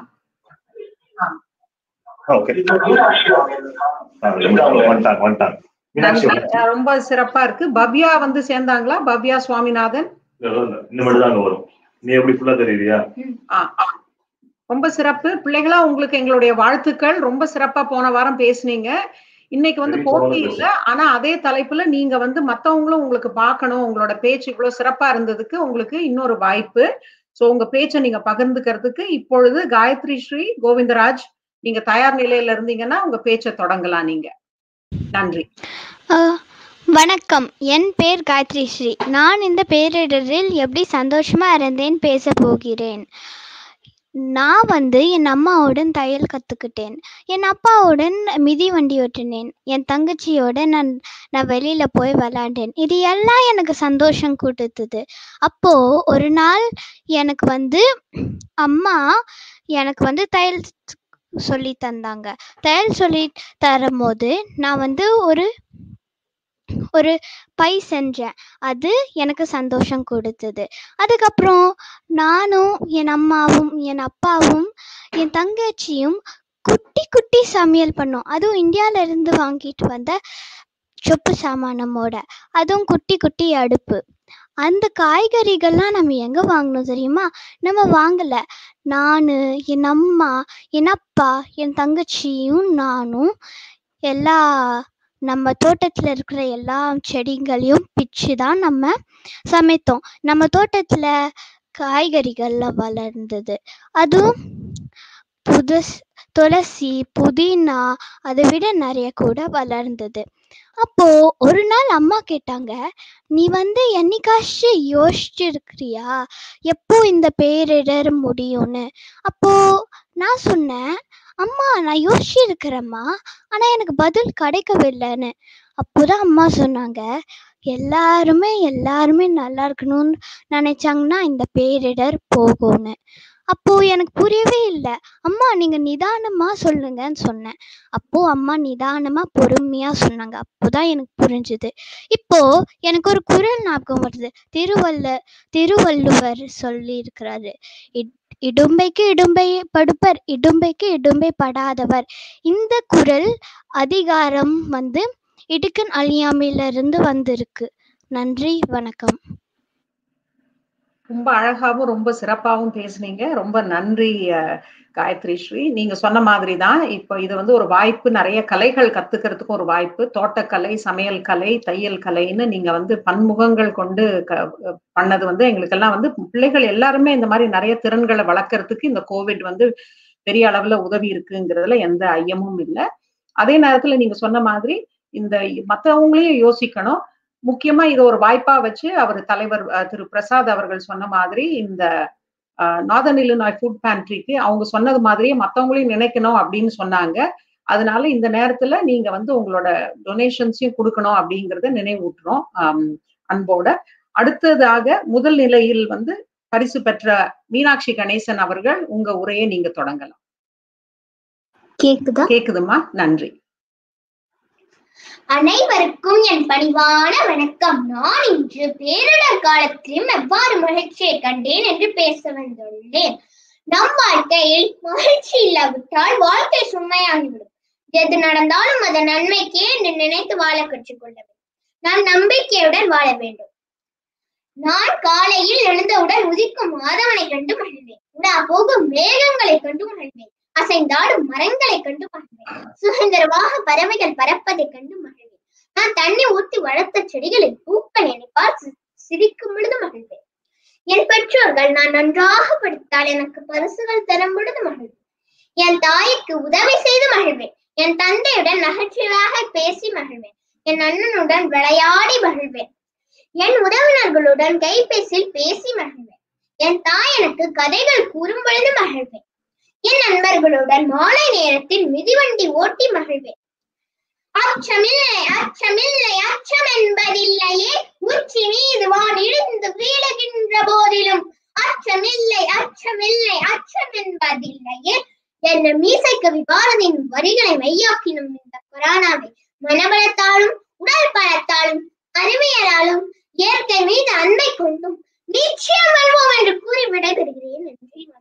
Speaker 11: ஓகே
Speaker 7: இப்ப மீனாட்சி அவங்க இல்ல காணோம்
Speaker 11: இருக்காங்களே வந்துட்டாங்க வந்துட்டாங்க மீனாட்சி
Speaker 4: நன்றி அஹ் ரொம்ப சிறப்பா இருக்கு பவ்யா வந்து சேர்ந்தாங்களா பவ்யா சுவாமிநாதன்
Speaker 11: இனிமேல் தான் அங்க வரும் நீ எப்படி ஃபுல்லா தெரியுறியா
Speaker 4: ஆ, ஆ. ரொம்ப சிறப்பு பிள்ளைகளா உங்களுக்கு எங்களுடைய வாழ்த்துக்கள் ரொம்ப சிறப்பா போன வாரம் பேசுனீங்க இன்னைக்கு வந்து
Speaker 11: சரி,
Speaker 4: போட்டி
Speaker 11: தொடர்ந்து
Speaker 4: இல்ல ஆனா அதே தலைப்புல நீங்க வந்து மத்தவங்களும் உங்களுக்கு பார்க்கணும் உங்களோட பேச்சு இவ்வளவு சிறப்பா இருந்ததுக்கு உங்களுக்கு இன்னொரு வாய்ப்பு சோ உங்க பேச்சை நீங்க பகிர்ந்துக்கிறதுக்கு இப்பொழுது காயத்ரி ஸ்ரீ கோவிந்தராஜ் நீங்க தயார் நிலையில இருந்தீங்கன்னா உங்க பேச்சை தொடங்கலாம் நீங்க நன்றி
Speaker 5: அஹ், வணக்கம் என் பேர் காயத்ரி ஸ்ரீ நான் இந்த பேரிடரில் எப்படி சந்தோஷமா இருந்தேன் பேச போகிறேன் நான் வந்து என் அம்மாவுடன் தையல் கற்றுக்கிட்டேன் என் அப்பாவுடன் மிதி வண்டி ஓட்டினேன் என் தங்கச்சியோட நான் நான் வெளியில போய் விளாண்டேன் இது எல்லாம் எனக்கு சந்தோஷம் கொடுத்தது அப்போ ஒரு நாள் எனக்கு வந்து அம்மா எனக்கு வந்து தையல் சொல்லி தந்தாங்க தையல் சொல்லி தரும்போது நான் வந்து ஒரு ஒரு பை செஞ்சேன் அது எனக்கு சந்தோஷம் கொடுத்தது அதுக்கப்புறம் நானும் என் அம்மாவும் என் அப்பாவும் என் தங்கச்சியும் குட்டி குட்டி சமையல் பண்ணோம் அதுவும் இந்தியால இருந்து வாங்கிட்டு வந்த சொப்பு சாமானமோட அதுவும் குட்டி குட்டி அடுப்பு அந்த காய்கறிகள்லாம் நம்ம எங்க வாங்கினோம் தெரியுமா நம்ம வாங்கல நான் என் அம்மா என் அப்பா என் தங்கச்சியும் நானும் எல்லா நம்ம தோட்டத்துல இருக்கிற எல்லா செடிகளையும் பிச்சு தான் நம்ம சமைத்தோம் நம்ம தோட்டத்துல காய்கறிகள்லாம் வளர்ந்தது அதுவும் புதுஸ் துளசி புதினா அதை விட நிறைய கூட வளர்ந்தது
Speaker 12: அப்போ ஒரு நாள் அம்மா கேட்டாங்க நீ வந்து என்னைக்காச்சும் யோசிச்சு இருக்கிறியா எப்போ இந்த பேரிடர் முடியும்னு அப்போ நான் சொன்னேன் அம்மா நான் யோசிச்சு இருக்கிறேம்மா ஆனா எனக்கு பதில் கிடைக்கவில்லைன்னு அப்போதான் அம்மா சொன்னாங்க எல்லாருமே எல்லாருமே நல்லா இருக்கணும்னு நினைச்சாங்கன்னா இந்த பேரிடர் போகும்னு அப்போ எனக்கு புரியவே இல்லை அம்மா நீங்க நிதானமா சொல்லுங்கன்னு சொன்னேன் அப்போ அம்மா நிதானமா பொறுமையா சொன்னாங்க அப்போதான் எனக்கு புரிஞ்சுது இப்போ எனக்கு ஒரு குரல் ஞாபகம் வருது திருவள்ள திருவள்ளுவர் சொல்லி இருக்கிறாரு இடும்பைக்கு இடும்பை படுப்பர் இடும்பைக்கு இடும்பை படாதவர் இந்த குரல் அதிகாரம் வந்து இடுக்கன் அழியாமையிலிருந்து வந்திருக்கு நன்றி வணக்கம்
Speaker 4: ரொம்ப அழகாவும் ரொம்ப சிறப்பாவும் பேசுனீங்க ரொம்ப நன்றி அஹ், காயத்ரி ஸ்ரீ நீங்க சொன்ன மாதிரி தான் இப்போ இது வந்து ஒரு வாய்ப்பு நிறைய கலைகள் கத்துக்கிறதுக்கும் ஒரு வாய்ப்பு தோட்டக்கலை சமையல் கலை தையல் கலைன்னு நீங்க வந்து பன்முகங்கள் கொண்டு க- பண்ணது வந்து எங்களுக்கெல்லாம் வந்து பிள்ளைகள் எல்லாருமே இந்த மாதிரி நிறைய திறன்களை வளர்க்கறதுக்கு இந்த கோவிட் வந்து பெரிய அளவுல உதவி இருக்குங்கிறதுல எந்த ஐயமும் இல்லை அதே நேரத்துல நீங்க சொன்ன மாதிரி இந்த மத்தவங்களையும் யோசிக்கணும் முக்கியமா இது ஒரு வாய்ப்பா வச்சு அவர் தலைவர் அஹ், திரு பிரசாத் அவர்கள் சொன்ன மாதிரி இந்த நார்தன் இல்லினாய் ஃபுட் பேண்ட்ரிக்கு அவங்க சொன்னது மாதிரியே மத்தவங்களையும் நினைக்கணும் அப்படின்னு சொன்னாங்க அதனால இந்த நேரத்துல நீங்க வந்து உங்களோட டொனேஷன்ஸையும் கொடுக்கணும் அப்படிங்கறத நினைவூட்டுறோம் ஆம், அன்போட அடுத்ததாக முதல் நிலையில் வந்து பரிசு பெற்ற மீனாட்சி கணேசன் அவர்கள் உங்க உரையை நீங்க தொடங்கலாம்
Speaker 5: கேக்குதா
Speaker 4: கேக்குதுமா நன்றி
Speaker 13: அனைவருக்கும் என் பணிவான வணக்கம் நான் இன்று பேரிடர் காலத்திலும் எவ்வாறு மகிழ்ச்சியை கண்டேன் என்று பேச வந்துள்ளேன் நம் வாழ்க்கையில் மகிழ்ச்சி இல்லாவிட்டால் வாழ்க்கை சுமையாகிவிடும் எது நடந்தாலும் அதன் நன்மைக்கே என்று நினைத்து வாழ கற்றுக்கொள்ள வேண்டும் நான் நம்பிக்கையுடன் வாழ வேண்டும் நான் காலையில் எழுந்தவுடன் உதிக்கும் மாதவனை கண்டு மகிழ்வேன் உடா போகும் மேகங்களை கண்டு மகிழ்வேன் அசைந்தாடும் மரங்களை கண்டு மகிழ்வேன் சுதந்திரமாக பறவைகள் பறப்பதைக் கண்டு மகிழ்வேன் நான் தண்ணி ஊற்றி வளர்த்த செடிகளில் பூக்கள் என்னைப்பால் சி- சிரிக்கும் பொழுது மகிழ்வேன் என் பெற்றோர்கள் நான் நன்றாக படித்தால் எனக்கு பரிசுகள் தரும் பொழுது மகிழ்வேன் என் தாய்க்கு உதவி செய்து மகிழ்வேன் என் தந்தையுடன் நகைச்சுவையாக பேசி மகிழ்வேன் என் அண்ணனுடன் விளையாடி மகிழ்வேன் என் உறவினர்களுடன் கைபேசியில் பேசி மகிழ்வேன் என் தாய் எனக்கு கதைகள் கூறும் பொழுது மகிழ்வேன் என் நண்பர்களுடன் மாலை நேரத்தில் மிதிவண்டி ஓட்டி மகிழ்வேன் அச்சமில்லை அச்சமில்லை அச்சம் என்பதில்லையே உச்சி மீது வான் இடிந்து வீழுகின்ற போதிலும் அச்சமில்லை அச்சமில்லை அச்சம் என்பதில்லையே என்ன மீசைக்கவி பாரதியின் வரிகளை மெய்யாக்கினும் இந்த கொரோனாவை மனபலத்தாலும் உடல் பலத்தாலும் அறிவியலாலும் இயற்கை மீது அன்பை கொண்டும் நிச்சயம் வெல்வோம் என்று கூறி விடைபெறுகிறேன் நன்றி வணக்கம்.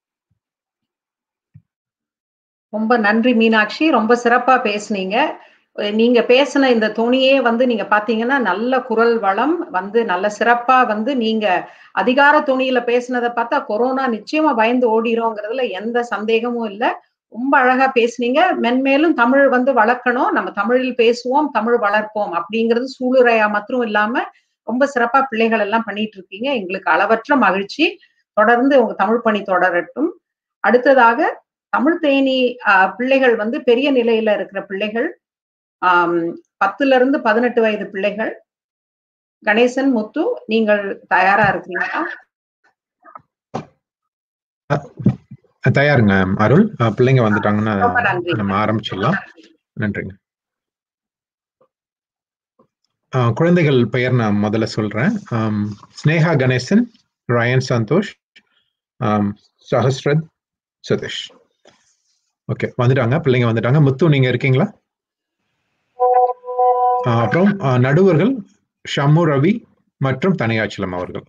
Speaker 4: ரொம்ப நன்றி மீனாட்சி ரொம்ப சிறப்பா பேசுனீங்க அஹ் நீங்க பேசின இந்த துணியே வந்து நீங்க பாத்தீங்கன்னா நல்ல குரல் வளம் வந்து நல்ல சிறப்பா வந்து நீங்க அதிகார துணியில பேசுனதை பார்த்தா கொரோனா நிச்சயமா பயந்து ஓடிரோங்கிறதுல எந்த சந்தேகமும் இல்லை ரொம்ப அழகா பேசுனீங்க மென்மேலும் தமிழ் வந்து வளர்க்கணும் நம்ம தமிழில் பேசுவோம் தமிழ் வளர்ப்போம் அப்படிங்கிறது சூளுரையா மட்டும் இல்லாம ரொம்ப சிறப்பா பிள்ளைகள் எல்லாம் பண்ணிட்டு இருக்கீங்க எங்களுக்கு அளவற்ற மகிழ்ச்சி தொடர்ந்து உங்க தமிழ் பணி தொடரட்டும் அடுத்ததாக தமிழ் தேனி ஆஹ், பிள்ளைகள் வந்து பெரிய நிலையில இருக்கிற பிள்ளைகள் ஆம், பத்துல இருந்து பதினெட்டு வயது பிள்ளைகள் கணேசன் முத்து நீங்கள் தயாரா இருக்கீங்களா
Speaker 9: தயாருங்க அருள் அஹ், பிள்ளைங்க வந்துட்டாங்கன்னா
Speaker 4: ரொம்ப நன்றி.
Speaker 9: நம்ம ஆரம்பிச்சிடலாம் நன்றிங்க அஹ், குழந்தைகள் பெயர் நான் முதல்ல சொல்றேன் ஆம், ஸ்னேகா கணேசன் ரயன் சந்தோஷ் ஆம், சஹஸ்ரத் சதீஷ் ஓகே வந்துட்டாங்க பிள்ளைங்க வந்துட்டாங்க முத்து நீங்க இருக்கீங்களா அஹ், அப்புறம் அஹ், நடுவர்கள் ஷம்மு ரவி மற்றும் தனியாச்சலம் அவர்கள்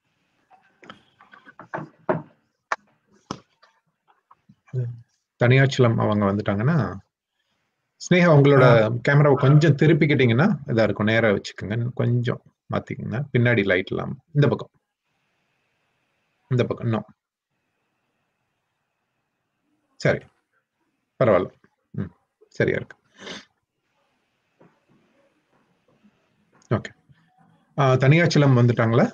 Speaker 9: தனியாச்சலம் அவங்க வந்துட்டாங்கன்னா ஸ்னேகா உங்களோட கேமராவை கொஞ்சம் திருப்பிக்கிட்டீங்கன்னா இதா இருக்கும் நேரா வச்சுக்கோங்க கொஞ்சம் மாத்திக்கோங்க பின்னாடி லைட் இல்லாம இந்த பக்கம் இந்த பக்கம் இன்னும் சரி பரவாயில்ல ம் சரியா இருக்கு ஓகே தனியாச்சலம் வந்துட்டாங்களா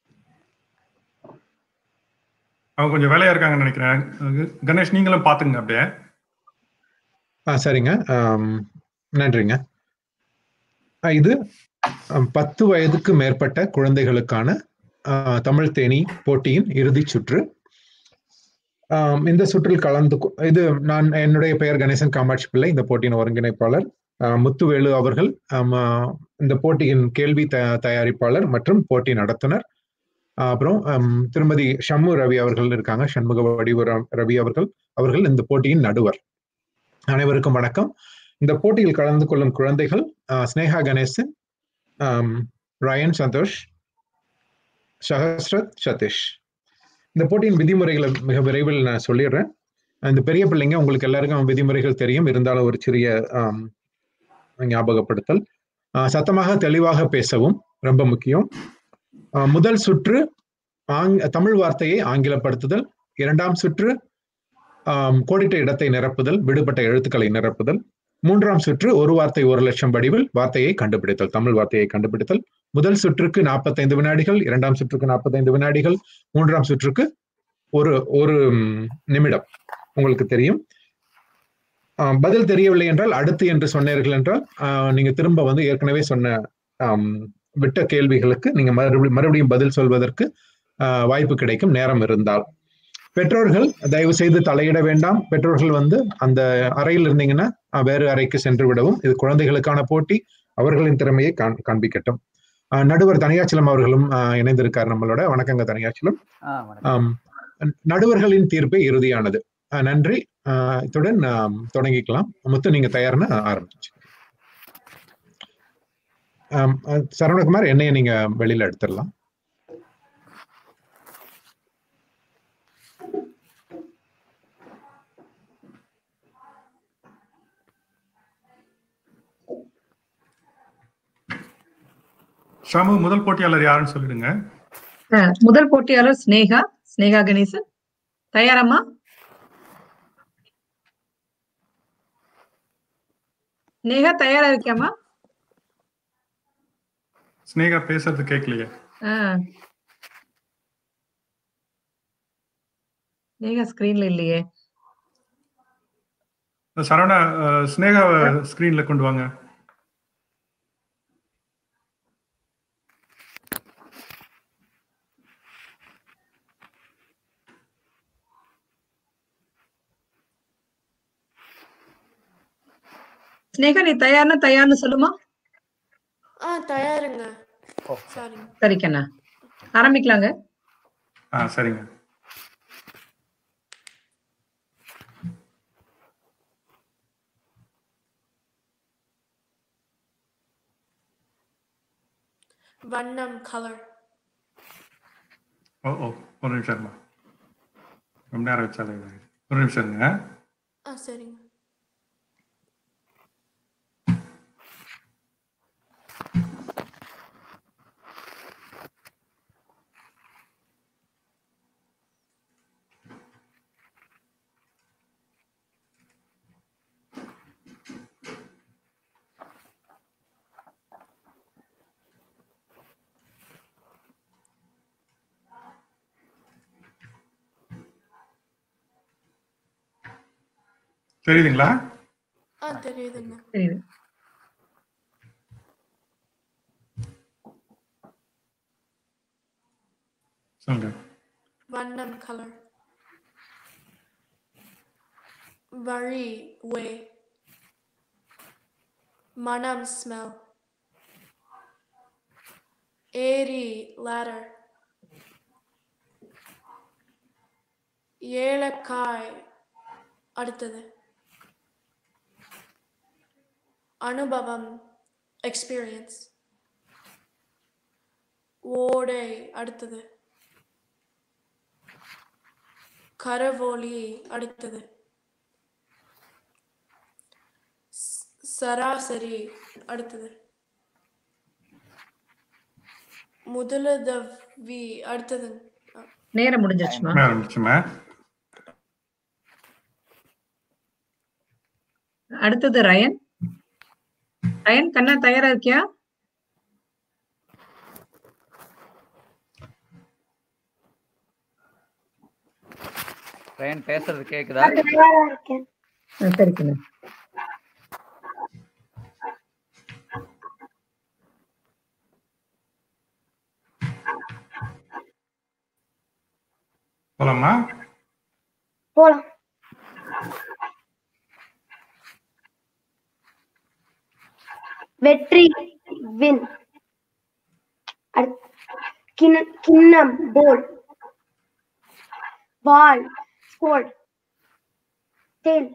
Speaker 8: அவங்க கொஞ்சம் வேலையா இருக்காங்கன்னு நினைக்கிறேன் க- கணேஷ் நீங்களும் பாத்துங்க அப்படியே
Speaker 9: ஆ சரிங்க ஆம், நன்றிங்க அஹ் இது அஹ், பத்து வயதுக்கு மேற்பட்ட குழந்தைகளுக்கான அஹ், தமிழ் தேனி போட்டியின் இறுதிச் சுற்று ஆம், இந்த சுற்றில் கலந்து கொ- இது நான் என்னுடைய பெயர் கணேசன் காமாட்சி பிள்ளை இந்த போட்டியின் ஒருங்கிணைப்பாளர் அஹ், முத்துவேலு அவர்கள் ஆம், அஹ், இந்த போட்டியின் கேள்வி த- தயாரிப்பாளர் மற்றும் போட்டி நடத்துனர் அஹ், அப்புறம் ஹம், திருமதி ஷம்மு ரவி அவர்கள் இருக்காங்க சண்முக வடிவு ர- ரவி அவர்கள் அவர்கள் இந்த போட்டியின் நடுவர் அனைவருக்கும் வணக்கம் இந்த போட்டியில் கலந்து கொள்ளும் குழந்தைகள் அஹ், ஸ்னேகா கணேசன் ஆம், ரயன் சந்தோஷ் சஹஸ்ரத் சதீஷ் இந்த போட்டியின் விதிமுறைகளை மிக விரைவில் நான் சொல்லிடுறேன் இந்த பெரிய பிள்ளைங்க உங்களுக்கு எல்லாருக்கும் விதிமுறைகள் தெரியும் இருந்தாலும் ஒரு சிறிய ஆம், ஞாபகப்படுத்தல் ஆஹ், சத்தமாக தெளிவாக பேசவும் ரொம்ப முக்கியம் ஆஹ், முதல் சுற்று ஆங் தமிழ் வார்த்தையை ஆங்கிலப்படுத்துதல் இரண்டாம் சுற்று ஆம், கோடிட்ட இடத்தை நிரப்புதல் விடுபட்ட எழுத்துக்களை நிரப்புதல் மூன்றாம் சுற்று ஒரு வார்த்தை ஒரு லட்சம் வடிவில் வார்த்தையை கண்டுபிடித்தல் தமிழ் வார்த்தையை கண்டுபிடித்தல் முதல் சுற்றுக்கு நாற்பத்தைந்து வினாடிகள் இரண்டாம் சுற்றுக்கு நாற்பத்தைந்து வினாடிகள் மூன்றாம் சுற்றுக்கு ஒரு ஒரு ம், நிமிடம் உங்களுக்கு தெரியும் ஆம், பதில் தெரியவில்லை என்றால் அடுத்து என்று சொன்னீர்கள் என்றால் ஆஹ், நீங்க திரும்ப வந்து ஏற்கனவே சொன்ன ஆம், விட்ட கேள்விகளுக்கு நீங்க மறுபடியும் மறுபடியும் பதில் சொல்வதற்கு ஆஹ், வாய்ப்பு கிடைக்கும் நேரம் இருந்தால் பெற்றோர்கள் தயவு செய்து தலையிட வேண்டாம் பெற்றோர்கள் வந்து அந்த அறையில் இருந்தீங்கன்னா அஹ், வேறு அறைக்கு சென்று விடவும் இது குழந்தைகளுக்கான போட்டி அவர்களின் திறமையை காண்- காண்பிக்கட்டும் அஹ், நடுவர் தனியாச்சலம் அவர்களும் அஹ், இணைந்திருக்கார் நம்மளோட வணக்கங்க தனியாச்சலம்
Speaker 14: ஆ வணக்கம்
Speaker 9: ஆம், நடுவர்களின் தீர்ப்பே இறுதியானது அஹ், நன்றி அஹ், இத்துடன் நாம் தொடங்கிக்கலாம் முத்து நீங்க தயார்னு ஆரம்பிச்சு ஆம், அஹ், சரவணகுமார் என்னைய நீங்க வெளியில எடுத்துடலாம்
Speaker 8: ஷாமு முதல் போட்டியாளர் யாருன்னு சொல்லிடுங்க
Speaker 15: அஹ், முதல் போட்டியாளர் ஸ்னேகா ஸ்னேகா கணேசன் தயாரம்மா ஸ்னேகா தயாரா இருக்கியாமா
Speaker 8: ஸ்னேகா பேசுறது கேட்கலையே
Speaker 15: ஆஹ் ஸ்னேகா ஸ்கிரீன்ல இல்லையே
Speaker 8: சரவணா அஹ், ஸ்னேகாவை ஸ்கிரீன்ல கொண்டு வாங்க
Speaker 15: ஸ்னேகா நீ தயார்னா தயார்னு சொல்லுமா
Speaker 16: ஆ தயாருங்க சாரிங்க
Speaker 15: சரி கண்ணா ஆரம்பிக்கலாங்க
Speaker 8: ஆ சரிங்க
Speaker 16: வண்ணம் கலர்
Speaker 8: ஓ ஓ ஒரு நிமிஷம் இருமா ரொம்ப நேரம் வச்சாலே இதாயிடுது. ஒரு நிமிஷம் இருங்க
Speaker 16: ஆ சரிங்க
Speaker 8: தெரியுதுங்களா
Speaker 16: ஆ தெரியுதுங்க
Speaker 15: தெரியுது
Speaker 8: சொல்லுங்க
Speaker 16: வண்ணம் கலர் வழி வே மனம் ஸ்மெல் ஏரி ladder ஏலக்காய் அடுத்தது அனுபவம் எக்ஸ்பீரியன்ஸ் ஓடை அடுத்தது கரவோலி அடுத்தது ஸ்- சராசரி அடுத்தது முதலுதவி அடுத்தது
Speaker 15: நேரம் முடிஞ்சிருச்சுமா
Speaker 8: ஆரம்பிச்சுமா
Speaker 15: அடுத்தது ரயன் ரயன் கண்ணா தயாரா இருக்கியா
Speaker 14: ரயன் பேசுறது கேக்குதா
Speaker 15: ஆ, சரி கண்ணா
Speaker 8: போலாமா
Speaker 5: போலாம் வெற்றி வின் கிண்ணம் போல் வால் ஸ்கோல் தேல்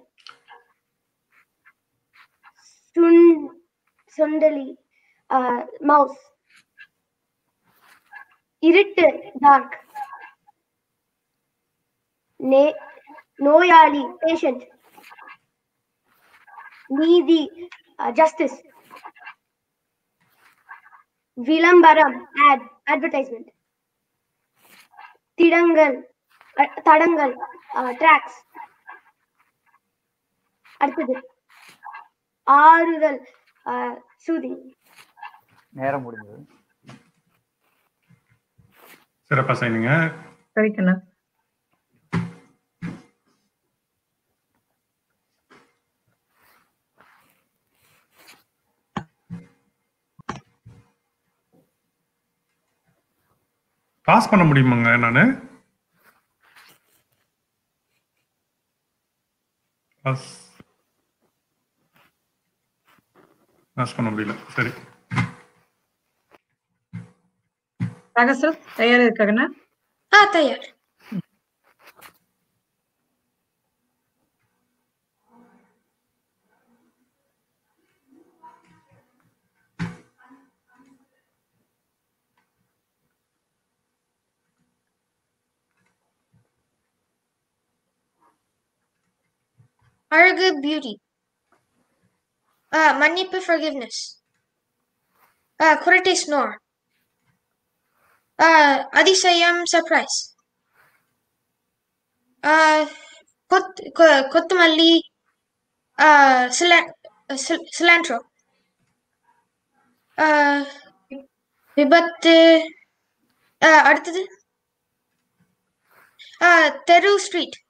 Speaker 5: சுண் சுண்டலி மவுஸ் இருட்டு டார்க் நே நோயாளி பேஷண்ட் நீதி ஜஸ்டிஸ் விளம்பரம் ad advertisement திடங்கள் அ- தடங்கள் ட்ராக்ஸ் அடுத்தது ஆறுதல் சூதி
Speaker 14: நேரம் முடிஞ்சது
Speaker 8: சிறப்பா செய்யுங்க
Speaker 15: சரி கண்ணா
Speaker 8: பாஸ் பண்ண முடியுமாங்க நானு பாஸ் பாஸ் பண்ண முடியல சரி
Speaker 15: ராகசல் தயாரா இருக்காங்கண்ணா
Speaker 5: ஆ தயார் அழகு பியூட்டி மன்னிப்பு forgiveness குரட்டை snore அதிசயம் சர்ப்ரைஸ் கொத் கொ- கொத்தமல்லி சிலாண்ட்ரோ விபத்து ஆஹ் அடுத்தது ஆஹ் தெரு ஸ்ட்ரீட்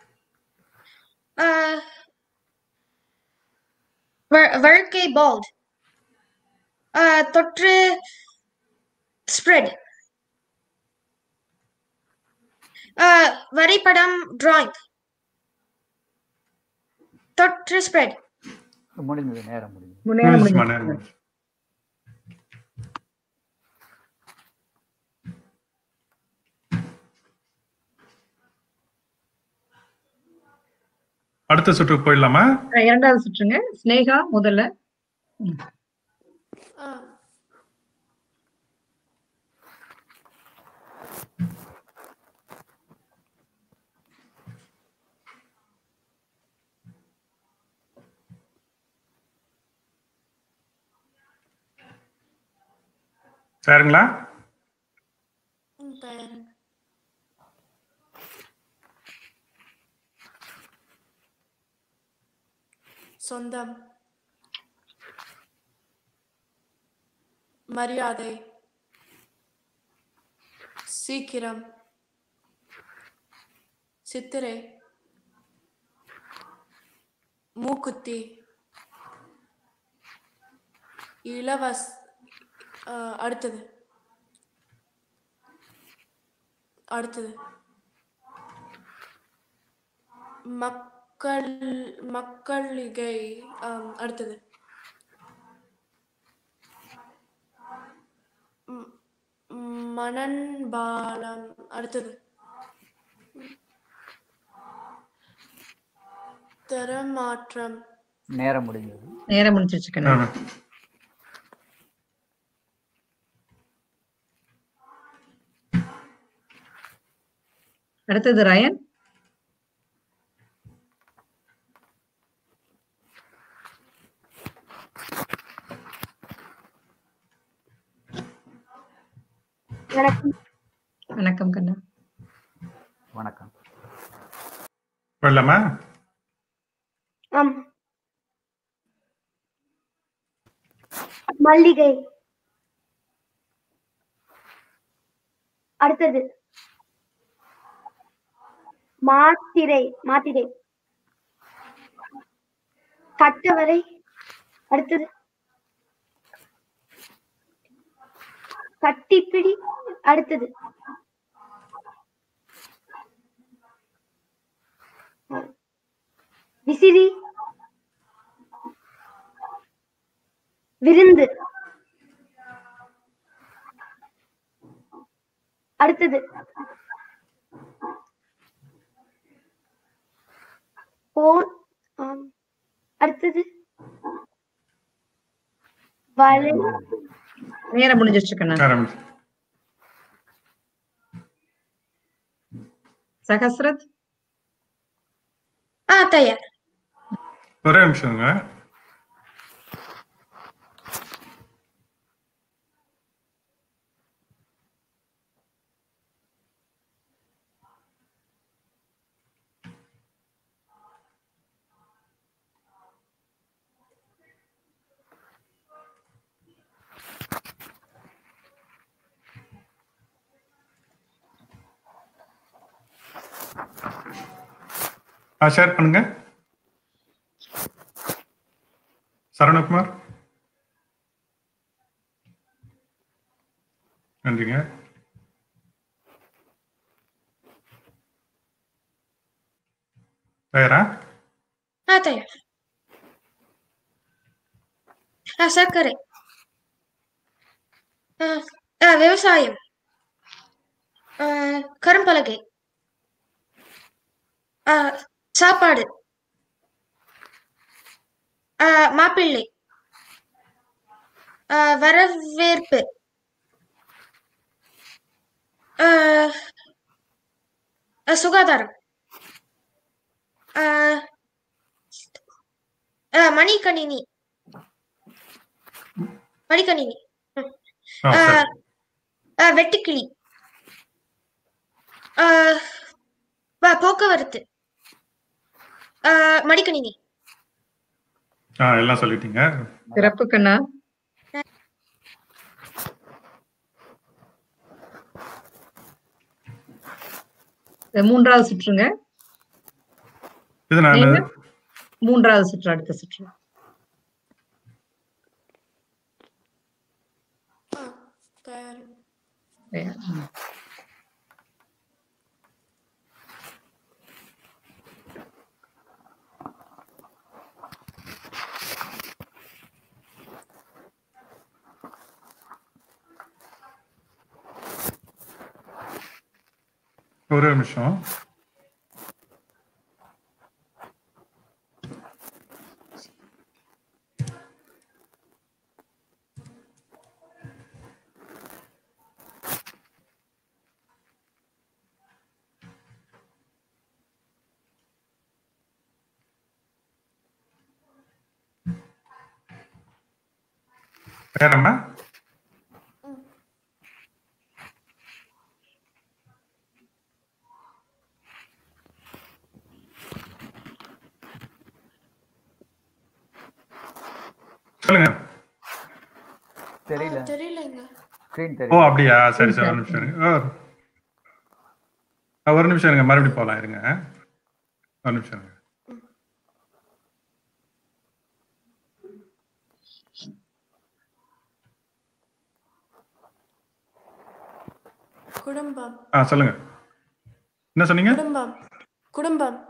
Speaker 5: வழுக்கை பால்ட் தொற்று ஸ்ப்ரெட் வரைபடம் டிராயிங் தொற்று ஸ்ப்ரெட்
Speaker 14: முடிஞ்சது நேரம் முடிஞ்சது
Speaker 15: நேரம்
Speaker 8: முடிஞ்சுமா,
Speaker 15: முடிஞ்சது.
Speaker 8: நேரம் முடிஞ்சு. அடுத்த சுற்றுக்கு போயிடலாமா
Speaker 15: அஹ் இரண்டாவது சுற்றுங்க ஸ்னேகா முதல்ல
Speaker 16: ஆ
Speaker 8: சரிங்களா
Speaker 16: ம், தயாருங்க சொந்தம் மரியாதை சீக்கிரம் சித்திரை மூக்குத்தி இலவஸ் ஆ, அடுத்தது அடுத்தது மக்கள் மக்களிகை ஆம், அடுத்தது ம், மணன்பாலம் அடுத்தது தரமாற்றம்
Speaker 14: நேரம் முடிஞ்சது
Speaker 15: நேரம் முடிஞ்சிருச்சு கண்ணா அடுத்தது ரயன்
Speaker 5: வணக்கம்
Speaker 15: வணக்கம் கண்ணா
Speaker 14: வணக்கம்
Speaker 8: போயிடலாமா
Speaker 5: ஆம் மல்லிகை அடுத்தது மாத்திரை மாத்திரை கட்டவரை அடுத்தது கட்டிப்பிடி அடுத்தது
Speaker 17: விசிறி விருந்து அடுத்தது போன் ஆம். அடுத்தது வலை
Speaker 15: நேரம் முடிஞ்சிருச்சு கண்ணா
Speaker 8: நேரம்
Speaker 15: சகஸ்ரத்
Speaker 17: ஆ தயார்
Speaker 8: ஒரே நிமிஷங்க ஆ ஷேர் பண்ணுங்க சரவணகுமார் நன்றிங்க தயாரா
Speaker 17: ஆ தயார் ஆ சர்க்கரை ஆ, ஆ, விவசாயம் ஆ, கரும்பலகை ஆ, சாப்பாடு ஆ, மாப்பிள்ளை ஆ, வரவேற்பு ஆ, ஆ, சுகாதாரம் ஆ, ஆ, மணிக்கணினி மடிக்கணினி ம்.
Speaker 8: ஆ,
Speaker 17: ஆ,
Speaker 8: சரி.
Speaker 17: ஆ, வெட்டுக்கிளி ஆ, ஆ, போக்குவரத்து ஆ, மடிக்கணினி
Speaker 8: ஆ எல்லாம் சொல்லிட்டீங்க
Speaker 15: சிறப்பு கண்ணா இது மூன்றாவது சுற்றுங்க
Speaker 8: இது நான்
Speaker 15: நீங்க? மூன்றாவது சுற்று அடுத்த சுற்று
Speaker 16: தயார்
Speaker 15: ம்.
Speaker 8: ஒரே நிமிஷம் பேரம்மா சொல்லுங்க
Speaker 14: தெரியல
Speaker 16: தெரியலங்க
Speaker 14: ஸ்க்ரீன்
Speaker 8: ஓ
Speaker 14: தெரியல
Speaker 8: அப்படியா சரி சரி ஒரு நிமிஷம் இருங்க ஓ. ஆ, ஒரு நிமிஷம் இருங்க மறுபடியும் போகலாம் இருங்க ஒரு நிமிஷம் இருங்க
Speaker 16: குடும்பம்
Speaker 8: ஆ சொல்லுங்க என்ன சொன்னீங்க
Speaker 16: குடும்பம் குடும்பம்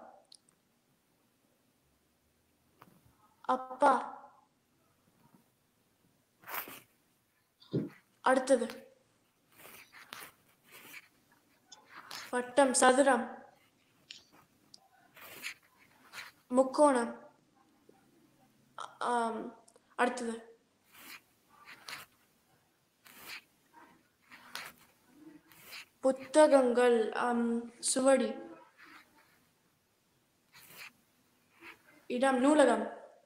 Speaker 16: அப்பா அடுத்தது வட்டம் சதுரம் முக்கோணம் ஆம், அடுத்தது புத்தகங்கள் ஆம், சுவடி இடம் நூலகம்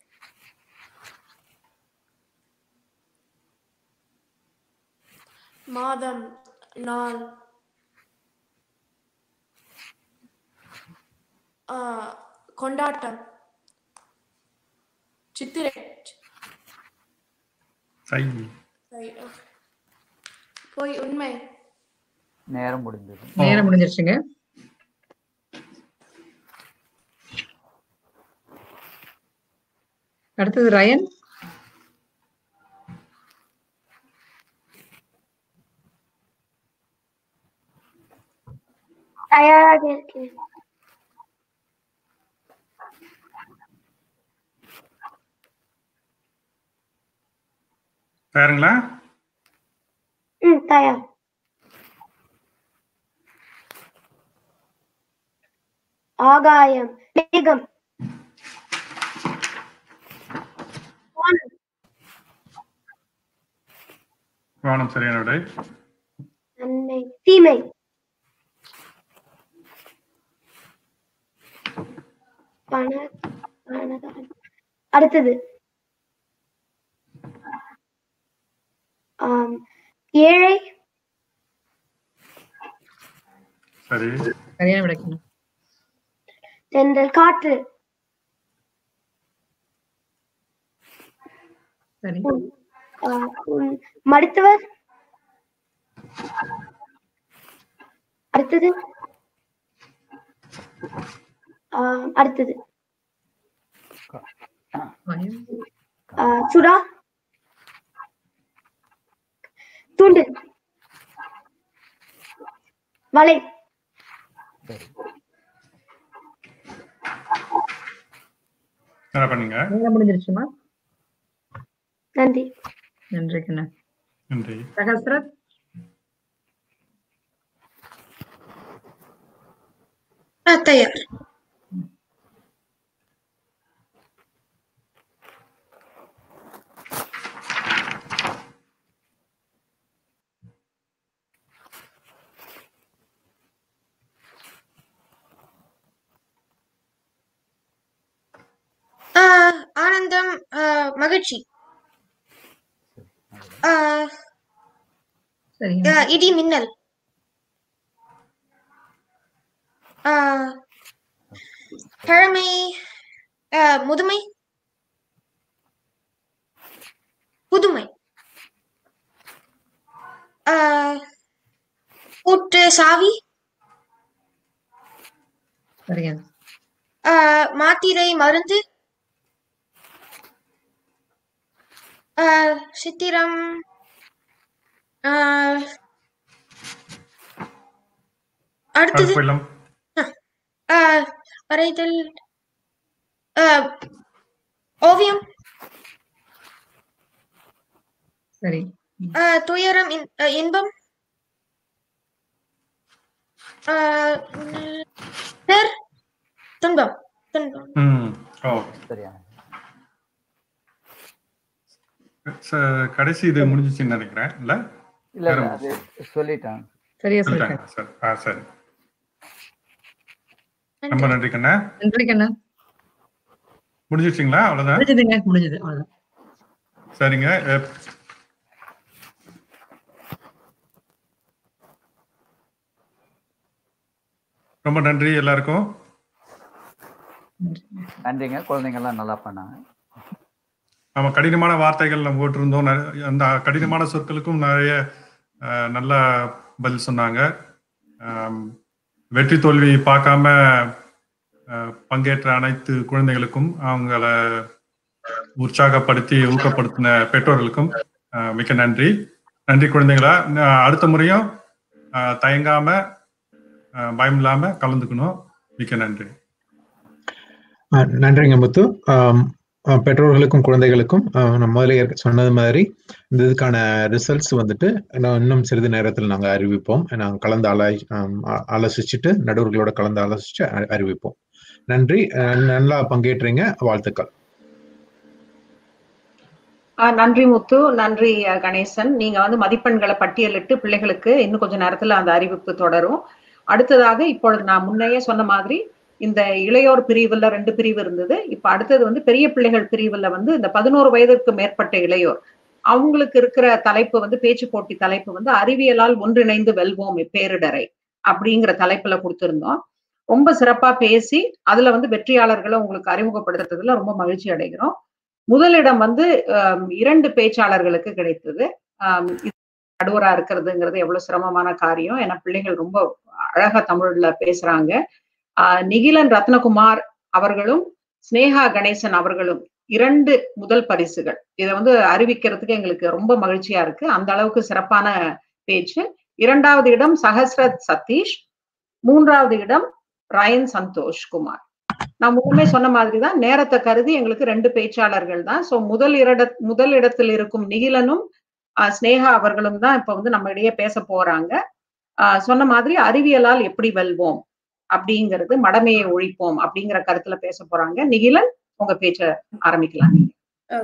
Speaker 16: மாதம் நாள் ஆ, கொண்டாட்டம் சித்திரை
Speaker 8: சை
Speaker 16: சரி, okay. பொய் உண்மை
Speaker 14: நேரம் முடிந்தது
Speaker 15: நேரம் முடிஞ்சிருச்சுங்க அடுத்தது ரயன்
Speaker 17: தயாராக இருக்கிறேன்
Speaker 8: தயாருங்களா
Speaker 17: ம் தயார் ஆகாயம் மேகம் வானம்
Speaker 8: வானம் சரியான விடை
Speaker 17: நன்மை தீமை பண பணக்காரன். அடுத்தது ஆம், ஏழை
Speaker 8: சரி
Speaker 15: சரியான விடைக்கணும்
Speaker 17: தென்றல் காற்று
Speaker 15: சரி
Speaker 17: உன், ஆ, உன் மருத்துவர் அடுத்தது ஆ, அடுத்தது ஆ, சுறா துண்டு வலை
Speaker 8: என்ன பண்ணீங்க
Speaker 15: நேரம் முடிஞ்சிருச்சுமா
Speaker 17: நன்றி
Speaker 15: நன்றி கண்ணா
Speaker 8: நன்றி
Speaker 15: சகஸ்ரத்
Speaker 17: ஆ, தயார் ஆ, ஆனந்தம் ஆ, மகிழ்ச்சி ஆ,
Speaker 15: சரி
Speaker 17: ஆ, இடி மின்னல் ஆ, பழமை ஆ, முதுமை புதுமை ஆ, பூட்டு சாவி
Speaker 15: சரியா
Speaker 17: ஆ, மாத்திரை மருந்து ஆ, சித்திரம் ஆ, அடுத்தது
Speaker 8: அடுத்து போயிடலாம்
Speaker 17: ஆ, வரைதல் ஆ, ஓவியம்
Speaker 15: சரி
Speaker 17: ஆ, துயரம் இன்- ஆ, இன்பம் ஆ, உம், பேர் துன்பம் துன்பம்
Speaker 8: ம் ஓ
Speaker 14: சரியான
Speaker 8: ச- கடைசி இது முடிஞ்சிச்சுன்னு நினைக்கிறேன் இல்ல
Speaker 14: இல்ல இல்ல அது சொல்லிட்டாங்க
Speaker 15: சரியா
Speaker 8: சொல்லிட்டாங்க
Speaker 15: சொல்லிட்டேன்
Speaker 8: சரி ஆ சரி ரொம்ப நன்றி கண்ணா
Speaker 15: நன்றி கண்ணா
Speaker 8: முடிஞ்சிருச்சுங்களா அவ்வளவுதான்
Speaker 15: முடிஞ்சதுங்க முடிஞ்சது அவ்வளவுதான்
Speaker 8: சரிங்க அஹ், ரொம்ப நன்றி எல்லாருக்கும்
Speaker 14: நன்றிங்க குழந்தைங்க எல்லாம் நல்லா பண்ணாங்க
Speaker 8: நம்ம கடினமான வார்த்தைகள் நம்ம போட்டிருந்தோம் நிறைய- அந்த கடினமான சொற்களுக்கும் நிறைய அஹ், நல்ல பதில் சொன்னாங்க ஆம், வெற்றி தோல்வி பார்க்காம அஹ், பங்கேற்ற அனைத்து குழந்தைகளுக்கும் அவங்கள உற்சாகப்படுத்தி ஊக்கப்படுத்தின பெற்றோர்களுக்கும் அஹ், மிக்க நன்றி நன்றி குழந்தைகளா ந- அடுத்த முறையும் அஹ், தயங்காம அஹ், பயம் இல்லாம கலந்துக்கணும் மிக்க நன்றி
Speaker 9: ஆஹ் நன்றிங்க முத்து ஆம், ஆஹ் பெற்றோர்களுக்கும் குழந்தைகளுக்கும் ஆஹ் நான் முதல்ல ஏற்க- சொன்னது மாதிரி இந்த இதுக்கான ரிசல்ட்ஸ் வந்துட்டு இன்னும் இன்னும் சிறிது நேரத்தில் நாங்கள் அறிவிப்போம் நாங்கள் கலந்து ஆலாய் ஆம், ஆ- ஆலோசிச்சுட்டு நடுவர்களோட கலந்து ஆலோசிச்சு அ- அறிவிப்போம் நன்றி ஆஹ் நல்லா பங்கேற்றீங்க வாழ்த்துக்கள்
Speaker 4: ஆஹ் நன்றி முத்து நன்றி அஹ், கணேசன் நீங்க வந்து மதிப்பெண்களை பட்டியலிட்டு பிள்ளைகளுக்கு இன்னும் கொஞ்ச நேரத்துல அந்த அறிவிப்பு தொடரும் அடுத்ததாக இப்பொழுது நான் முன்னையே சொன்ன மாதிரி இந்த இளையோர் பிரிவுல ரெண்டு பிரிவு இருந்தது இப்ப அடுத்தது வந்து பெரிய பிள்ளைகள் பிரிவுல வந்து இந்த பதினோரு வயதிற்கு மேற்பட்ட இளையோர் அவங்களுக்கு இருக்கிற தலைப்பு வந்து பேச்சு போட்டி தலைப்பு வந்து அறிவியலால் ஒன்றிணைந்து வெல்வோம் இப்பேரிடரை அப்படிங்கிற தலைப்புல கொடுத்திருந்தோம் ரொம்ப சிறப்பா பேசி அதுல வந்து வெற்றியாளர்களை உங்களுக்கு அறிமுகப்படுத்துறதுல ரொம்ப மகிழ்ச்சி அடைகிறோம் முதலிடம் வந்து ஆம், இரண்டு பேச்சாளர்களுக்கு கிடைத்தது ஆம், இது நடுவரா இருக்கிறதுங்கிறது எவ்வளவு சிரமமான காரியம் ஏன்னா பிள்ளைகள் ரொம்ப அழகா தமிழ்ல பேசுறாங்க ஆஹ் நிகிலன் ரத்னகுமார் அவர்களும் ஸ்னேகா கணேசன் அவர்களும் இரண்டு முதல் பரிசுகள் இதை வந்து அறிவிக்கிறதுக்கு எங்களுக்கு ரொம்ப மகிழ்ச்சியா இருக்கு அந்த அளவுக்கு சிறப்பான பேச்சு இரண்டாவது இடம் சஹஸ்ரத் சதீஷ் மூன்றாவது இடம் ரயன் சந்தோஷ் குமார் நான் முன்னமே சொன்ன மாதிரிதான் நேரத்தை கருதி எங்களுக்கு ரெண்டு பேச்சாளர்கள் தான் சோ முதல் இரட முதல் இடத்தில் இருக்கும் நிகிலனும் ஆஹ் ஸ்னேகா அவர்களும் தான் இப்ப வந்து நம்ம இடையே பேச போறாங்க ஆஹ் சொன்ன மாதிரி அறிவியலால் எப்படி வெல்வோம் அப்படிங்கிறது மடமையை ஒழிப்போம் அப்படிங்கிற கருத்துல பேச போறாங்க நிகிலன் உங்க பேச்ச ஆரம்பிக்கலாம் நீங்க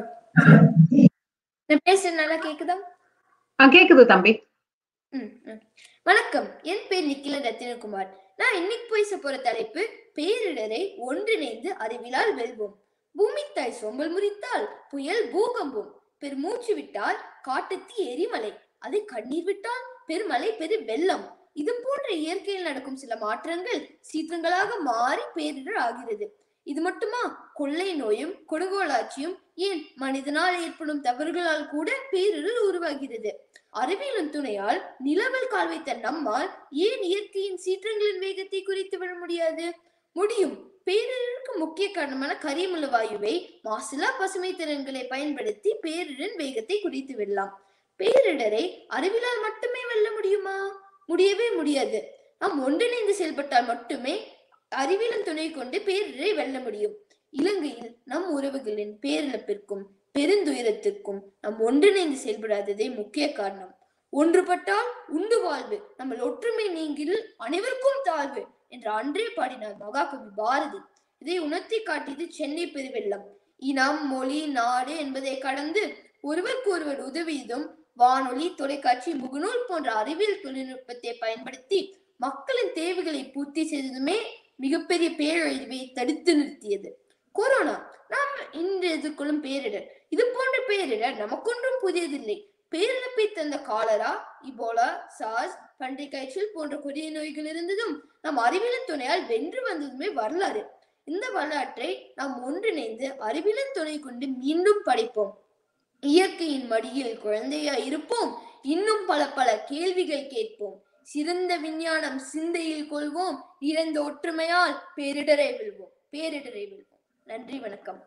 Speaker 18: நான் பேசுறது நல்லா கேக்குதா
Speaker 4: ஆஹ் கேக்குது தம்பி
Speaker 18: ம், ம். வணக்கம் என் பேர் நிக்கில ரத்தினகுமார் நான் இன்னைக்கு பேச போற தலைப்பு பேரிடரை ஒன்றிணைந்து அறிவிலால் வெல்வோம் பூமி தாய் சொம்பல் முறித்தால் புயல் பூகம்பம் பெருமூச்சு விட்டால் காட்டுத்தீ எரிமலை அதை கண்ணீர் விட்டால் பெருமழை பெரு வெள்ளம் இது போன்ற இயற்கையில் நடக்கும் சில மாற்றங்கள் சீற்றங்களாக மாறி பேரிடர் ஆகிறது இது மட்டுமா கொள்ளை நோயும் கொடுங்கோலாட்சியும் ஏன் மனிதனால் ஏற்படும் தவறுகளால் கூட பேரிடர் உருவாகிறது அறிவியலின் துணையால் நிலவில் கால் வைத்த நம்மால் ஏன் இயற்கையின் சீற்றங்களின் வேகத்தை குறித்து விட முடியாது முடியும் பேரிடருக்கு முக்கிய காரணமான கரிமல வாயுவை மாசிலா பசுமை திறன்களை பயன்படுத்தி பேரிடரின் வேகத்தை குறித்து விடலாம் பேரிடரை அறிவியலால் மட்டுமே வெல்ல முடியுமா முடியவே முடியாது நாம் ஒன்றிணைந்து செயல்பட்டால் மட்டுமே அறிவியலின் துணை கொண்டு பேரிடரை வெல்ல முடியும் இலங்கையில் நம் உறவுகளின் பேரிழப்பிற்கும் பெருந்துயரத்திற்கும் நாம் ஒன்றிணைந்து செயல்படாததே முக்கிய காரணம் ஒன்றுபட்டால் உண்டு வாழ்வு நம்ம ஒற்றுமை நீங்கில் அனைவருக்கும் தாழ்வு என்று அன்றே பாடினார் மகாகவி பாரதி இதை உணர்த்தி காட்டியது சென்னை பெருவெள்ளம் இனம் மொழி நாடு என்பதை கடந்து ஒருவருக்கு ஒருவர் உதவியதும் வானொலி தொலைக்காட்சி முகநூல் போன்ற அறிவியல் தொழில்நுட்பத்தை பயன்படுத்தி மக்களின் தேவைகளை பூர்த்தி செய்ததுமே மிகப்பெரிய பேரழிவை தடுத்து நிறுத்தியது கொரோனா நாம் இன்று எதிர்கொள்ளும் பேரிடர் இது போன்ற பேரிடர் நமக்கொன்றும் புதியதில்லை பேரிழப்பை தந்த காலரா இபோலா சார்ஸ் பன்றி காய்ச்சல் போன்ற கொடிய நோய்கள் இருந்ததும் நம் அறிவியலின் துணையால் வென்று வந்ததுமே வரலாறு இந்த வரலாற்றை நாம் ஒன்றிணைந்து அறிவியலின் துணை கொண்டு மீண்டும் படைப்போம் இயற்கையின் மடியில் குழந்தையா இருப்போம் இன்னும் பல பல கேள்விகள் கேட்போம் சிறந்த விஞ்ஞானம் சிந்தையில் கொள்வோம் இறந்த ஒற்றுமையால் பேரிடரை வெல்வோம் பேரிடரை வெல்வோம் நன்றி வணக்கம்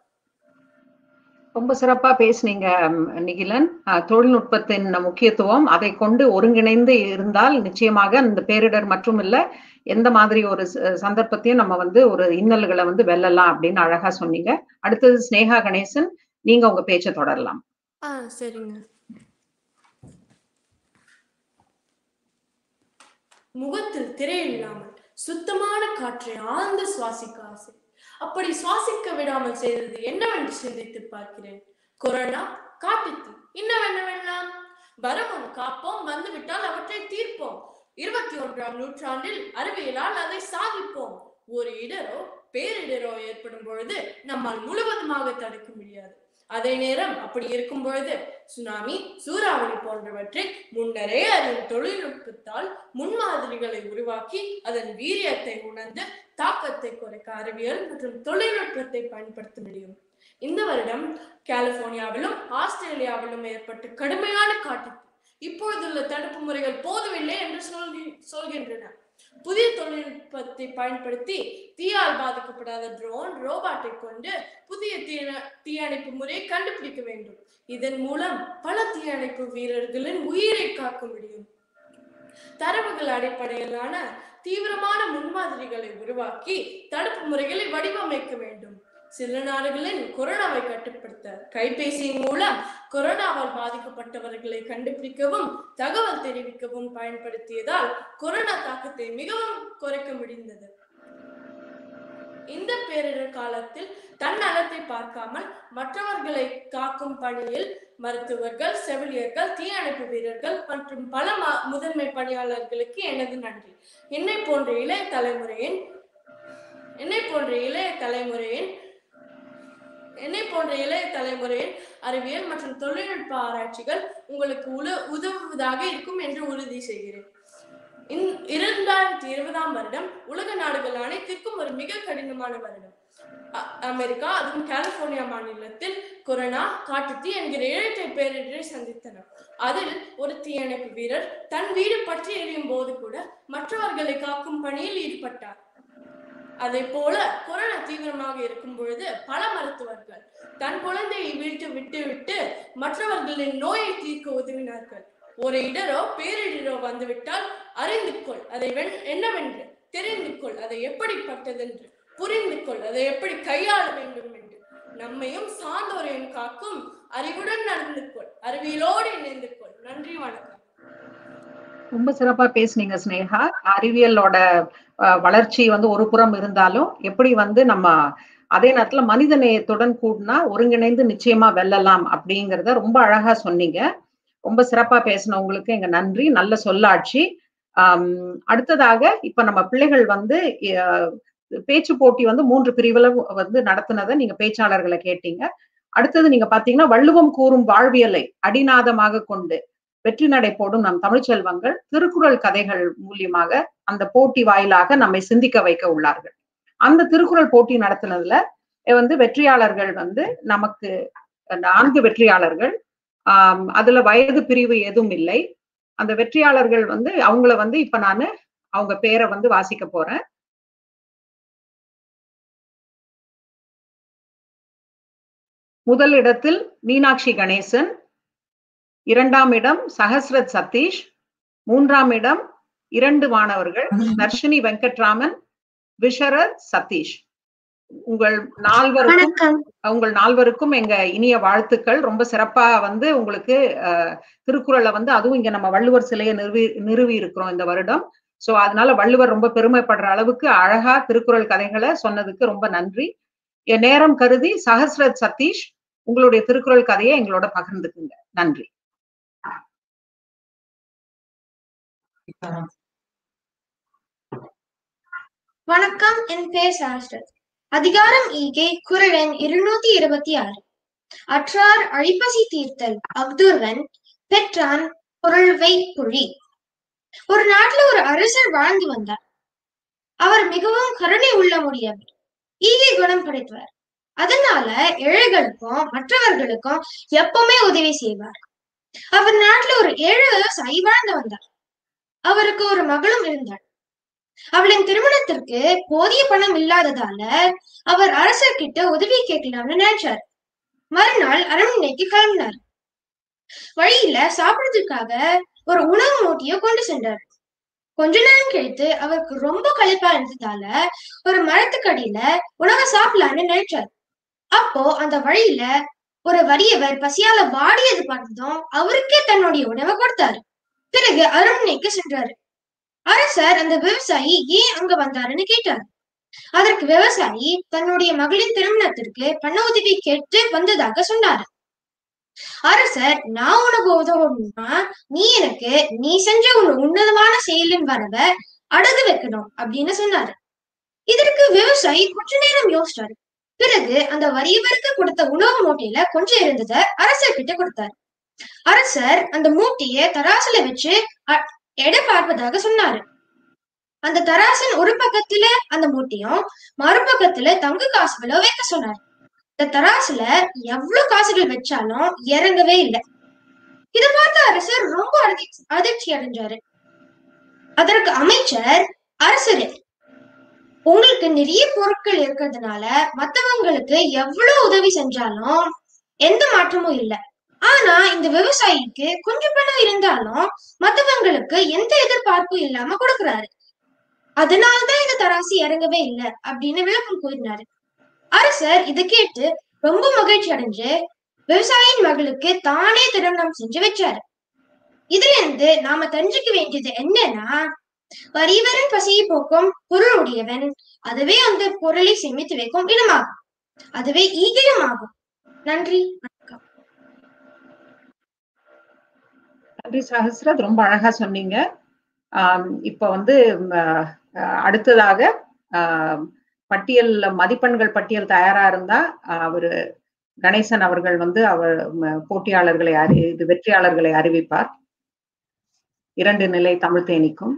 Speaker 4: ரொம்ப சிறப்பா பேசுனீங்க ம், நிகிலன் அஹ், தொழில்நுட்பத்தின் முக்கியத்துவம் அதை கொண்டு ஒருங்கிணைந்து இருந்தால் நிச்சயமாக இந்த பேரிடர் மட்டும் இல்ல எந்த மாதிரி ஒரு ச- சந்தர்ப்பத்தையும் நம்ம வந்து ஒரு இன்னல்களை வந்து வெல்லலாம் அப்படின்னு அழகா சொன்னீங்க அடுத்தது ஸ்னேகா கணேசன் நீங்க உங்க பேச்சை தொடரலாம்
Speaker 16: ஆ சரிங்க முகத்தில் திரை இல்லாமல் சுத்தமான காற்றை ஆழ்ந்து சுவாசிக்க ஆசை அப்படி சுவாசிக்க விடாமல் செய்தது என்னவென்று சிந்தித்து பார்க்கிறேன் கொரோனா காட்டுத்தீ இன்னவென்னவெல்லாம் வரமும் காப்போம் வந்துவிட்டால் அவற்றை தீர்ப்போம் இருபத்தி ஒன்றாம் நூற்றாண்டில் அறிவியலால் அதை சாதிப்போம் ஒரு இடரோ பேரிடரோ ஏற்படும் பொழுது நம்மால் முழுவதுமாக தடுக்க முடியாது அதே நேரம் அப்படி இருக்கும் பொழுது சுனாமி சூறாவளி போன்றவற்றை முன்னரே அறியும் தொழில்நுட்பத்தால் முன்மாதிரிகளை உருவாக்கி அதன் வீரியத்தை உணர்ந்து தாக்கத்தை குறைக்க அறிவியல் மற்றும் தொழில்நுட்பத்தை பயன்படுத்த முடியும் இந்த வருடம் கலிபோர்னியாவிலும் ஆஸ்திரேலியாவிலும் ஏற்பட்ட கடுமையான காட்டு இப்பொழுதுள்ள தடுப்பு முறைகள் போதவில்லை என்று சொல்லி சொல்கின்றன புதிய தொழில்நுட்பத்தை பயன்படுத்தி தீயால் பாதிக்கப்படாத ட்ரோன் ரோபாட்டை கொண்டு புதிய தீய- தீயணைப்பு முறையை கண்டுபிடிக்க வேண்டும் இதன் மூலம் பல தீயணைப்பு வீரர்களின் உயிரை காக்க முடியும் தரவுகள் அடிப்படையிலான தீவிரமான முன்மாதிரிகளை உருவாக்கி தடுப்பு முறைகளை வடிவமைக்க வேண்டும் சில நாடுகளில் கொரோனாவை கட்டுப்படுத்த கைபேசியின் மூலம் கொரோனாவால் பாதிக்கப்பட்டவர்களை கண்டுபிடிக்கவும் தகவல் தெரிவிக்கவும் பயன்படுத்தியதால் கொரோனா தாக்கத்தை மிகவும் குறைக்க முடிந்தது இந்த பேரிடர் காலத்தில் தன் நலத்தை பார்க்காமல் மற்றவர்களை காக்கும் பணியில் மருத்துவர்கள் செவிலியர்கள் தீயணைப்பு வீரர்கள் மற்றும் பல ம- முதன்மை பணியாளர்களுக்கு எனது நன்றி என்னை போன்ற இளைய தலைமுறையின் என்னை போன்ற இளைய தலைமுறையின் என்னை போன்ற இளைய தலைமுறையின் அறிவியல் மற்றும் தொழில்நுட்ப ஆராய்ச்சிகள் உங்களுக்கு உல உதவுவதாக இருக்கும் என்று உறுதி செய்கிறேன் இந்- இரண்டாயிரத்தி இருபதாம் வருடம் உலக நாடுகள் அனைத்திற்கும் ஒரு மிக கடினமான வருடம் அ- அமெரிக்கா அதுவும் கலிபோர்னியா மாநிலத்தில் கொரோனா காட்டுத்தீ என்கிற இரட்டை பேரிடரை சந்தித்தனர் அதில் ஒரு தீயணைப்பு வீரர் தன் வீடு பற்றி எரியும் போது கூட மற்றவர்களை காக்கும் பணியில் ஈடுபட்டார் அதே போல கொரோனா தீவிரமாக இருக்கும் பொழுது பல மருத்துவர்கள் தன் குழந்தையை வீட்டு விட்டு விட்டு மற்றவர்களின் நோயை தீர்க்க உதவினார்கள் ஒரு இடரோ பேரிடரோ வந்துவிட்டால் அறிந்து கொள் அதை வென்- என்னவென்று தெரிந்து கொள் அதை எப்படிப்பட்டதென்று புரிந்து கொள் அதை எப்படி கையாள வேண்டும் என்று நம்மையும் சார்ந்தோரையும் காக்கும் அறிவுடன் நடந்து கொள் அறிவியலோடு இணைந்து கொள் நன்றி வணக்கம்
Speaker 4: ரொம்ப சிறப்பா பேசுனீங்க ஸ்னேகா அறிவியலோட அஹ், வளர்ச்சி வந்து ஒரு புறம் இருந்தாலும் எப்படி வந்து நம்ம அதே நேரத்துல மனித நேயத்துடன் கூடினா ஒருங்கிணைந்து நிச்சயமா வெல்லலாம் அப்படிங்கறத ரொம்ப அழகா சொன்னீங்க ரொம்ப சிறப்பா பேசினவங்களுக்கு எங்க நன்றி நல்ல சொல்லாட்சி ஆம், அடுத்ததாக இப்ப நம்ம பிள்ளைகள் வந்து அஹ், பேச்சு போட்டி வந்து மூன்று பிரிவுல வந்து நடத்துனதை நீங்க பேச்சாளர்களை கேட்டீங்க அடுத்தது நீங்க பாத்தீங்கன்னா வள்ளுவம் கூறும் வாழ்வியலை அடிநாதமாக கொண்டு வெற்றி நடை போடும் நம் தமிழ்ச்செல்வங்கள் திருக்குறள் கதைகள் மூலியமாக அந்த போட்டி வாயிலாக நம்மை சிந்திக்க வைக்க உள்ளார்கள் அந்த திருக்குறள் போட்டி நடத்தினதுல வந்து வெற்றியாளர்கள் வந்து நமக்கு நான்கு வெற்றியாளர்கள் ஆஹ் அதுல வயது பிரிவு எதுவும் இல்லை அந்த வெற்றியாளர்கள் வந்து அவங்கள வந்து இப்ப நான் அவங்க பேரை வந்து வாசிக்க போறேன் முதல் இடத்தில் மீனாட்சி கணேசன் இரண்டாம் இடம் சஹஸ்ரத் சதீஷ் மூன்றாம் இடம் இரண்டு மாணவர்கள் தர்ஷினி வெங்கட்ராமன் விஷரத் சதீஷ் உங்கள் நால்வருக்கும் உங்கள் நால்வருக்கும் எங்க இனிய வாழ்த்துக்கள் ரொம்ப சிறப்பா வந்து உங்களுக்கு அஹ், திருக்குறளை வந்து அதுவும் இங்க நம்ம வள்ளுவர் சிலையை நிறுவி நிறுவி இருக்கிறோம் இந்த வருடம் சோ அதனால வள்ளுவர் ரொம்ப பெருமைப்படுற அளவுக்கு அழகா திருக்குறள் கதைகளை சொன்னதுக்கு ரொம்ப நன்றி என் நேரம் கருதி சஹஸ்ரத் சதீஷ் உங்களுடைய திருக்குறள் கதையை எங்களோட பகிர்ந்துக்குங்க நன்றி
Speaker 17: வணக்கம் என் பெயர் சாஸ்திரத் அதிகாரம் ஈகை குரல் எண் இருநூத்தி இருபத்தி ஆறு அற்றார் அழிப்பசி தீர்த்தல் அப்துர்வன் பெற்றான் பொருள்வை புழி ஒரு நாட்டுல ஒரு அரசர் வாழ்ந்து வந்தார் அவர் மிகவும் கருணை உள்ள முடியவர் ஈகை குணம் படைத்தவர் அதனால ஏழைகளுக்கும் மற்றவர்களுக்கும் எப்பவுமே உதவி செய்வார் அவர் நாட்டுல ஒரு ஏழை விவசாயி வாழ்ந்து வந்தார் அவருக்கு ஒரு மகளும் இருந்தாள் அவளின் திருமணத்திற்கு போதிய பணம் இல்லாததால அவர் அரசர்கிட்ட உதவி கேட்கலாம்னு நினைச்சார் மறுநாள் அரண்மனைக்கு கிளம்பினார் வழியில சாப்பிடுறதுக்காக ஒரு உணவு மூட்டையை கொண்டு சென்றார் கொஞ்ச நேரம் கழித்து அவருக்கு ரொம்ப களைப்பா இருந்ததால ஒரு மரத்துக்கடியில உணவை சாப்பிடலான்னு நினைச்சார் அப்போ அந்த வழியில ஒரு வறியவர் பசியால வாடியது பார்த்ததும் அவருக்கே தன்னுடைய உணவை கொடுத்தாரு பிறகு அரண்மனைக்கு சென்றாரு அரசர் அந்த விவசாயி ஏன் அங்க வந்தாருன்னு கேட்டார் அதற்கு விவசாயி தன்னுடைய மகளின் திருமணத்திற்கு பண உதவி கேட்டு வந்ததாக சொன்னாரு அரசர் நான் உனக்கு உதவணும்னா நீ எனக்கு நீ செஞ்ச ஒரு உன்னதமான செயலின் வரவ அடகு வைக்கணும் அப்படின்னு சொன்னாரு இதற்கு விவசாயி கொஞ்ச நேரம் யோசிச்சாரு பிறகு அந்த வறியவருக்கு கொடுத்த உணவு மூட்டையில கொஞ்சம் இருந்ததை அரசர் கிட்ட கொடுத்தாரு அரசர் அந்த மூட்டைய தராசுல வச்சு அ- எடை பார்ப்பதாக சொன்னாரு அந்த தராசின் ஒரு பக்கத்துல அந்த மூட்டையும் மறுபக்கத்துல தங்க காசுகளோ வைக்க சொன்னாரு இந்த தராசுல எவ்வளவு காசுகள் வச்சாலும் இறங்கவே இல்லை இத பார்த்த அரசர் ரொம்ப அதிர்ச்சி அதிர்ச்சி அடைஞ்சாரு அதற்கு அமைச்சர் அரசரே உங்களுக்கு நிறைய பொருட்கள் இருக்கிறதுனால மத்தவங்களுக்கு எவ்வளவு உதவி செஞ்சாலும் எந்த மாற்றமும் இல்லை ஆனா இந்த விவசாயிக்கு கொஞ்சம் பணம் இருந்தாலும் மத்தவங்களுக்கு எந்த எதிர்பார்ப்பும் இல்லாம கொடுக்கறாரு அதனால்தான் இந்த தராசு இறங்கவே இல்லை அப்படின்னு விளக்கம் கூறினாரு அரசர் இதை கேட்டு ரொம்ப மகிழ்ச்சி அடைஞ்சு விவசாயியின் மகளுக்கு தானே திருமணம் செஞ்சு வச்சாரு இதுல இருந்து நாம தெரிஞ்சுக்க வேண்டியது என்னன்னா வறியவரின் பசியை போக்கும் பொருள் உடையவன் அதுவே அந்த பொருளை சேமித்து வைக்கும் இடமாகும் அதுவே ஈகையும் ஆகும் நன்றி
Speaker 4: நன்றி சஹஸ்ரத் ரொம்ப அழகா சொன்னீங்க ஆம், இப்ப வந்து ம, அஹ், அடுத்ததாக ஆம், பட்டியல் மதிப்பெண்கள் பட்டியல் தயாரா இருந்தா அஹ், அவரு கணேசன் அவர்கள் வந்து அவர் ம, போட்டியாளர்களை அறி இது வெற்றியாளர்களை அறிவிப்பார் இரண்டு நிலை தமிழ் தேனிக்கும்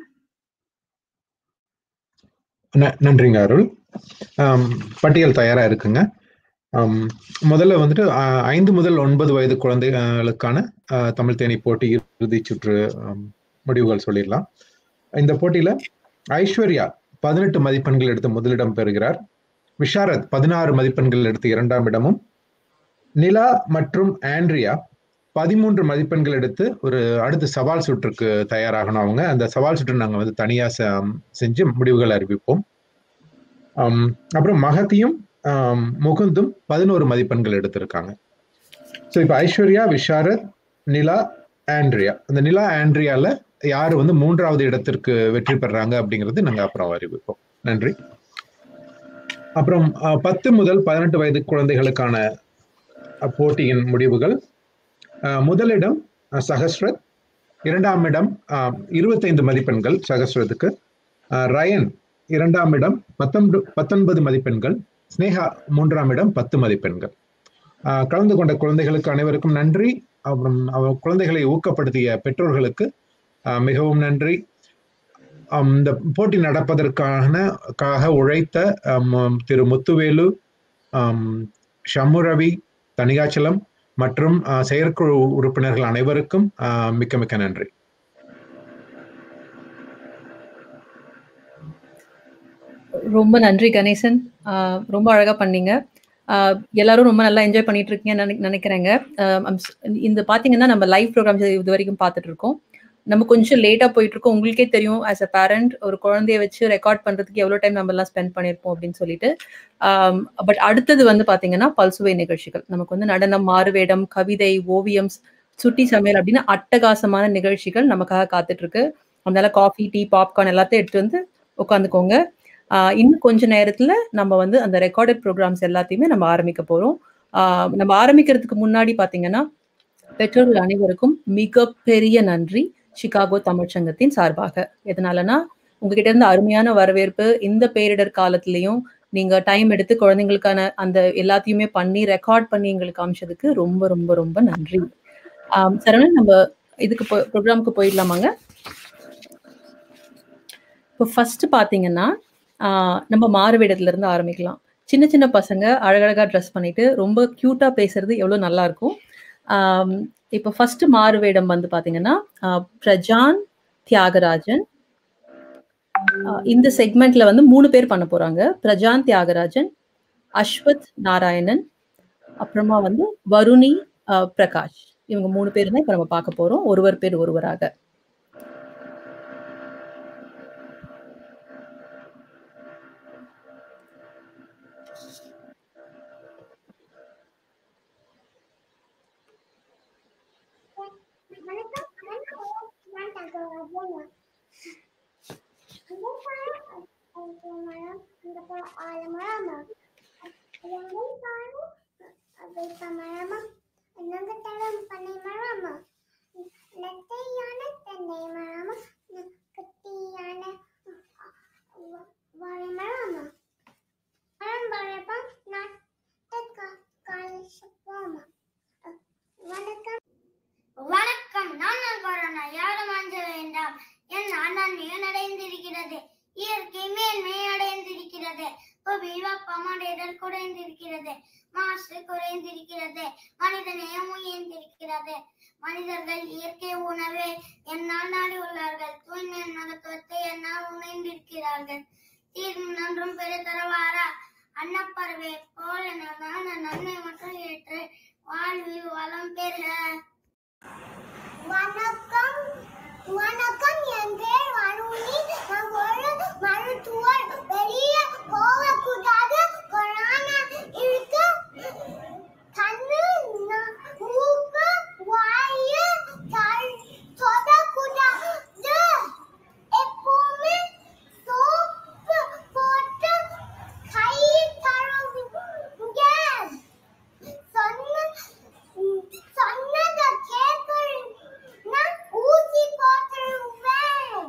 Speaker 9: ந- நன்றிங்க அருள் ஆம், பட்டியல் தயாரா இருக்குங்க ஆம், முதல்ல வந்துட்டு ஆ, ஐந்து முதல் ஒன்பது வயது குழந்தைகளுக்கான ஆ, தமிழ் தேனி போட்டி இறுதி சுற்று ஆம், முடிவுகள் சொல்லிடலாம் இந்த போட்டியில ஐஸ்வர்யா பதினெட்டு மதிப்பெண்கள் எடுத்து முதலிடம் பெறுகிறார் விஷாரத் பதினாறு மதிப்பெண்கள் எடுத்து இரண்டாம் இடமும் நிலா மற்றும் ஆண்ட்ரியா பதிமூன்று மதிப்பெண்கள் எடுத்து ஒரு அடுத்த சவால் சுற்றுக்கு தயாராகணும் அவங்க அந்த சவால் சுற்று நாங்கள் வந்து தனியா செ- செஞ்சு முடிவுகள் அறிவிப்போம் ஆம், அப்புறம் மகத்தியும் ஆம், முகுந்தும் பதினோரு மதிப்பெண்கள் எடுத்திருக்காங்க ஸோ இப்போ ஐஸ்வர்யா விஷாரத் நிலா ஆண்ட்ரியா அந்த நிலா ஆண்ட்ரியால யாரு வந்து மூன்றாவது இடத்திற்கு வெற்றி பெறாங்க அப்படிங்கிறது நாங்க அப்புறம் அறிவிப்போம் நன்றி அப்புறம் அஹ், பத்து முதல் பதினெட்டு வயது குழந்தைகளுக்கான அஹ், போட்டியின் முடிவுகள் அஹ், முதலிடம் அஹ், சஹஸ்ரத் இரண்டாம் இடம் அஹ், இருபத்தைந்து மதிப்பெண்கள் சஹஸ்ரத்துக்கு அஹ், ரயன் இரண்டாம் இடம் பத்தொன்பது பத்தொன்பது மதிப்பெண்கள் ஸ்னேகா மூன்றாம் இடம் பத்து மதிப்பெண்கள் அஹ், கலந்து கொண்ட குழந்தைகளுக்கு அனைவருக்கும் நன்றி அப்புறம் அவ- குழந்தைகளை ஊக்கப்படுத்திய பெற்றோர்களுக்கு அஹ், மிகவும் நன்றி அம், இந்த போட்டி நடப்பதற்கான காக உழைத்த அம், திரு முத்துவேலு அம், ஷம்மு ரவி தனிகாச்சலம் மற்றும் அஹ், செயற்குழு உறுப்பினர்கள் அனைவருக்கும் அஹ், மிக்க மிக்க நன்றி
Speaker 15: ரொம்ப நன்றி கணேசன் ஆஹ் ரொம்ப அழகா பண்ணீங்க ஆஹ் எல்லாரும் ரொம்ப நல்லா என்ஜாய் பண்ணிட்டு இருக்கீங்கன்னு நினை- நினைக்கிறேங்க ஆஹ் I'm s- இந்த பாத்தீங்கன்னா நம்ம லைவ் ப்ரோக்ராம்ஸ் இது வரைக்கும் பார்த்துட்டு இருக்கோம் நம்ம கொஞ்சம் லேட்டா போயிட்டு இருக்கோம் உங்களுக்கே தெரியும் ஆஸ் அ பேரண்ட் ஒரு குழந்தைய வச்சு ரெக்கார்ட் பண்றதுக்கு எவ்வளவு டைம் நம்ம எல்லாம் ஸ்பெண்ட் பண்ணியிருப்போம் அப்படின்னு சொல்லிட்டு பட் அடுத்தது வந்து பாத்தீங்கன்னா பல்சுவை நிகழ்ச்சிகள் நமக்கு வந்து நடனம் மாறுவேடம் கவிதை ஓவியம் சுட்டி சமையல் அப்படின்னு அட்டகாசமான நிகழ்ச்சிகள் நமக்காக காத்துட்டு இருக்கு அதனால காஃபி டீ பாப்கார்ன் எல்லாத்தையும் எடுத்து வந்து உட்காந்துக்கோங்க ஆஹ் இன்னும் கொஞ்ச நேரத்துல நம்ம வந்து அந்த ரெக்கார்டட் ப்ரோக்ராம்ஸ் எல்லாத்தையுமே நம்ம ஆரம்பிக்க போறோம் ஆஹ் நம்ம ஆரம்பிக்கிறதுக்கு முன்னாடி பாத்தீங்கன்னா பெற்றோர்கள் அனைவருக்கும் மிகப்பெரிய நன்றி சிகாகோ தமிழ்ச்சங்கத்தின் சார்பாக எதனாலனா உங்ககிட்ட இருந்து அருமையான வரவேற்பு இந்த பேரிடர் காலத்திலையும் நீங்க டைம் எடுத்து குழந்தைங்களுக்கான அந்த எல்லாத்தையுமே பண்ணி ரெக்கார்ட் பண்ணி எங்களுக்கு காமிச்சதுக்கு ரொம்ப ரொம்ப ரொம்ப நன்றி ஆம், சரவணன் நம்ம இதுக்கு ப்ரோக்ராமுக்கு போயிடலாமாங்க இப்போ ஃபர்ஸ்ட் பாத்தீங்கன்னா ஆஹ் நம்ம மாறுவேடத்துல இருந்து ஆரம்பிக்கலாம் சின்ன சின்ன பசங்க அழகழகா ட்ரெஸ் பண்ணிட்டு ரொம்ப கியூட்டா பேசுறது எவ்வளவு நல்லா இருக்கும் ஆம், இப்போ ஃபர்ஸ்ட் மாறுவேடம் வந்து பாத்தீங்கன்னா ஆஹ் பிரஜான் தியாகராஜன் ஆஹ் இந்த செக்மெண்ட்ல வந்து மூணு பேர் பண்ண போறாங்க பிரஜான் தியாகராஜன் அஸ்வத் நாராயணன் அப்புறமா வந்து வருணி ஆஹ் பிரகாஷ் இவங்க மூணு பேர் தான் இப்ப நம்ம பார்க்க போறோம் ஒருவர் பேர் ஒருவராக
Speaker 19: வணக்கம் நான் கொரோனா யாரும் அஞ்ச வேண்டாம் என் அண்ணன் அடைந்திருக்கிறது இயற்கை மேன்மை அடைந்திருக்கிறது புவி வெப்பமடைதல் குறைந்திருக்கிறது மாசு குறைந்திருக்கிறது மனிதநேயம் உயர்ந்திருக்கிறது மனிதர்கள் இயற்கை உணவை என்னால் நாடி உள்ளார்கள் தூய்மை மகத்துவத்தை என்னால் உணர்ந்திருக்கிறார்கள் தீர்வும் நன்றும் பெருதரவாரா அன்னப்பறவை போல நான் நன்மை மற்றும் ஏற்று வாழ்வில் வளம் பெறுக வணக்கம் வணக்கம் என் பேர் வனுனி நான் ஒரு மருத்துவர் வெளியே போகக்கூடாது கொரோனா இருக்கு கண்ணு நா- மூக்கு வாயு கண் தொடக்கூடாது எப்பவுமே சோப்பு போட்டு கை தடவுங்க சொன்ன சொன்னதை கேட்கணும்னா ஊசி போட்டுருவேன்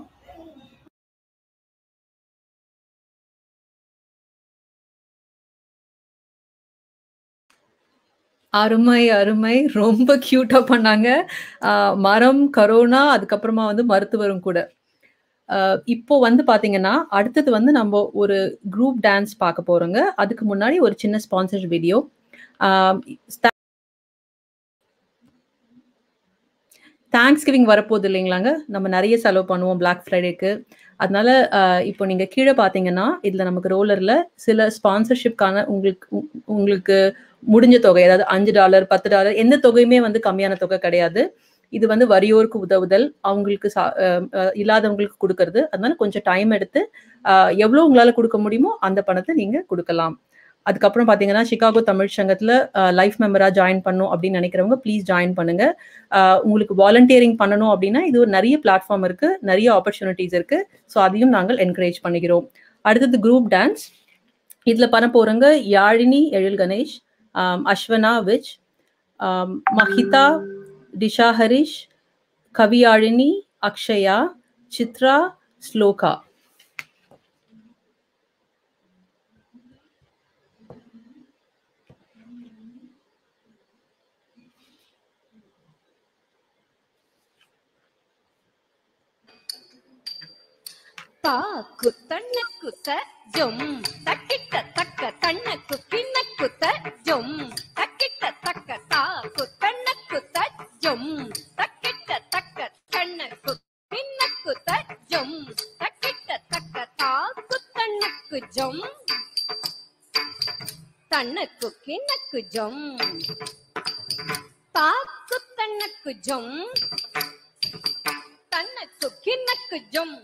Speaker 15: அருமை அருமை ரொம்ப கியூட்டா பண்ணாங்க ஆஹ் மரம் கரோனா அதுக்கப்புறமா வந்து மருத்துவரும் கூட ஆஹ் இப்போ வந்து பாத்தீங்கன்னா அடுத்தது வந்து நம்ம ஒரு குரூப் டான்ஸ் பார்க்க போறோங்க அதுக்கு முன்னாடி ஒரு சின்ன ஸ்பான்சர் வீடியோ தேங்க்ஸ் கிவிங் வரப்போகுது இல்லைங்களாங்க நம்ம நிறைய செலவு பண்ணுவோம் Black ஃப்ரைடேக்கு அதனால ஆஹ் இப்போ நீங்க கீழே பார்த்தீங்கன்னா இதுல நமக்கு ரோலர்ல சில ஸ்பான்சர்ஷிப்கான உங்களுக்கு உ- உங்களுக்கு முடிஞ்ச தொகை அதாவது அஞ்சு டாலர் பத்து டாலர் எந்த தொகையுமே வந்து கம்மியான தொகை கிடையாது இது வந்து வறியோருக்கு உதவுதல் அவங்களுக்கு சா- அஹ் அஹ் இல்லாதவங்களுக்கு கொடுக்கறது அதனால கொஞ்சம் டைம் எடுத்து ஆஹ் எவ்வளவு உங்களால கொடுக்க முடியுமோ அந்த பணத்தை நீங்க கொடுக்கலாம் அதுக்கப்புறம் பார்த்தீங்கன்னா சிகாகோ தமிழ் சங்கத்தில் லைஃப் மெம்பராக ஜாயின் பண்ணும் அப்படின்னு நினைக்கிறவங்க ப்ளீஸ் ஜாயின் பண்ணுங்க அஹ், உங்களுக்கு வாலண்டியரிங் பண்ணணும் அப்படின்னா இது ஒரு நிறைய பிளாட்ஃபார்ம் இருக்கு நிறைய ஆப்பர்ச்சுனிட்டிஸ் இருக்கு ஸோ அதையும் நாங்கள் என்கரேஜ் பண்ணிக்கிறோம் அடுத்தது குரூப் டான்ஸ் இதில் பண்ண போகிறவங்க யாழினி எழில் கணேஷ் ஆம், அஸ்வனா விஜ் ஆம், மஹிதா டிஷா ஹரிஷ் கவியாழினி அக்ஷயா சித்ரா ஸ்லோகா
Speaker 20: தாக்கு தன்ன குத்த ஜொம் தக்கிட்ட தக்க தன்ன குக்கின்ன குத்த ஜொம் தக்கிட்ட தக்க தாக்கு தன்ன குத்த ஜொம் தக்கிட்ட தக்க தன்ன குக்கின்ன குத்த ஜொம் தக்கிட்ட தக்க தாக்கு தன்னக்கு ஜொம் தன்னக்கு கிண்ணக்கு ஜொம் தாக்கு தன்னக்கு ஜொம் தன்னக்கு கிண்ணக்கு ஜொம்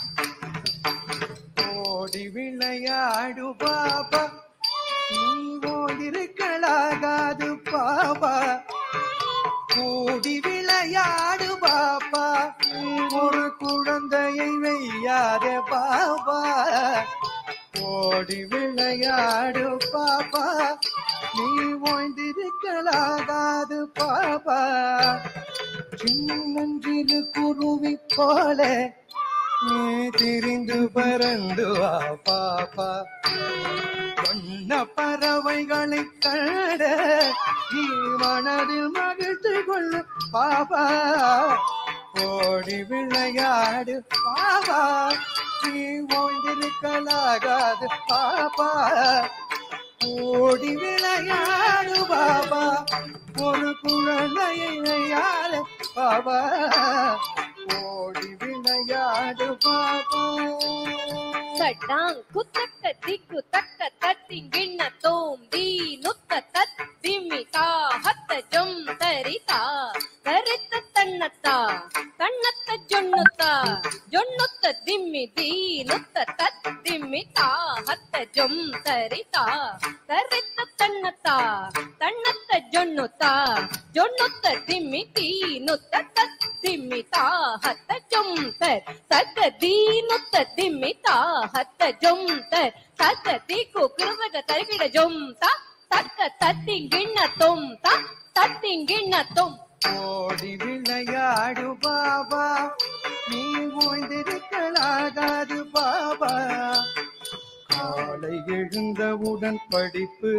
Speaker 21: ஓடி விளையாடு பாபா நீ ஓடிருக்கலாகாது பாபா கூடி விளையாடு பாப்பா ஒரு குழந்தையை வெய்யாதே பாபா ஓடி விளையாடு பாப்பா நீ ஓய்ந்திருக்கலாகாது பாபா சின்னஞ்சிறு குருவி போல நீ திரிந்து பறந்து வா பாப்பா வண்ண பறவைகளை கட நீ மனதில் மகிழ்ந்து கொள்ளு பாப்பா ஓடி விளையாடு பாப்பா நீ ஓய்ந்திருக்கலாகாது பாப்பா ஓடி விளையாடு பாபா ஒரு குழந்தையை விளையாடு பாபா ஓடி விளையாடு பாபா
Speaker 20: சட்டாங் குத்தக்க திக்கு தக்க தத்திங்கிண்ண தோம் தி நுத்த தத் திமிதா ஹத்த ஜொம் தரிதா தரித்த தன்னத்தா தன்னத்த ஜொன்னுத்தா ஜொன்னுத்த திம்மி தி நுத்த தத் திமிதா ஹத்த ஜொம் தரிதா தரித்த தன்னத்தா தன்னத்த ஜொன்னுத்தா ஜொன்னுத்த திம்மி தி நுத்த தத் திமிதா ஹத்த ஜொம் தர் தக்க தீனுத்த திமிதா ஹத்த ஜொம் தர் தக்க தீக்கு குருவக தருகிட ஜொம் தா தக்க தத்திங்கிண்ண தொம் தா தத்திங்கிண்ண தொம்
Speaker 21: ஓடி விளையாடு பாபா நீ ஓய்ந்திருக்கலாகாது பாபா காலை எழுந்தவுடன் படிப்பு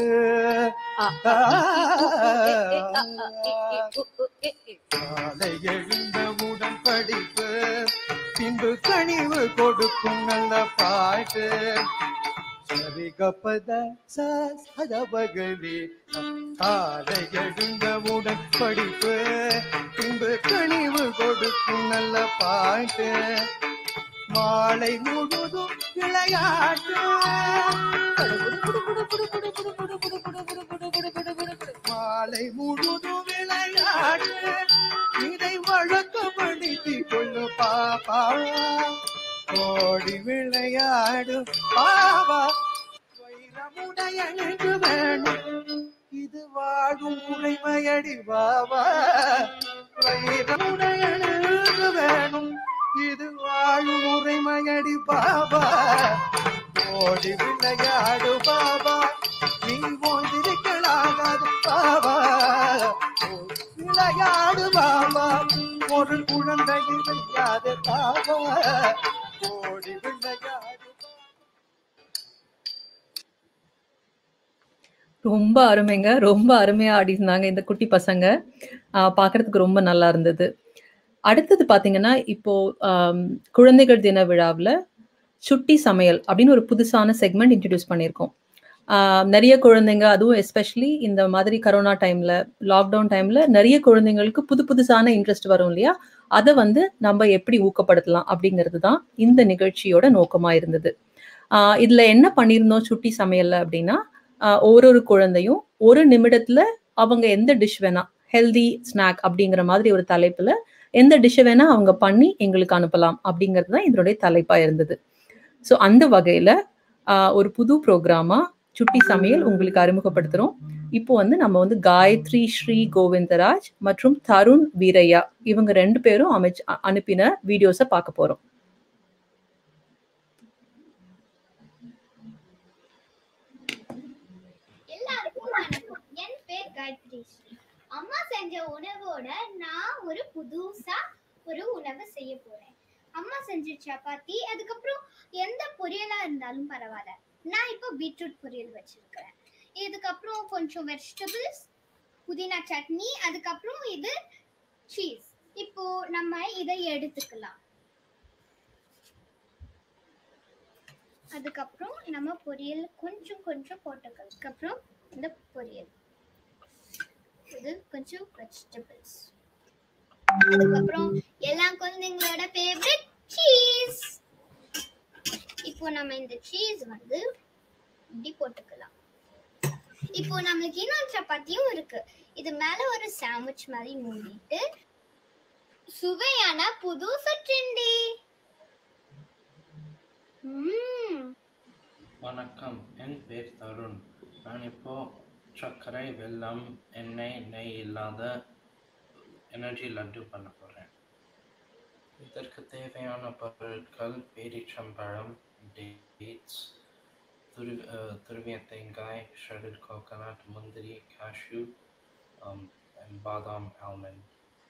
Speaker 21: காலை எழுந்தவுடன் படிப்பு பின்பு கனிவு கொடுக்கும் நல்ல பாட்டு சரிகப்பத சதபகலி காலை எழுந்தவுடன் படிப்பு பின்பு கனிவு கொடுக்கும் நல்ல பாட்டு மாலை முழுதும் விளையாட்டு மாலை முழுதும் விளையாட்டு இதை வழக்கப்படுத்திக் கொள்ளு பாப்பா ஓடி விளையாடு பாபா வைரமுடைய நெஞ்சு வேணும் இது வாழும் உடைமையடி பாபா வைரமுடைய நெஞ்சு வேணும் இது வாழும் உரிமையடி பாபா ஓடி விளையாடு பாபா நீ ஓய்ந்திருக்கலாகாது பாபா விளையாடு பாபா ஒரு குழந்தையை வையாத பாபா ஓடி விளையாடு
Speaker 15: ரொம்ப அருமைங்க ரொம்ப அருமையா ஆடிருந்தாங்க இந்த குட்டி பசங்க ஆஹ் பார்க்கறதுக்கு ரொம்ப நல்லா இருந்தது அடுத்தது பாத்தீங்கன்னா இப்போ ஆம், குழந்தைகள் தின விழாவில் சுட்டி சமையல் அப்படின்னு ஒரு புதுசான செக்மெண்ட் இன்ட்ரடியூஸ் பண்ணியிருக்கோம் ஆஹ் நிறைய குழந்தைங்க அதுவும் எஸ்பெஷலி இந்த மாதிரி கரோனா டைம்ல லாக்டவுன் டைம்ல நிறைய குழந்தைங்களுக்கு புது புதுசான இன்ட்ரெஸ்ட் வரும் இல்லையா அதை வந்து நம்ம எப்படி ஊக்கப்படுத்தலாம் அப்படிங்கிறது தான் இந்த நிகழ்ச்சியோட நோக்கமா இருந்தது ஆஹ் இதுல என்ன பண்ணியிருந்தோம் சுட்டி சமையல்ல அப்படின்னா ஆஹ் ஒரு ஒரு குழந்தையும் ஒரு நிமிடத்துல அவங்க எந்த டிஷ் வேணா ஹெல்தி ஸ்நாக் அப்படிங்கிற மாதிரி ஒரு தலைப்புல எந்த டிஷ்ஷை வேணா அவங்க பண்ணி எங்களுக்கு அனுப்பலாம் அப்படிங்கிறது தான் இதனுடைய தலைப்பா இருந்தது ஸோ அந்த வகையில ஆஹ் ஒரு புது ப்ரோக்ராமா சுட்டி சமையல் உங்களுக்கு அறிமுகப்படுத்துறோம் இப்போ வந்து நம்ம வந்து காயத்ரி ஸ்ரீ கோவிந்தராஜ் மற்றும் தருண் வீரையா இவங்க ரெண்டு பேரும் அமைச்சு அ- அனுப்பின வீடியோஸை பார்க்க போறோம்
Speaker 1: எல்லாருக்கும் வணக்கம் என் பேர் காயத்ரி ஸ்ரீ அம்மா செஞ்ச உணவோட நான் ஒரு புதுசா ஒரு உணவு செய்ய போறேன் அம்மா செஞ்ச சப்பாத்தி அதுக்கப்புறம் எந்த பொரியலா இருந்தாலும் பரவாயில்ல நான் இப்போ பீட்ரூட் பொரியல் வச்சிருக்கிறேன் இதுக்கப்புறம் கொஞ்சம் வெஜிடபிள்ஸ் புதினா சட்னி அதுக்கப்புறம் இது சீஸ் இப்போ நம்ம இதை எடுத்துக்கலாம் அதுக்கப்புறம் நம்ம பொரியல் கொஞ்சம் கொஞ்சம் போட்டுக்கலாம் அதுக்கப்புறம் இந்த பொரியல் இது கொஞ்சம் வெஜிடபிள்ஸ் அதுக்கப்புறம் எல்லா குழந்தைங்களோட ஃபேவரட் சீஸ் இப்போ நம்ம இந்த சீஸ் வந்து இப்படி போட்டுக்கலாம் இப்போ நம்மளுக்கு இன்னொரு சப்பாத்தியும் இருக்கு இது மேல ஒரு சாண்ட்விச் மாதிரி மூடிட்டு சுவையான புது சட்ரண்டி ம்ம்
Speaker 22: வணக்கம் என் பேர் தருண் நான் இப்போ சர்க்கரை வெல்லம் எண்ணெய் நெய் இல்லாத எனர்ஜி லட்டு பண்ண போகிறேன் இதற்கு தேவையான பொருட்கள் பேரிச்சம்பழம் டேட்ஸ் துரு அஹ், துருவிய தேங்காய் ஷ்ரெடட் கோகனட் முந்திரி cashew um, and பாதாம் ஆல்மண்ட்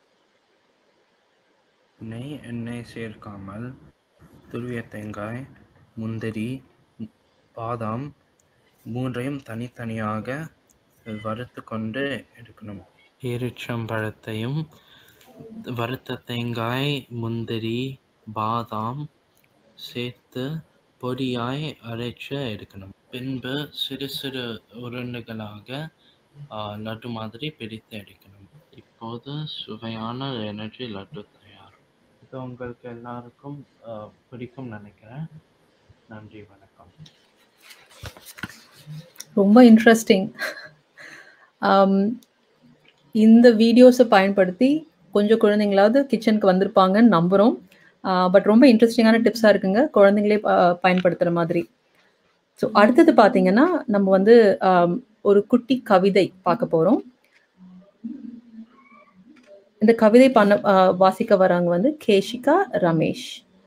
Speaker 22: நெய் எண்ணெய் சேர்க்காமல் துருவிய தேங்காய் முந்திரி பாதாம் மூன்றையும் தனித்தனியாக வறுத்து கொண்டு எடுக்கணும் பேரிச்சம்பழத்தையும் வறுத்த தேங்காய் முந்திரி பாதாம் சேர்த்து பொடியாய் அரைச்சு எடுக்கணும் பின்பு சிறு சிறு உருண்டைகளாக ஆ, லட்டு மாதிரி பிரித்து எடுக்கணும் இப்போது சுவையான எனர்ஜி லட்டு தயார் இது உங்களுக்கு எல்லாருக்கும் ஆ, பிடிக்கும் நினைக்கிறேன் நன்றி வணக்கம்
Speaker 15: ரொம்ப இன்ட்ரெஸ்டிங் இந்த வீடியோஸை பயன்படுத்தி கொஞ்சம் குழந்தைங்களாவது கிச்சனுக்கு வந்திருப்பாங்கன்னு நம்புகிறோம் பட் ரொம்ப இன்ட்ரெஸ்டிங்கான டிப்ஸாக இருக்குங்க குழந்தைங்களே ப- பயன்படுத்துகிற மாதிரி ஸோ அடுத்தது பார்த்தீங்கன்னா நம்ம வந்து ஆம், ஒரு குட்டி கவிதை பார்க்க போகிறோம் இந்த கவிதை பண்ண ஆ, வாசிக்க வராங்க வந்து கேஷிகா ரமேஷ்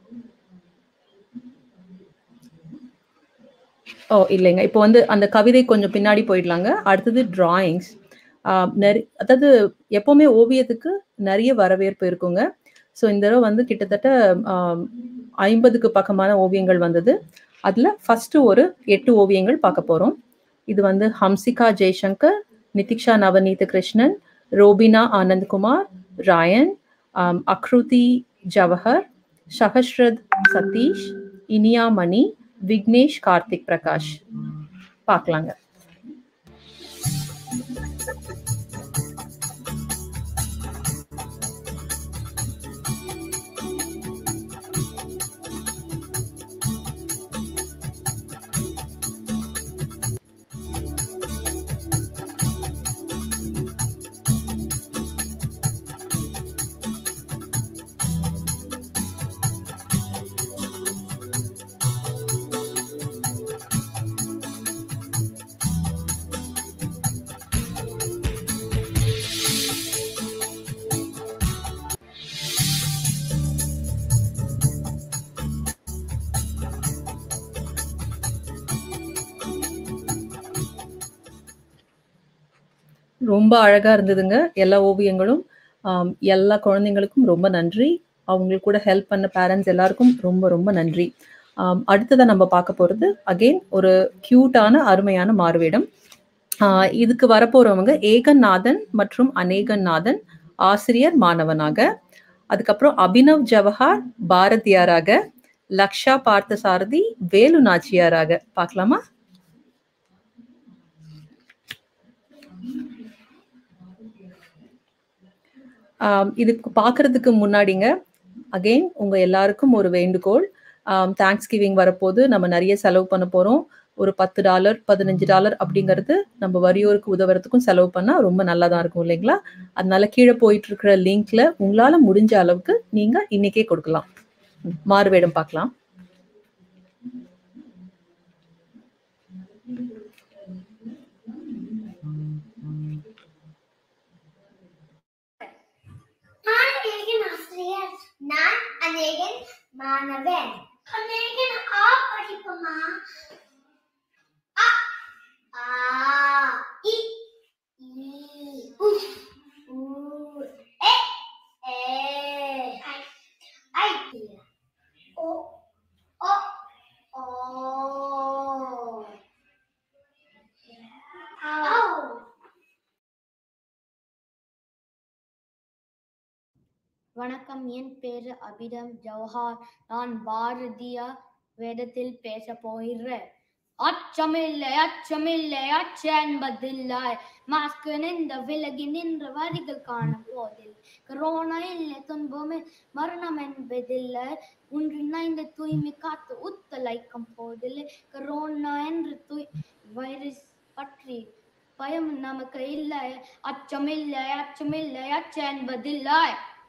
Speaker 15: ஓ இல்லைங்க இப்போ வந்து அந்த கவிதை கொஞ்சம் பின்னாடி போயிடலாங்க அடுத்தது டிராயிங்ஸ் நிறைய அதாவது எப்போவுமே ஓவியத்துக்கு நிறைய வரவேற்பு இருக்குங்க ஸோ இந்த தடவை வந்து கிட்டத்தட்ட ஆம், ஐம்பதுக்கு பக்கமான ஓவியங்கள் வந்தது அதில் ஃபஸ்ட்டு ஒரு எட்டு ஓவியங்கள் பார்க்க போகிறோம் இது வந்து ஹம்சிகா ஜெய்சங்கர் நிதிக்ஷா நவநீத கிருஷ்ணன் ரோபினா ஆனந்த்குமார் ராயன் ஆம், அக்ருதி ஜவஹர் சஹஸ்ரத் சதீஷ் இனியா மணி விக்னேஷ் கார்த்திக் பிரகாஷ் பார்க்கலாங்க ரொம்ப அழகா இருந்ததுங்க எல்லா ஓவியங்களும் ஆம், எல்லா குழந்தைங்களுக்கும் ரொம்ப நன்றி அவங்களுக்கு கூட ஹெல்ப் பண்ண பேரண்ட்ஸ் எல்லாருக்கும் ரொம்ப ரொம்ப நன்றி ஆம், அடுத்ததா நம்ம பார்க்க போறது அகைன் ஒரு கியூட்டான அருமையான மாறுவேடம் ஆஹ் இதுக்கு வரப்போறவங்க ஏகநாதன் மற்றும் அநேகநாதன் ஆசிரியர் மாணவனாக அதுக்கப்புறம் அபினவ் ஜவஹர் பாரதியாராக லக்ஷா பார்த்தசாரதி வேலு நாச்சியாராக பார்க்கலாமா ஆம், இதுக்கு பார்க்கறதுக்கு முன்னாடிங்க அகெயின் உங்க எல்லாருக்கும் ஒரு வேண்டுகோள் தேங்க்ஸ் கிவிங் வரப்போது நம்ம நிறைய செலவு பண்ண போறோம் ஒரு பத்து டாலர் பதினஞ்சு டாலர் அப்படிங்கிறது நம்ம வரியோருக்கு உதவுறதுக்கும் செலவு பண்ணா ரொம்ப நல்லா தான் இருக்கும் இல்லைங்களா அதனால கீழே போயிட்டு இருக்கிற லிங்க்ல உங்களால முடிஞ்ச அளவுக்கு நீங்க இன்னைக்கே கொடுக்கலாம் ம், மாறுவேடம் பார்க்கலாம்
Speaker 19: நான் அநேகன் மாணவன் அநேகன் ஆ படிப்போமா அ ஆ இ ஈ உ ஊ எ ஏ ஐ ஐ ஓ ஓ ஓ ஆ
Speaker 2: வணக்கம் என் பேரு அபிரம் ஜவஹர் நான் பாரதிய வேதத்தில் பேச போகிறேன் அச்சமில்லை அச்சமில்லை அச்ச என்பதில்லை மாஸ்க் நின்ற விலகி நின்ற வரிகள் காண போதில் கொரோனா இல்லை துன்பமே மரணம் என்பதில்லை ஒன்று இணைந்த தூய்மை காத்து உத்தலைக்கும் போதில்லை கொரோனா என்று தூய் வைரஸ் பற்றி பயம் நமக்கு இல்லை அச்சமில்லை அச்சமில்லை அச்ச என்பதில்லை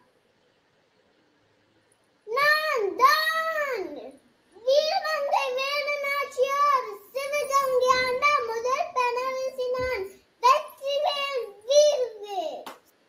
Speaker 19: நான் தான் வீரமந்தை வேலுநாச்சியார் சிவகங்கை ஆண்ட முதல் பெணவசினான் வெற்றிவேல் வீரவேல்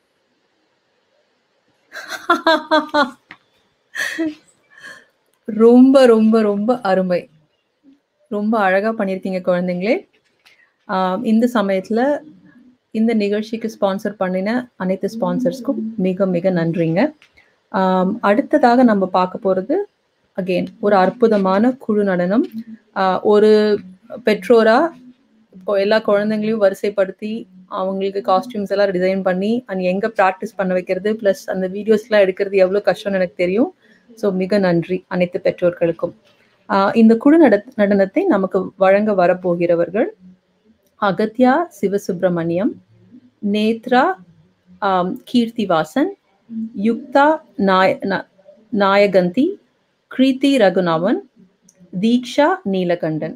Speaker 15: ரொம்ப ரொம்ப ரொம்ப அருமை ரொம்ப அழகா பண்ணியிருக்கீங்க குழந்தைங்களே ஆஹ் இந்த சமயத்துல இந்த நிகழ்ச்சிக்கு ஸ்பான்சர் பண்ணின அனைத்து ஸ்பான்சர்ஸ்க்கும் மிக மிக நன்றிங்க ஆம், அடுத்ததாக நம்ம பார்க்க போறது அகெயின் ஒரு அற்புதமான குழு நடனம் ஆஹ் ஒரு பெற்றோரா இப்போ எல்லா குழந்தைங்களையும் வரிசைப்படுத்தி அவங்களுக்கு காஸ்டியூம்ஸ் எல்லாம் டிசைன் பண்ணி அண்ட் எங்க ப்ராக்டிஸ் பண்ண வைக்கிறது ப்ளஸ் அந்த வீடியோஸ்லாம் எடுக்கிறது எவ்வளோ கஷ்டம்னு எனக்கு தெரியும் ஸோ மிக நன்றி அனைத்து பெற்றோர்களுக்கும் ஆஹ் இந்த குழு நட நடனத்தை நமக்கு வழங்க வரப்போகிறவர்கள் அகத்யா சிவசுப்பிரமணியம் நேத்ரா ஆம், கீர்த்திவாசன் யுக்தா நாய நா- நாயகந்தி கிருதி ரகுநாதன் தீக்ஷா நீலகண்டன்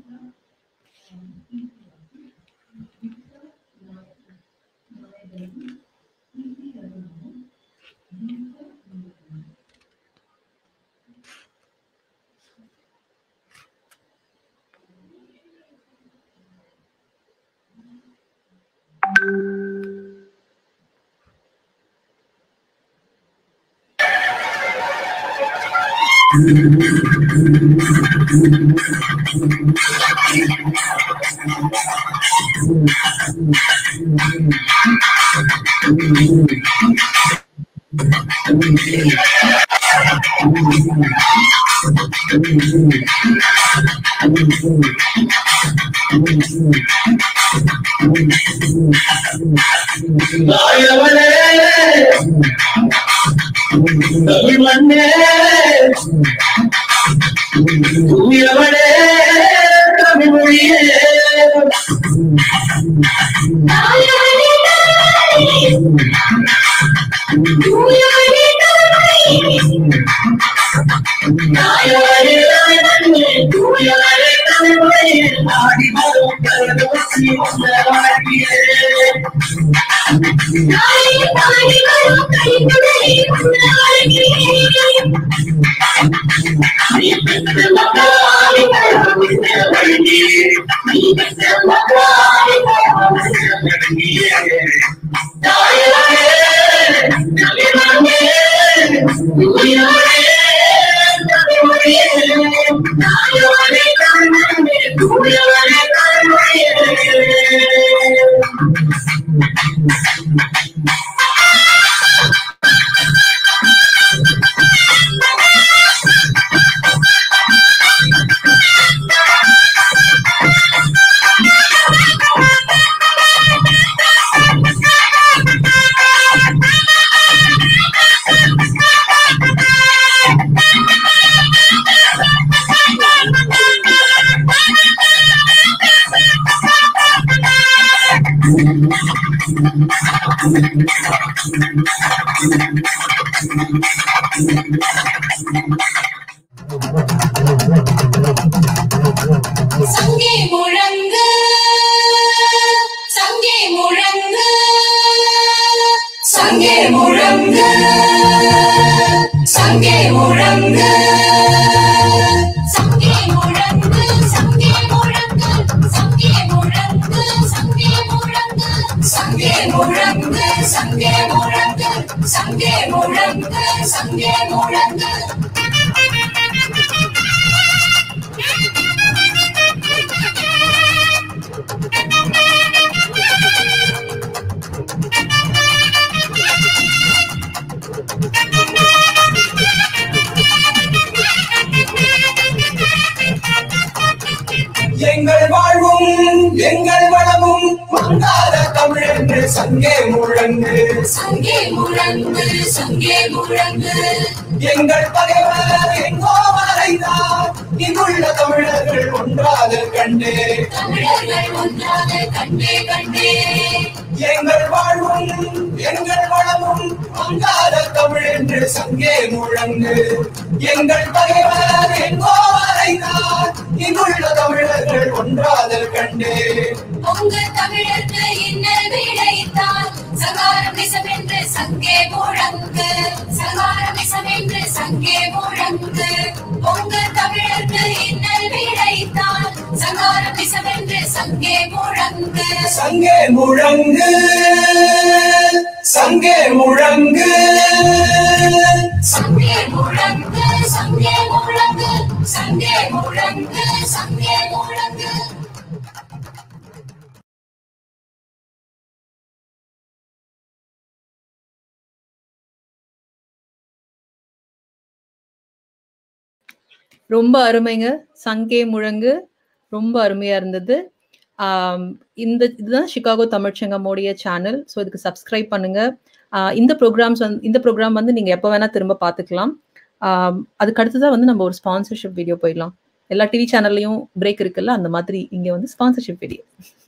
Speaker 3: தாயவனே தமிழ் மண்ணே தூயவனே தமிழ் மொழியே தாயவனே தூயவனே தமிழ் மொழியே நாடி வரும் கருணோசி வந்த வாழ்வியே
Speaker 23: சங்கே முழங்கு சங்கே முழங்கு சங்கே முழங்கு சங்கே முழங்கு சங்கே முழங்கு சங்கே முழங்கு சங்கே முழங்கு சங்கே முழங்கு சங்கே முழங்கு சங்கே முழங்கு சங்கே முழங்கு சங்கே முழங்கு
Speaker 3: எங்கள் வாழ்வும் எங்கள் வளமும் மங்காத தமிழென்று சங்கே முழங்கு
Speaker 23: சங்கே முழங்கு சங்கே முழங்கு
Speaker 3: எங்கள் பகைவர் எங்கோ மறைந்தார் இங்குள்ள தமிழர்கள் ஒன்றாக கண்டே
Speaker 23: தமிழர்கள் ஒன்றாக கண்டே கண்டே
Speaker 3: எங்கள் வாழ்வும் எங்கள் வளமும் மங்காத தமிழ் என்று சங்கே முழங்கு எங்கள் பகைவர் எங்கோ மறைந்தார் இங்குள்ள தமிழர்கள் ஒன்றாக கண்டே
Speaker 23: உங்க தமிழருக்கு இன்னல் விளைத்தால் சகாரம் என்று சங்கே முழங்கு சகாரம் என்று சங்கே முழங்கு உங்க தமிழருக்கு இன்னல் விளைத்தால் சகாரம் என்று சங்கே முழங்கு
Speaker 3: சங்கே முழங்கு சங்கே முழங்கு
Speaker 23: சங்கே முழங்கு சங்கே முழங்கு சங்கே முழங்கு சங்கே முழங்கு
Speaker 15: ரொம்ப அருமைங்க சங்கே முழங்கு ரொம்ப அருமையா இருந்தது ஆம், இந்த இதுதான் சிகாகோ தமிழ்ச்சங்கமோடைய சேனல் ஸோ இதுக்கு சப்ஸ்கிரைப் பண்ணுங்க ஆஹ் இந்த ப்ரோக்ராம்ஸ் வந்து இந்த ப்ரோக்ராம் வந்து நீங்க எப்போ வேணா திரும்ப பார்த்துக்கலாம் ஆம், அதுக்கு அடுத்ததான் வந்து நம்ம ஒரு ஸ்பான்சர்ஷிப் வீடியோ போயிடலாம் எல்லா டிவி சேனல்லையும் பிரேக் இருக்குல்ல அந்த மாதிரி இங்க வந்து ஸ்பான்சர்ஷிப் வீடியோ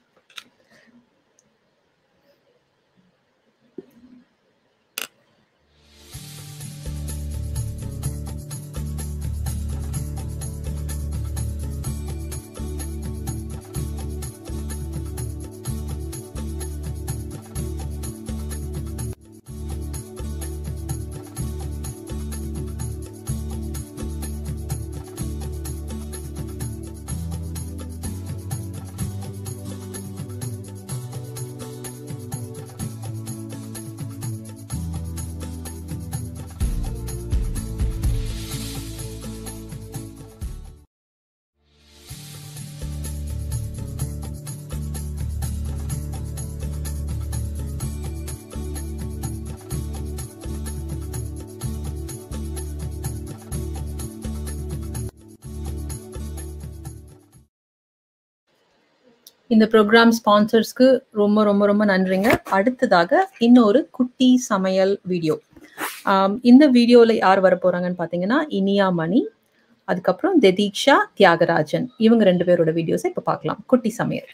Speaker 15: இந்த ப்ரோக்ராம் ஸ்பான்சர்ஸ்க்கு ரொம்ப ரொம்ப ரொம்ப நன்றிங்க அடுத்ததாக இன்னொரு குட்டி சமையல் வீடியோ ஆம், இந்த வீடியோவில் யார் வர போறாங்கன்னு பார்த்தீங்கன்னா இனியா மணி அதுக்கப்புறம் தெதீக்ஷா தியாகராஜன் இவங்க ரெண்டு பேரோட வீடியோஸை இப்போ பார்க்கலாம் குட்டி சமையல்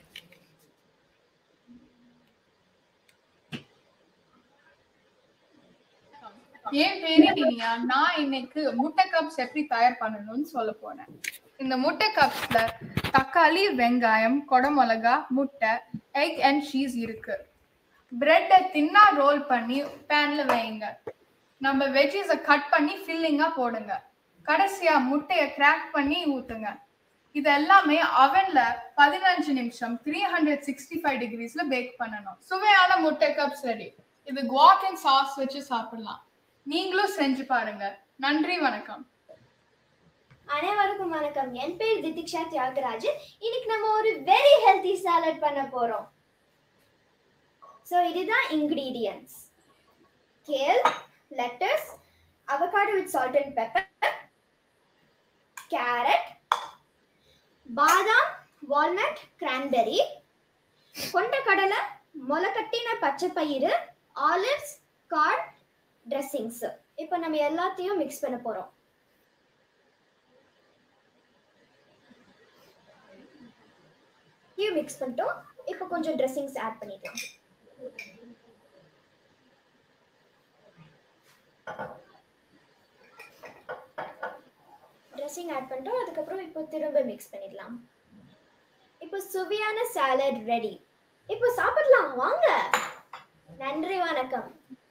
Speaker 6: என் பேரு இனியா நான் இன்னைக்கு முட்டை கப்ஸ் எப்படி தயார் பண்ணணும்னு சொல்ல போறேன் இந்த முட்டை கப்ஸ்ல தக்காளி வெங்காயம் கொடமிளகா முட்டை எக் அண்ட் சீஸ் இருக்கு பிரெட்டை தின்னா ரோல் பண்ணி பேன்ல வைங்க நம்ம வெஜ்ஜஸை கட் பண்ணி ஃபில்லிங்கா போடுங்க கடைசியா முட்டைய கிராக் பண்ணி ஊத்துங்க இது எல்லாமே அவன்ல பதினஞ்சு நிமிஷம் த்ரீ ஹண்ட்ரட் சிக்ஸ்டி ஃபைவ் டிகிரிஸ்ல பேக் பண்ணணும் சுவையான முட்டை கப்ஸ் ரெடி இது குவாக் அண்ட் சாஸ் வச்சு சாப்பிடலாம் நீங்களும் செஞ்சு பாருங்க நன்றி வணக்கம்
Speaker 7: அனைவருக்கும் வணக்கம் என் பேர் திதிக்ஷா தியாகராஜன் இன்னைக்கு நம்ம ஒரு வெரி ஹெல்தி சாலட் பண்ண போறோம் ஸோ இதுதான் ingredients kale lettuce avocado with salt and pepper carrot பாதாம் வால்நட் cranberry கொண்டக்கடலை முளைக்கட்டின பச்சைப்பயிறு ஆலிவ்ஸ் கார்ட் ட்ரெஸ்ஸிங்ஸ் இப்போ நம்ம எல்லாத்தையும் மிக்ஸ் பண்ண போறோம் இது மிக்ஸ் பண்ணிட்டோம் இப்போ கொஞ்சம் ட்ரெஸ்ஸிங்ஸ் ஆட் பண்ணிக்கலாம் ட்ரெஸ்ஸிங் ஆட் பண்ணிட்டோம் அதுக்கப்புறம் இப்போ திரும்ப மிக்ஸ் பண்ணிடலாம் இப்போ சுவையான சாலட் ரெடி இப்போ சாப்பிடலாம் வாங்க நன்றி வணக்கம்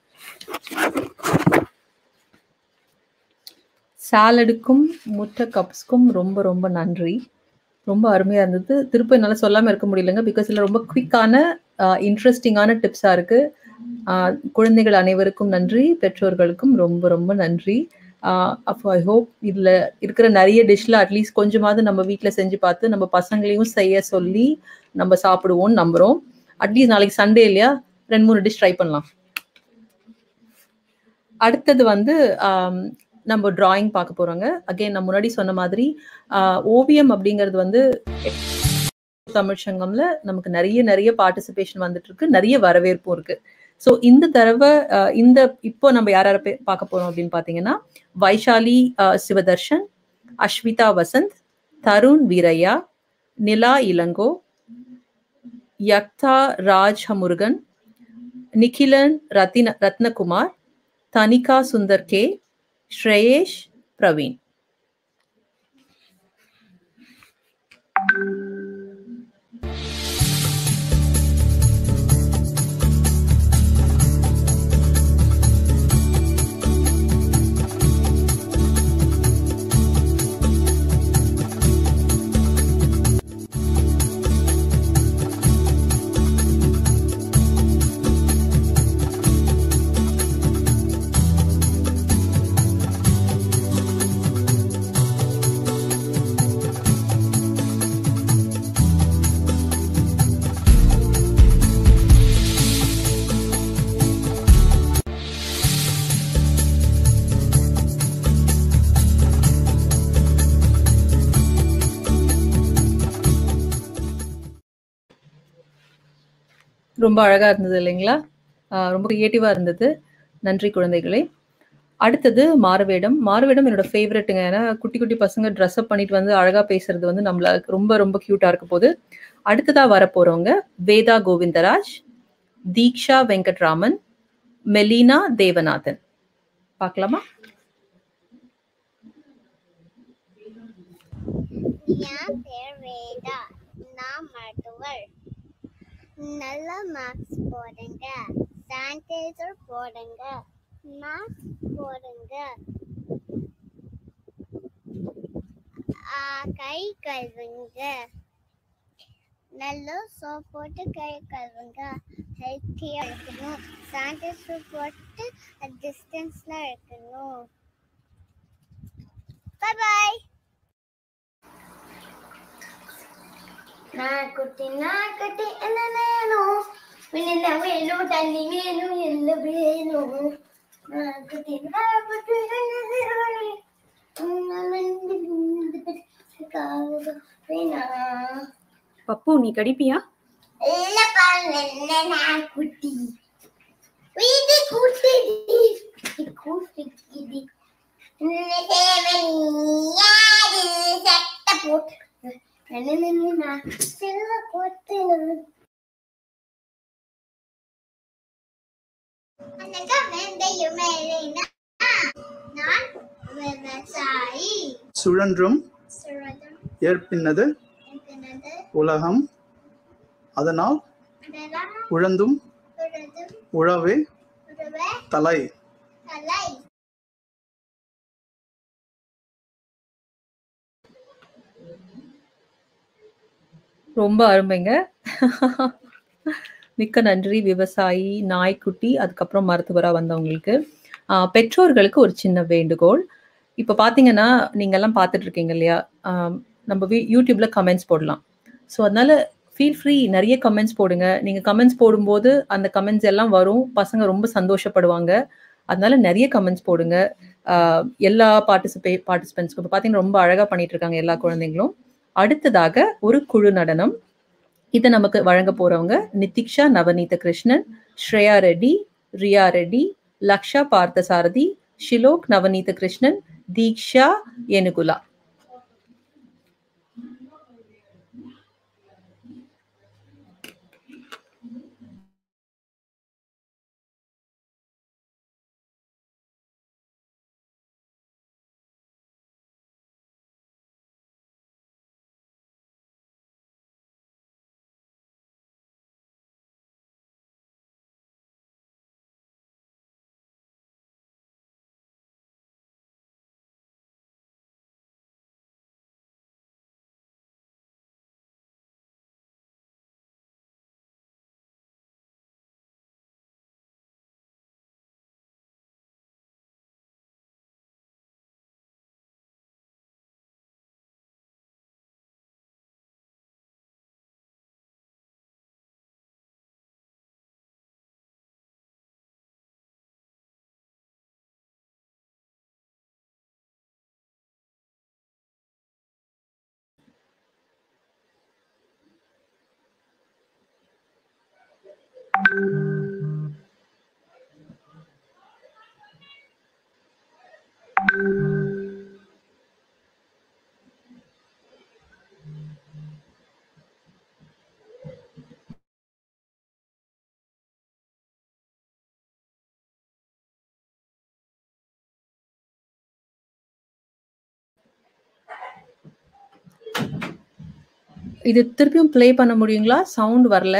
Speaker 15: சாலடுக்கும் முட்டை கப்ஸ்க்கும் ரொம்ப ரொம்ப நன்றி ரொம்ப அருமையாக இருந்தது திருப்பி என்னால் சொல்லாமல் இருக்க முடியலங்க பிகாஸ் இதில் ரொம்ப குவிக்கான இன்ட்ரெஸ்டிங்கான டிப்ஸாக இருக்குது குழந்தைகள் அனைவருக்கும் நன்றி பெற்றோர்களுக்கும் ரொம்ப ரொம்ப நன்றி அப்போ ஐ ஹோப் இதில் இருக்கிற நிறைய டிஷ்ல அட்லீஸ்ட் கொஞ்சமாவது நம்ம வீட்டில் செஞ்சு பார்த்து நம்ம பசங்களையும் செய்ய சொல்லி நம்ம சாப்பிடுவோம்னு நம்புகிறோம் அட்லீஸ்ட் நாளைக்கு சண்டே இல்லையா ரெண்டு மூணு டிஷ் ட்ரை பண்ணலாம் அடுத்தது வந்து ஆம், நம்ம டிராயிங் பார்க்க போறோங்க அகைன் நான் முன்னாடி சொன்ன மாதிரி ஆஹ் ஓவியம் அப்படிங்கிறது வந்து தமிழ் சங்கம்ல நமக்கு நிறைய நிறைய பார்ட்டிசிபேஷன் வந்துட்டு இருக்கு நிறைய வரவேற்பும் இருக்கு ஸோ இந்த தடவை அஹ், இந்த இப்போ நம்ம யார் யாரை பே- பார்க்க போறோம் அப்படின்னு பார்த்தீங்கன்னா வைஷாலி அஹ், சிவதர்ஷன் அஸ்விதா வசந்த் தருண் வீரையா நிலா இளங்கோ யக்தா ராஜ் முருகன் நிகிலன் ரத்தின ரத்னகுமார் தனிகா சுந்தர் கே ஸ்ரேயேஷ் பிரவீன் ரொம்ப அழகா இருந்தது இல்லைங்களா ஆஹ் ரொம்ப கிரியேட்டிவா இருந்தது நன்றி குழந்தைகளே அடுத்தது மாறுவேடம் மாறுவேடம் என்னோட ஃபேவரெட்டுங்க ஏன்னா குட்டி குட்டி பசங்க ட்ரெஸ் அப் பண்ணிட்டு வந்து அழகா பேசுறது வந்து நம்மள ரொம்ப ரொம்ப கியூட்டா இருக்க போது அடுத்ததா வர போறவங்க வேதா கோவிந்தராஜ் தீக்ஷா வெங்கட்ராமன் மெலினா தேவநாதன் பார்க்கலாமா
Speaker 19: என் பேர் வேதா நான் மருத்துவர் நல்ல மார்க்ஸ் போடுங்க சானிடைசர் போடுங்க மாஸ்க் போடுங்க ஆ, கை கழுவுங்க நல்ல சோப் போட்டு கை கழுவுங்க ஹெல்த்தியாக இருக்கணும் சானிடைசர் போட்டு டிஸ்டன்ஸில் இருக்கணும் பாய்
Speaker 10: நாய்க்குட்டி நாய்க்குட்டி என்ன வேணும் என்ன வேணும் தண்ணி வேணும் என்ன வேணும் நாய்க்குட்டி நாய்க்குட்டி என்ன வேணும் வேணும்
Speaker 11: பப்பு நீ கடிப்பியா
Speaker 10: இல்லப்பா என்ன நாய்க்குட்டி இது கூட்டி கூட்டி இது யாரு சட்டை போட்டு என்னென்ன சில்ல போட்டு
Speaker 19: நான் விவசாயி
Speaker 21: சுழன்றும்
Speaker 19: சுரதம்
Speaker 21: ஏற்பின்னது
Speaker 19: இருக்கிறது
Speaker 21: உலகம் அதனால்
Speaker 19: அதெல்லாம்
Speaker 21: உழந்தும்
Speaker 19: சுரதம்
Speaker 21: உழவே
Speaker 19: உறவே
Speaker 21: தலை
Speaker 19: கலை
Speaker 15: ரொம்ப அருமைங்க மிக்க நன்றி விவசாயி நாய்க்குட்டி அதுக்கப்புறம் மருத்துவராக வந்தவங்களுக்கு ஆஹ் பெற்றோர்களுக்கு ஒரு சின்ன வேண்டுகோள் இப்போ பார்த்தீங்கன்னா நீங்கெல்லாம் பார்த்துட்டு இருக்கீங்க இல்லையா ஆம், நம்ம வி- யூடியூப்ல கமெண்ட்ஸ் போடலாம் ஸோ அதனால ஃபீல் ஃப்ரீ நிறைய கமெண்ட்ஸ் போடுங்க நீங்கள் கமெண்ட்ஸ் போடும்போது அந்த கமெண்ட்ஸ் எல்லாம் வரும் பசங்க ரொம்ப சந்தோஷப்படுவாங்க அதனால நிறைய கமெண்ட்ஸ் போடுங்க ஆஹ் எல்லா பார்ட்டிசிபே பார்ட்டிசிபென்ட்ஸ்க்கும் இப்போ பார்த்தீங்கன்னா ரொம்ப அழகாக பண்ணிட்டு இருக்காங்க எல்லா குழந்தைங்களும் அடுத்ததாக ஒரு குழு நடனம் இதை நமக்கு வழங்க போறவங்க நிதிக்ஷா நவநீத கிருஷ்ணன் ஸ்ரேயா ரெட்டி ரியா ரெட்டி லக்ஷா பார்த்தசாரதி ஷிலோக் நவநீத கிருஷ்ணன் தீக்ஷா ஏனுகுலா இது திருப்பியும் ப்ளே பண்ண முடியுங்களா சவுண்ட் வரல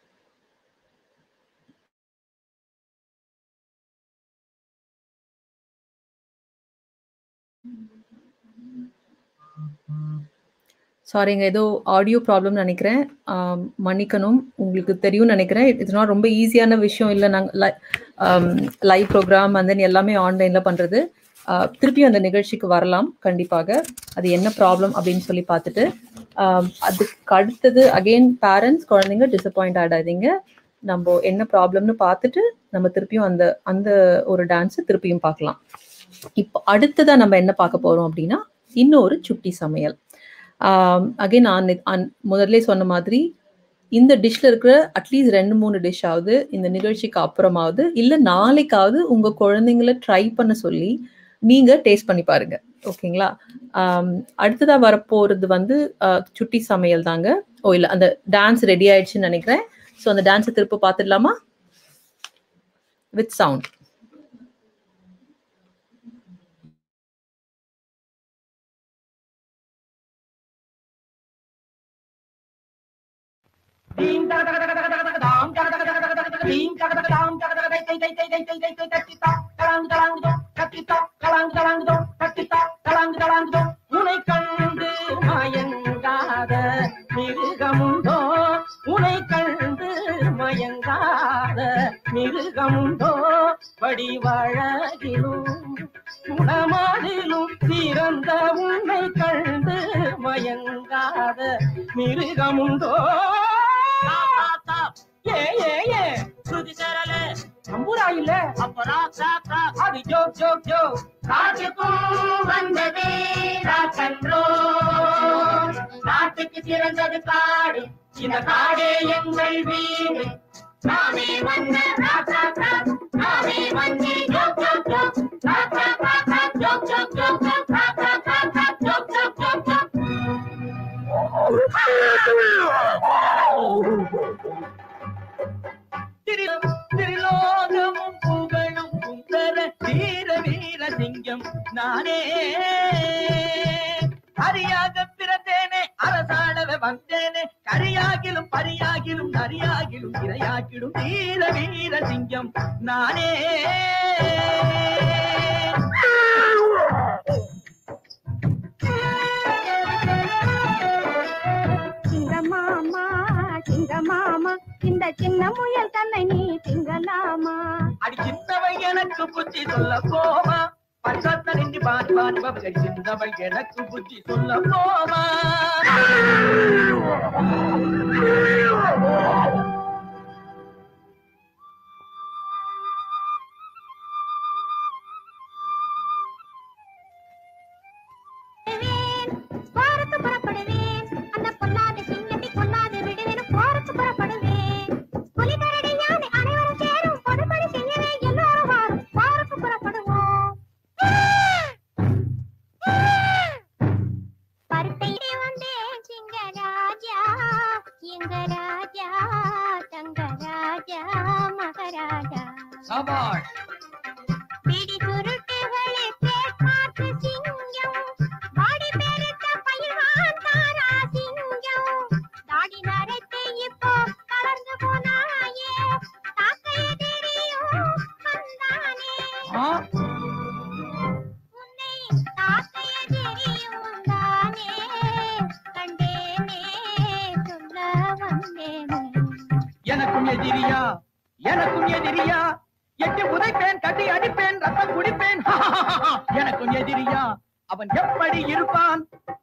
Speaker 15: சாரிங்க ஏதோ ஆடியோ ப்ராப்ளம் நினைக்கிறேன் ஆம், மன்னிக்கணும் உங்களுக்கு தெரியும்னு நினைக்கிறேன் இட்ஸ் நாட் ரொம்ப ஈஸியான விஷயம் இல்லை நாங்கள் லைவ் ப்ரோக்ராம் and then எல்லாமே ஆன்லைனில் பண்ணுறது திருப்பியும் அந்த நிகழ்ச்சிக்கு வரலாம் கண்டிப்பாக அது என்ன ப்ராப்ளம் அப்படின்னு சொல்லி பார்த்துட்டு ஆம், அதுக்கு அடுத்தது அகெயின் பேரண்ட்ஸ் குழந்தைங்க டிசப்பாயிண்ட் ஆகாதீங்க நம்ம என்ன ப்ராப்ளம்னு பார்த்துட்டு நம்ம திருப்பியும் அந்த அந்த ஒரு டான்ஸை திருப்பியும் பார்க்கலாம் இப்போ அடுத்ததா நம்ம என்ன பார்க்க போறோம் அப்படின்னா இன்னொரு சுட்டி சமையல் அகைன் நான் அன்- முதல்ல சொன்ன மாதிரி இந்த டிஷ்ல இருக்கிற அட்லீஸ்ட் ரெண்டு மூணு டிஷ் ஆகுது இந்த நிகழ்ச்சிக்கு அப்புறமாவது இல்ல நாளைக்காவது உங்க குழந்தைங்கள ட்ரை பண்ண சொல்லி நீங்க டேஸ்ட் பண்ணி பாருங்க ஓகேங்களா ஆம், அடுத்ததா வரப்போறது வந்து அஹ், சுட்டி சமையல் தாங்க ஓ இல்ல அந்த டான்ஸ் ரெடி ஆயிடுச்சுன்னு நினைக்கிறேன் ஸோ அந்த டான்ஸை திரும்ப பார்த்துடலாமா வித் சவுண்ட்
Speaker 5: உனை கண்டு மயங்காத மிருகமுண்டோ உனை கண்டு மயங்காத மிருகமுண்டோ வடிவழகிலும் குணமாதிலும் சிறந்த உன்னை கண்டு மயங்காத மிருகமுண்டோ ஏ ஏ ஏ ஸ்ருதி சேரல தம்புரா இல்ல அப்பரா சாத்தா அது ஜோ ஜோ ஜோ காட்டுக்கும் வந்ததே ராக்கன்றோ நாட்டுக்கு சிறந்தது காடு இந்த காடே எங்கள் வீடு நாமே வந்த ராஜா நாமே வந்தே ஜோ ஜோ ஜோ ராஜா ராஜா ஜோ ஜோ ஜோ ஜோ ராஜா ராஜா ஜோ ஜோ ஜோ ஜோ திரி- திரிலோகமும் புகழும் சுந்தர வீர வீர சிங்கம் நானே ஹரியாக பிறந்தேனே அரசாடவே வந்தேனே கரியாகிலும் பரியாகிலும் நரியாகிலும் இரையாகிலும் வீர வீர சிங்கம் நானே
Speaker 12: சிங்கமாமா சிங்கமாமா இந்த சின்ன முயல் தன்னை நீ திங்கலாமா
Speaker 5: அடி சின்னவள் எனக்கு புத்தி சொல்ல போமா பஞ்சாத்த நின்று பாடி பாடி பபகடி சின்னவள் எனக்கு புத்தி சொல்ல போமா
Speaker 12: போருக்கு புறப்படுவேன் அந்த பொல்லாத சிங்கத்தை கொல்லாது விடுவேன் போருக்கு புறப்படுவேன் புலி கரடி யானை அனைவரும் சேரும் பொதுப்பணி செய்யவே எல்லோரும் வாரும் போருக்கு புறப்படுவோம் பருத்தையிலே வந்தேன் சிங்கராஜா எங்க ராஜா தங்க ராஜா மகராஜா
Speaker 5: சபாஷ்
Speaker 12: பிடி சுருட்டுகளே பேர்பார்த்து சிங்கம் வாடி பெருத்த பயிர்வான் தாரா சிங்கம் தாடி நரைத்து இப்போ கலர்ந்து போனாயே தாக்க எதிரியும் வந்தானே உன்னை தாக்க எதிரியும் தானே கண்டேனே சொல்ல வந்தேனே
Speaker 5: எனக்கும் எதிரியா எனக்கும் எதிரியா எட்டி உதைப்பேன் கட்டி அடிப்பேன் ரத்தம் குடிப்பேன் எனக்கும் எதிரியா அவன் எப்படி இருப்பான்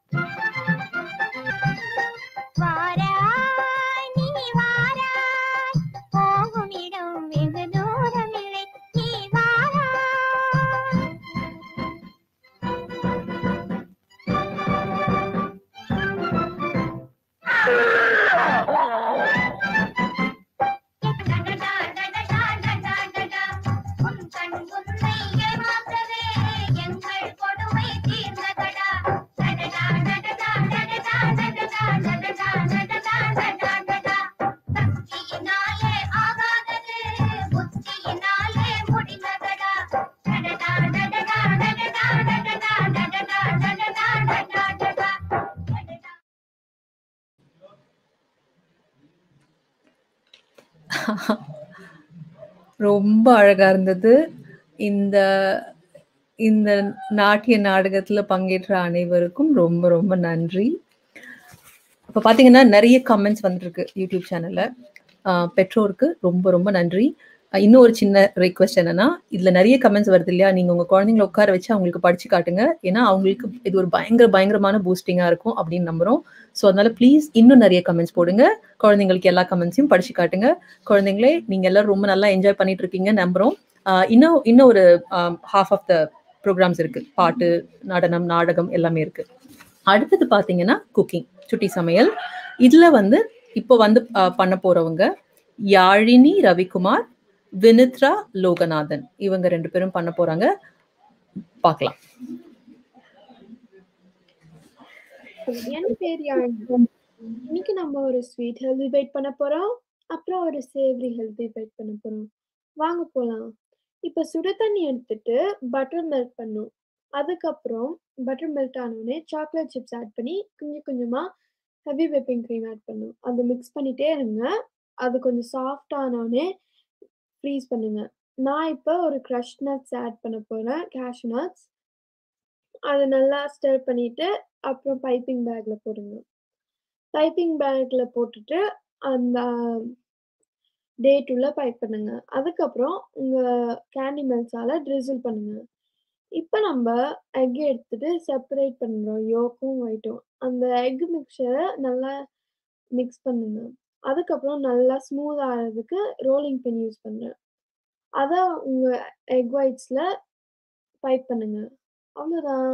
Speaker 12: வாராய் நீ வாராய் போகும் இடம் வெகு தூரமில்லை நீ வாராய் உன் கண் உன்னை ஏமாற்றவே எங்கள் கொடுமை தீர்ந்ததடா டடடா, டடடா, டடடா, டடடா, டடடா, டடடா, டடடா, டடடா. சக்தியினாலே ஆகாதது புத்தியினாலே முடிந்ததடா டடடா, டடடா, டடடா, டடடா, டடடா, டடடா, டடடா, டடடா.
Speaker 15: ரொம்ப அழகா இருந்தது இந்த இந்த நாட்டிய நாடகத்துல பங்கேற்ற அனைவருக்கும் ரொம்ப ரொம்ப நன்றி இப்ப பாத்தீங்கன்னா நிறைய கமெண்ட்ஸ் வந்திருக்கு யூடியூப் சேனல்ல ஆஹ் பெற்றோருக்கு ரொம்ப ரொம்ப நன்றி ஆஹ் இன்னும் ஒரு சின்ன ரிக்வெஸ்ட் என்னன்னா இதுல நிறைய கமெண்ட்ஸ் வருது இல்லையா நீங்க உங்க குழந்தைங்களை உட்கார வச்சு அவங்களுக்கு படிச்சு காட்டுங்க ஏன்னா அவங்களுக்கு இது ஒரு பயங்கர பயங்கரமான பூஸ்டிங்கா இருக்கும் அப்படின்னு நம்புறோம் ஸோ அதனால ப்ளீஸ் இன்னும் நிறைய கமெண்ட்ஸ் போடுங்க குழந்தைங்களுக்கு எல்லா கமெண்ட்ஸையும் படிச்சு காட்டுங்க குழந்தைங்களே நீங்க எல்லாரும் ரொம்ப நல்லா என்ஜாய் பண்ணிட்டு இருக்கீங்க நம்புறோம் ஆஹ் இன்னும் இன்னும் ஒரு ஹாஃப் ஆஃப் த ப்ரோக்ராம்ஸ் இருக்கு பாட்டு நடனம் நாடகம் எல்லாமே இருக்கு அடுத்தது பாத்தீங்கன்னா குக்கிங் சுட்டி சமையல் இதுல வந்து இப்போ வந்து ஆஹ் பண்ண போறவங்க யாழினி ரவிக்குமார் வினித்ரா லோகநாதன் இவங்க ரெண்டு பேரும் பண்ண போறாங்க பார்க்கலாம்
Speaker 8: என் பேர் யாழினி இன்னைக்கு நம்ம ஒரு ஸ்வீட் ஹெல்தி பைட் பண்ண போறோம் அப்புறம் ஒரு சேவரி ஹெல்தி பைட் பண்ண போறோம் வாங்க போலாம் இப்ப சுடு தண்ணி எடுத்துட்டு பட்டர் மெல்ட் பண்ணும் அதுக்கப்புறம் பட்டர் மெல்ட் ஆனோடனே சாக்லேட் சிப்ஸ் ஆட் பண்ணி கொஞ்சம் கொஞ்சமா ஹெவி whipping க்ரீம் ஆட் பண்ணும் அதை மிக்ஸ் பண்ணிட்டே இருங்க அது கொஞ்சம் சாஃப்ட் ஆனோடனே ஃப்ரீஸ் பண்ணுங்க நான் இப்போ ஒரு க்ரஷ் நட்ஸ் ஆட் பண்ண போறேன் கேஷ் நட்ஸ் அதை நல்லா ஸ்டர் பண்ணிட்டு அப்புறம் பைப்பிங் பேக்ல போடுங்க பைப்பிங் பேக்ல போட்டுட்டு அந்த டேட் உள்ள பைப் பண்ணுங்க அதுக்கப்புறம் உங்க கேண்டி மெல்ஸால ட்ரிசில் பண்ணுங்க இப்போ நம்ம எக் எடுத்துட்டு செப்பரேட் பண்ணுறோம் யோக்கும் ஒயிட்டும் அந்த எக் மிக்சரை நல்லா மிக்ஸ் பண்ணுங்க அதுக்கப்புறம் நல்லா ஸ்மூத் ஆகிறதுக்கு ரோலிங் பின் யூஸ் பண்ணுறேன் அதை உங்க எக் ஒயிட்ஸ்ல பைப் பண்ணுங்க அவ்வளோதான்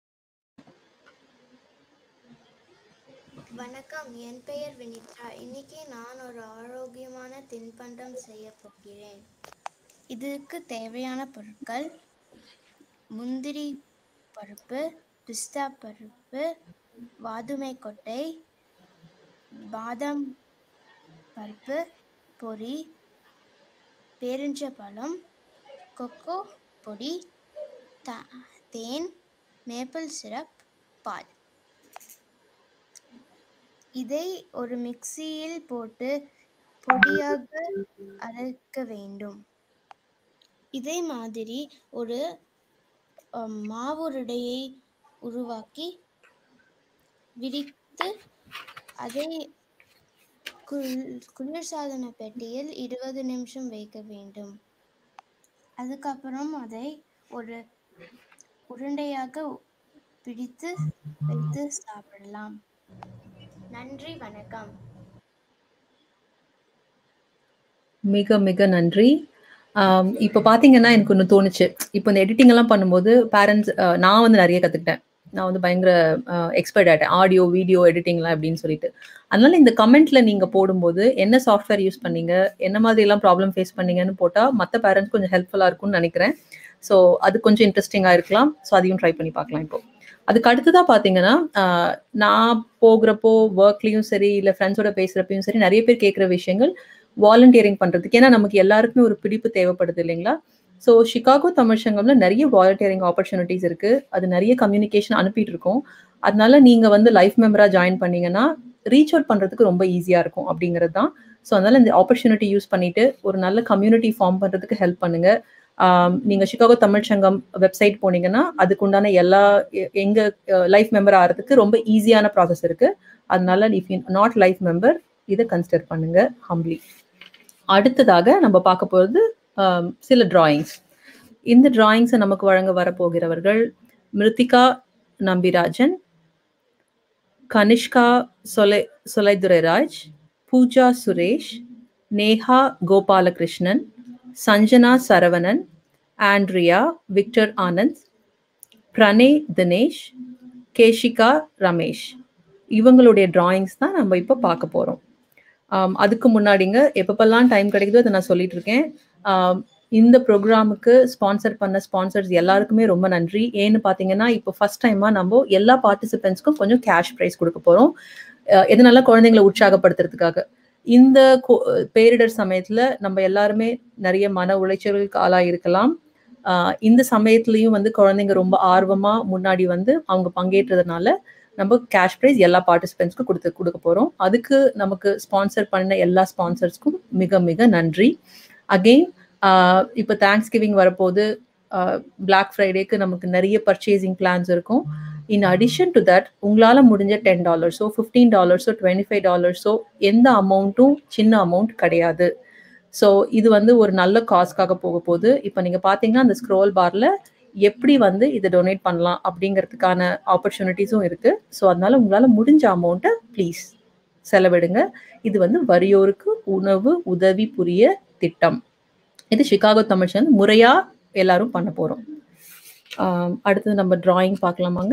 Speaker 13: வணக்கம் என் பெயர் வினித்ரா இன்னைக்கு நான் ஒரு ஆரோக்கியமான தின்பண்டம் செய்ய போகிறேன் இதுக்கு தேவையான பொருட்கள் முந்திரி பருப்பு பிஸ்தா பருப்பு வாதுமை கொட்டை பாதாம் பருப்பு பொரி பேரிஞ்சப்பழம் கொக்கோ பொடி த தேன் மேப்பிள் சிரப் பால் இதை ஒரு மிக்சியில் போட்டு பொடியாக அரைக்க வேண்டும் இதே மாதிரி ஒரு அஹ், மாவுருடையை உருவாக்கி விரித்து அதை குள்- குளிர்சாதன பெட்டியில் இருபது நிமிஷம் வைக்க வேண்டும் அதுக்கப்புறம் அதை ஒரு உருண்டையாக பிடித்து வைத்து சாப்பிடலாம் நன்றி வணக்கம்
Speaker 15: மிக மிக நன்றி ஆம், இப்போ பாத்தீங்கன்னா எனக்கு ஒன்று தோணுச்சு இப்போ இந்த எடிட்டிங் எல்லாம் பண்ணும்போது பேரண்ட்ஸ் நான் வந்து நிறைய கத்துக்கிட்டேன் நான் வந்து பயங்கர எக்ஸ்பர்ட் ஆயிட்டேன் ஆடியோ வீடியோ எடிட்டிங்லாம் அப்படின்னு சொல்லிட்டு அதனால இந்த கமெண்ட்ல நீங்க போடும்போது என்ன சாஃப்ட்வேர் யூஸ் பண்ணீங்க என்ன மாதிரி எல்லாம் ப்ராப்ளம் ஃபேஸ் பண்ணீங்கன்னு போட்டா மற்ற பேரண்ட்ஸ் கொஞ்சம் ஹெல்ப்ஃபுல்லா இருக்கும்னு நினைக்கிறேன் ஸோ அது கொஞ்சம் இன்ட்ரெஸ்டிங்கா இருக்கலாம் ஸோ அதையும் ட்ரை பண்ணி பார்க்கலாம் இப்போ அதுக்கு அடுத்ததா பாத்தீங்கன்னா ஆஹ், நான் போகிறப்போ ஒர்க்லயும் சரி இல்லை ஃப்ரெண்ட்ஸோட பேசுறப்பையும் சரி நிறைய பேர் கேட்குற விஷயங்கள் வாலண்டியரிங் பண்றதுக்கு ஏன்னா நமக்கு எல்லாருக்குமே ஒரு பிடிப்பு தேவைப்படுது இல்லைங்களா ஸோ சிகாகோ தமிழ் சங்கம்ல நிறைய வாலண்டியரிங் ஆப்பர்ச்சுனிட்டிஸ் இருக்கு அது நிறைய கம்யூனிகேஷன் அனுப்பிட்டு இருக்கோம் அதனால நீங்க வந்து லைஃப் மெம்பரா ஜாயின் பண்ணீங்கன்னா ரீச் அவுட் பண்றதுக்கு ரொம்ப ஈஸியா இருக்கும் அப்படிங்கிறது தான் ஸோ அதனால இந்த ஆப்பர்ச்சுனிட்டி யூஸ் பண்ணிட்டு ஒரு நல்ல கம்யூனிட்டி ஃபார்ம் பண்றதுக்கு ஹெல்ப் பண்ணுங்க ஆம், நீங்க சிகாகோ தமிழ் சங்கம் வெப்சைட் போனீங்கன்னா அதுக்கு உண்டான எல்லா எ- எங்க லைஃப் மெம்பர் ஆகிறதுக்கு ரொம்ப ஈஸியான ப்ராசஸ் இருக்கு அதனால if you not life member இதை கன்சிடர் பண்ணுங்க ஹம்ப்ளி அடுத்ததாக நம்ம பார்க்க போகிறது ஆம், சில டிராயிங்ஸ் இந்த டிராயிங்ஸை நமக்கு வழங்க வரப்போகிறவர்கள் மிருத்திகா நம்பிராஜன் கனிஷ்கா சொலை சொலைதுரைராஜ் பூஜா சுரேஷ் நேஹா கோபாலகிருஷ்ணன் சஞ்சனா சரவணன் ஆண்ட்ரியா விக்டர் ஆனந்த் பிரணே தினேஷ் கேஷிகா ரமேஷ் இவங்களுடைய டிராயிங்ஸ் தான் நம்ம இப்போ பார்க்க போகிறோம் ஆம், அதுக்கு முன்னாடிங்க எப்பப்பெல்லாம் டைம் கிடைக்குதோ அதை நான் சொல்லிட்டு இருக்கேன் ஆம், இந்த ப்ரோக்ராமுக்கு ஸ்பான்சர் பண்ண ஸ்பான்சர்ஸ் எல்லாருக்குமே ரொம்ப நன்றி ஏன்னு பார்த்தீங்கன்னா இப்போ ஃபர்ஸ்ட் டைமாக நம்ம எல்லா பார்ட்டிசிபென்ட்ஸ்க்கும் கொஞ்சம் கேஷ் ப்ரைஸ் கொடுக்க போகிறோம் எதனால குழந்தைங்களை உற்சாகப்படுத்துறதுக்காக இந்த கோ- பேரிடர் சமயத்தில் நம்ம எல்லாருமே நிறைய மன உளைச்சலுக்கு ஆளாக இருக்கலாம் ஆஹ் இந்த சமயத்துலயும் வந்து குழந்தைங்க ரொம்ப ஆர்வமா முன்னாடி வந்து அவங்க பங்கேற்றதுனால நம்ம கேஷ் ப்ரைஸ் எல்லா பார்ட்டிசிபென்ட்ஸ்க்கும் கொடுத்து கொடுக்க போகிறோம் அதுக்கு நமக்கு ஸ்பான்சர் பண்ண எல்லா ஸ்பான்சர்ஸ்க்கும் மிக மிக நன்றி அகெயின் இப்போ தேங்க்ஸ் கிவிங் வரப்போது பிளாக் ஃப்ரைடேக்கு நமக்கு நிறைய பர்ச்சேசிங் பிளான்ஸ் இருக்கும் இன் அடிஷன் டு தட் உங்களால் முடிஞ்ச டென் டாலர்ஸோ ஃபிஃப்டீன் டாலர்ஸோ டுவெண்ட்டி ஃபைவ் டாலர்ஸோ எந்த அமௌண்ட்டும் சின்ன அமௌண்ட் கிடையாது ஸோ இது வந்து ஒரு நல்ல காஸ்க்காக போக போகுது இப்போ நீங்கள் பார்த்தீங்கன்னா அந்த ஸ்க்ரோல் பாரில் எப்படி வந்து இதை டொனேட் பண்ணலாம் அப்படிங்கிறதுக்கான ஆப்பர்ச்சுனிட்டிஸும் இருக்குது ஸோ அதனால உங்களால் முடிஞ்ச அமௌண்ட்டை ப்ளீஸ் செலவிடுங்க இது வந்து வறியோருக்கு உணவு உதவி புரிய திட்டம் இது சிகாகோ தமிழ் சேனல் முறையாக எல்லாரும் பண்ண போகிறோம் அடுத்தது நம்ம டிராயிங் பார்க்கலாமாங்க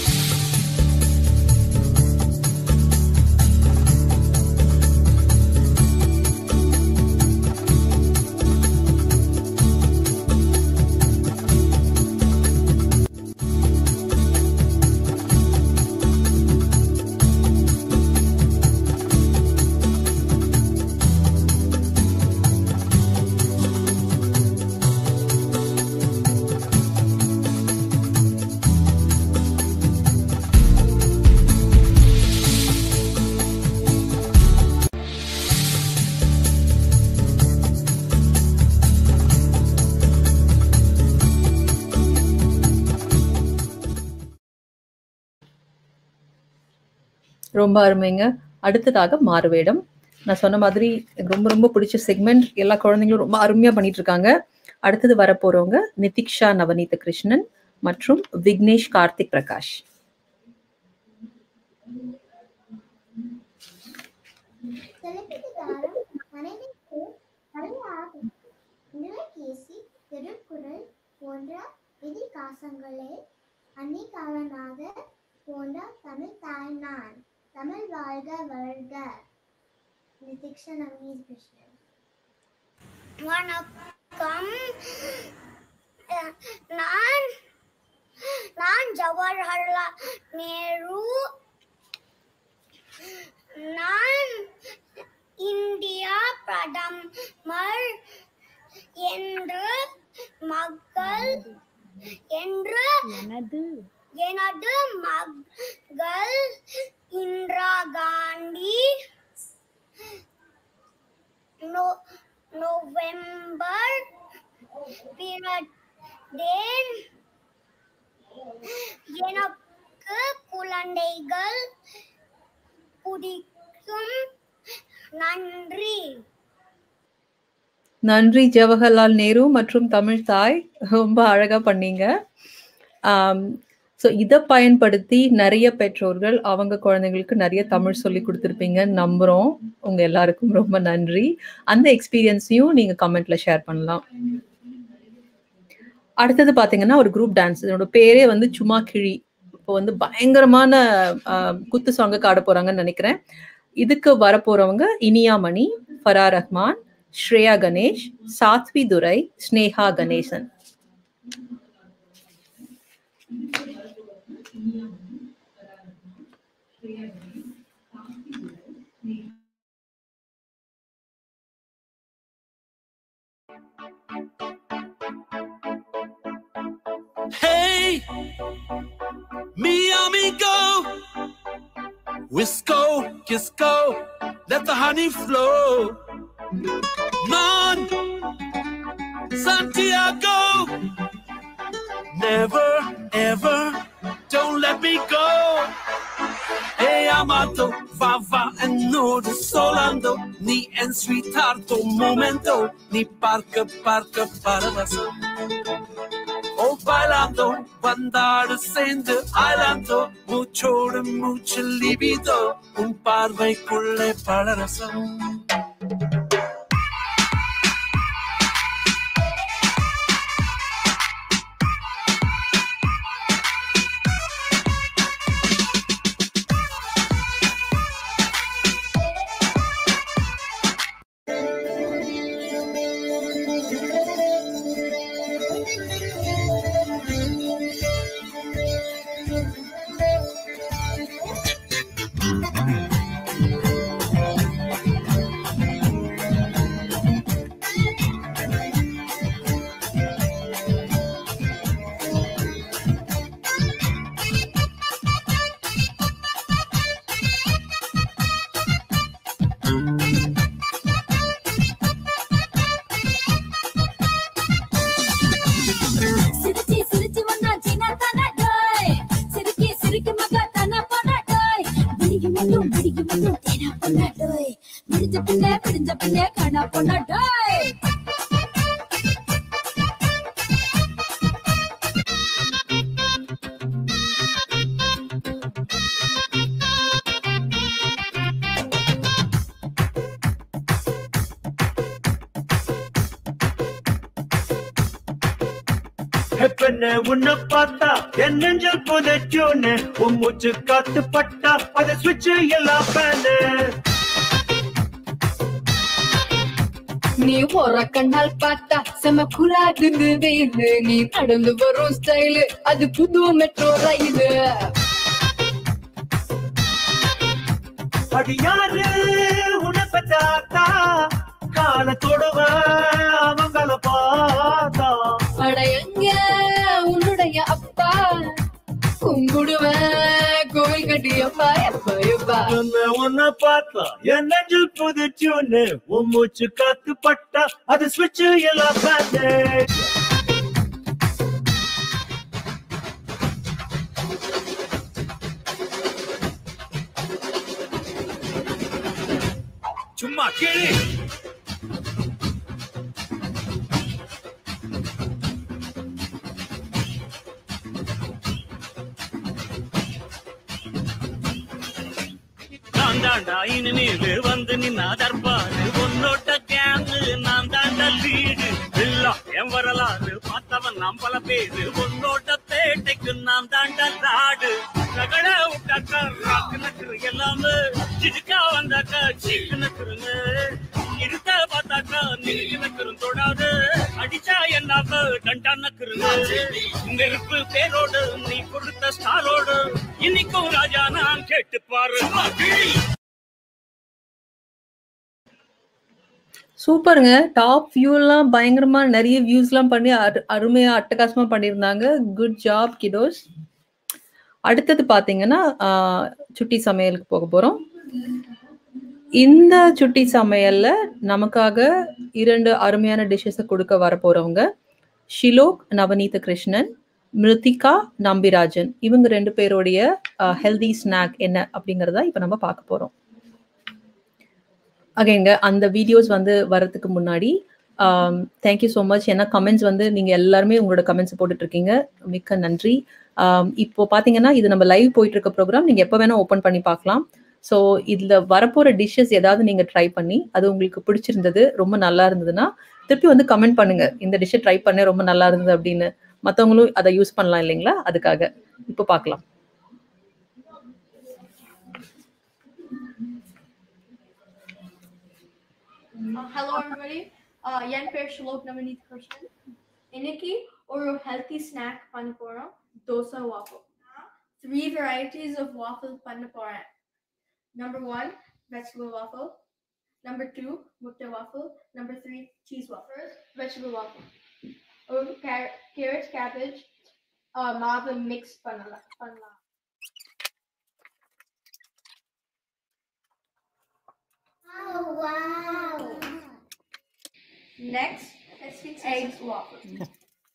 Speaker 15: ரொம்ப அருமைங்க அடுத்ததாக மாறுவேடம் நான் சொன்ன மாதிரி எனக்கு ரொம்ப ரொம்ப பிடிச்ச செக்மெண்ட் எல்லா குழந்தைங்களும் ரொம்ப அருமையா பண்ணிட்டு இருக்காங்க அடுத்தது வரப்போறவங்க நிதிக்ஷா நவநீத கிருஷ்ணன் மற்றும் விக்னேஷ் கார்த்திக் பிரகாஷ்
Speaker 19: சிலப்பதிகாரம் மனைவிக்கு பணியாகும் நிலகேசி திருக்குறள் போன்ற இதிகாசங்களே அன்னிக்காலனாக போன்ற தமிழ் தாய்நான் தமிழ் வாழ்க வளர்க நிதிக்ஷா நவீன் கிருஷ்ணன்
Speaker 10: வணக்கம் அஹ், நான் நான் ஜவஹர்லால் நேரு நான் இந்தியா பிரதமர் என்று மக்கள் என்று எனது எனது மகள் இந்திரா காந்தி நோ- நவம்பர் பிறந்தேன் எனக்கு குழந்தைகள் பிடிக்கும் நன்றி
Speaker 15: நன்றி ஜவஹர்லால் நேரு மற்றும் தமிழ் தாய் ரொம்ப அழகா பண்ணீங்க ஸோ இதை பயன்படுத்தி நிறைய பெற்றோர்கள் அவங்க குழந்தைங்களுக்கு நிறைய தமிழ் சொல்லி கொடுத்துருப்பீங்கன்னு நம்புகிறோம் உங்க எல்லாருக்கும் ரொம்ப நன்றி அந்த எக்ஸ்பீரியன்ஸையும் நீங்க கமெண்ட்ல ஷேர் பண்ணலாம் அடுத்தது பாத்தீங்கன்னா ஒரு குரூப் டான்ஸ் இதோட பேரே வந்து சும்மா கிழி இப்போ வந்து பயங்கரமான ஆஹ், குத்து சாங்குக்கு ஆட போறாங்கன்னு நினைக்கிறேன் இதுக்கு வரப்போறவங்க இனியா மணி ஃபரா ரஹ்மான் ஸ்ரேயா கணேஷ் சாத்வி துரை Sneha Ganesan
Speaker 3: Hey, mi amigo, Wisco, Kisco, let the honey flow. Man, Santiago, never, ever, don't let me go. Hey, amato, va, va, and no, the solando, ni en sweethearto momento, ni parca, parca, para Oh, bailando, bandar சேர்ந்து ஆயிலாந்தோ மூச்சோடு மூச்சு லிபிதோ உன் பார்வைக்குள்ளே பலரசம்
Speaker 23: மட்டும் பிடிக்கு மட்டும் தேனா பொண்ணாட்டோய் முடிஞ்ச பிள்ளை பிடிஞ்ச பிள்ளை காணா பொண்ணாட்டோய்
Speaker 3: பெண்ண உன்னை பார்த்தா என் நெஞ்சல் புதைச்சோன்னு உன் மூச்சு காத்து பட்டா அத சுவிட்ச் எல்லாம் பேனு
Speaker 6: நீ போற கண்ணால் பார்த்தா செம குலாகுது வெயிலு நீ நடந்து வரும் ஸ்டைலு அது புது மெட்ரோ ரயிலு
Speaker 3: அடி யாரு உன்னை பத்தாத்தா காலத்தோடுவ அவங்கள பார்த்தா
Speaker 6: அட எங்க உன்னுடைய அப்பா கும்பிடுவேன் கோவில் கட்டியப்பா எப்பா எப்பா
Speaker 3: பெண்ண உன்னை பார்த்தா என் நெஞ்சில் புதைச்சோன்னு உன் மூச்சு காத்து பட்டா அது சுவிட்ச் எல்லாம் பேனு சும்மா கேளு நான் தாண்டா இனிமேல் வந்து நின்னா தர்பாரு உன்னோட்ட கேங்கு நான் தாண்டா லீடு இல்லா என் வரலாறு பார்த்தவன் நாம் பல பேரு உன்னோட்ட பேட்டைக்கு நான் தாண்டா நாடு ரகட விட்டாக்கா ராக்கு நக்குரு எல்லாமே சிடுக்கா வந்தாக்கா சீக்கு நக்குருங்க இருத்த பார்த்தாக்கா நிறுக்கு நக்குரும் தொடாது அடிச்சா என்னாக்க டண்டா நக்குருங்க நெருப்பு பேரோடு நீ கொடுத்த ஸ்டாரோடு இன்னைக்கும் ராஜா நான் கேட்டு பாரு
Speaker 15: சூப்பருங்க டாப் வியூலாம் பயங்கரமா நிறைய வியூஸ்லாம் பண்ணி அரு- அருமையா அட்டகாசமா பண்ணியிருந்தாங்க குட் ஜாப் கிடோஸ் அடுத்தது பாத்தீங்கன்னா ஆஹ், சுட்டி சமையலுக்கு போக போறோம் இந்த சுட்டி சமையல்ல நமக்காக இரண்டு அருமையான டிஷ்ஷஸை கொடுக்க வர போறவங்க ஷிலோக் நவநீத கிருஷ்ணன் மிருத்திகா நம்பிராஜன் இவங்க ரெண்டு பேருடைய ஹெல்தி ஸ்நாக் என்ன அப்படிங்கறத இப்ப நம்ம பார்க்க போறோம் அகைங்க அந்த வீடியோஸ் வந்து வரதுக்கு முன்னாடி தேங்க்யூ ஸோ மச் ஏன்னா கமெண்ட்ஸ் வந்து நீங்கள் எல்லாருமே உங்களோட கமெண்ட்ஸ் போட்டுட்டு இருக்கீங்க மிக்க நன்றி ஆம், இப்போ பார்த்தீங்கன்னா இது நம்ம லைவ் போயிட்டு இருக்க ப்ரோக்ராம் நீங்கள் எப்போ வேணால் ஓப்பன் பண்ணி பார்க்கலாம் ஸோ இதில் வரப்போகிற டிஷ்ஷஸ் ஏதாவது நீங்கள் ட்ரை பண்ணி அது உங்களுக்கு பிடிச்சிருந்தது ரொம்ப நல்லா இருந்ததுன்னா திருப்பி வந்து கமெண்ட் பண்ணுங்க இந்த டிஷ்ஷை ட்ரை பண்ண ரொம்ப நல்லா இருந்தது அப்படின்னு மற்றவங்களும் அதை யூஸ் பண்ணலாம் இல்லைங்களா அதுக்காக இப்போ பார்க்கலாம்
Speaker 14: Uh, hello everybody. Uh, என் பேர் ஷுலோக் நவநீத் கிருஷ்ணன் இன்னைக்கு ஒரு ஹெல்த்தி ஸ்நாக் பண்ண போறோம் dosa waffle three varieties of waffle பண்ண போறேன் number one vegetable waffle number two முட்டை waffle number three cheese waffle vegetable waffle ஒரு கேரட் கேபேஜ் மாவு மிக்ஸ் பண்ணலாம் பண்ணலாம்
Speaker 19: Oh, wow.
Speaker 14: Next, egg waffle.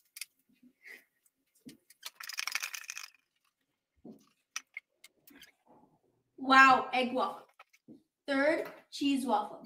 Speaker 14: Wow, egg waffle. Third, cheese waffle.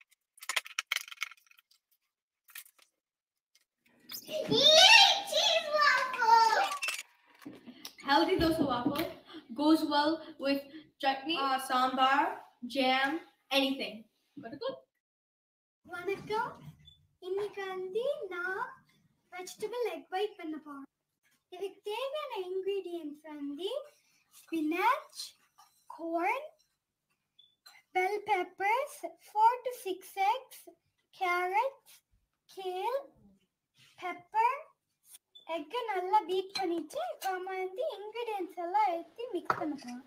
Speaker 19: Yay, cheese waffle.
Speaker 14: Healthy dosa waffle goes well with chutney, uh, sambar, jam, anything. Got it good?
Speaker 10: வணக்கம் இன்னைக்கு வந்து நான் vegetable egg white பண்ண போறேன் இதுக்கு தேவையான ingredients வந்து spinach corn bell peppers four to six eggs carrots kale pepper எக்கை நல்லா பீட் பண்ணிட்டு இப்போ நம்ம வந்து இன்கிரீடியன்ஸ் எல்லாம் எடுத்து மிக்ஸ் பண்ண போறோம்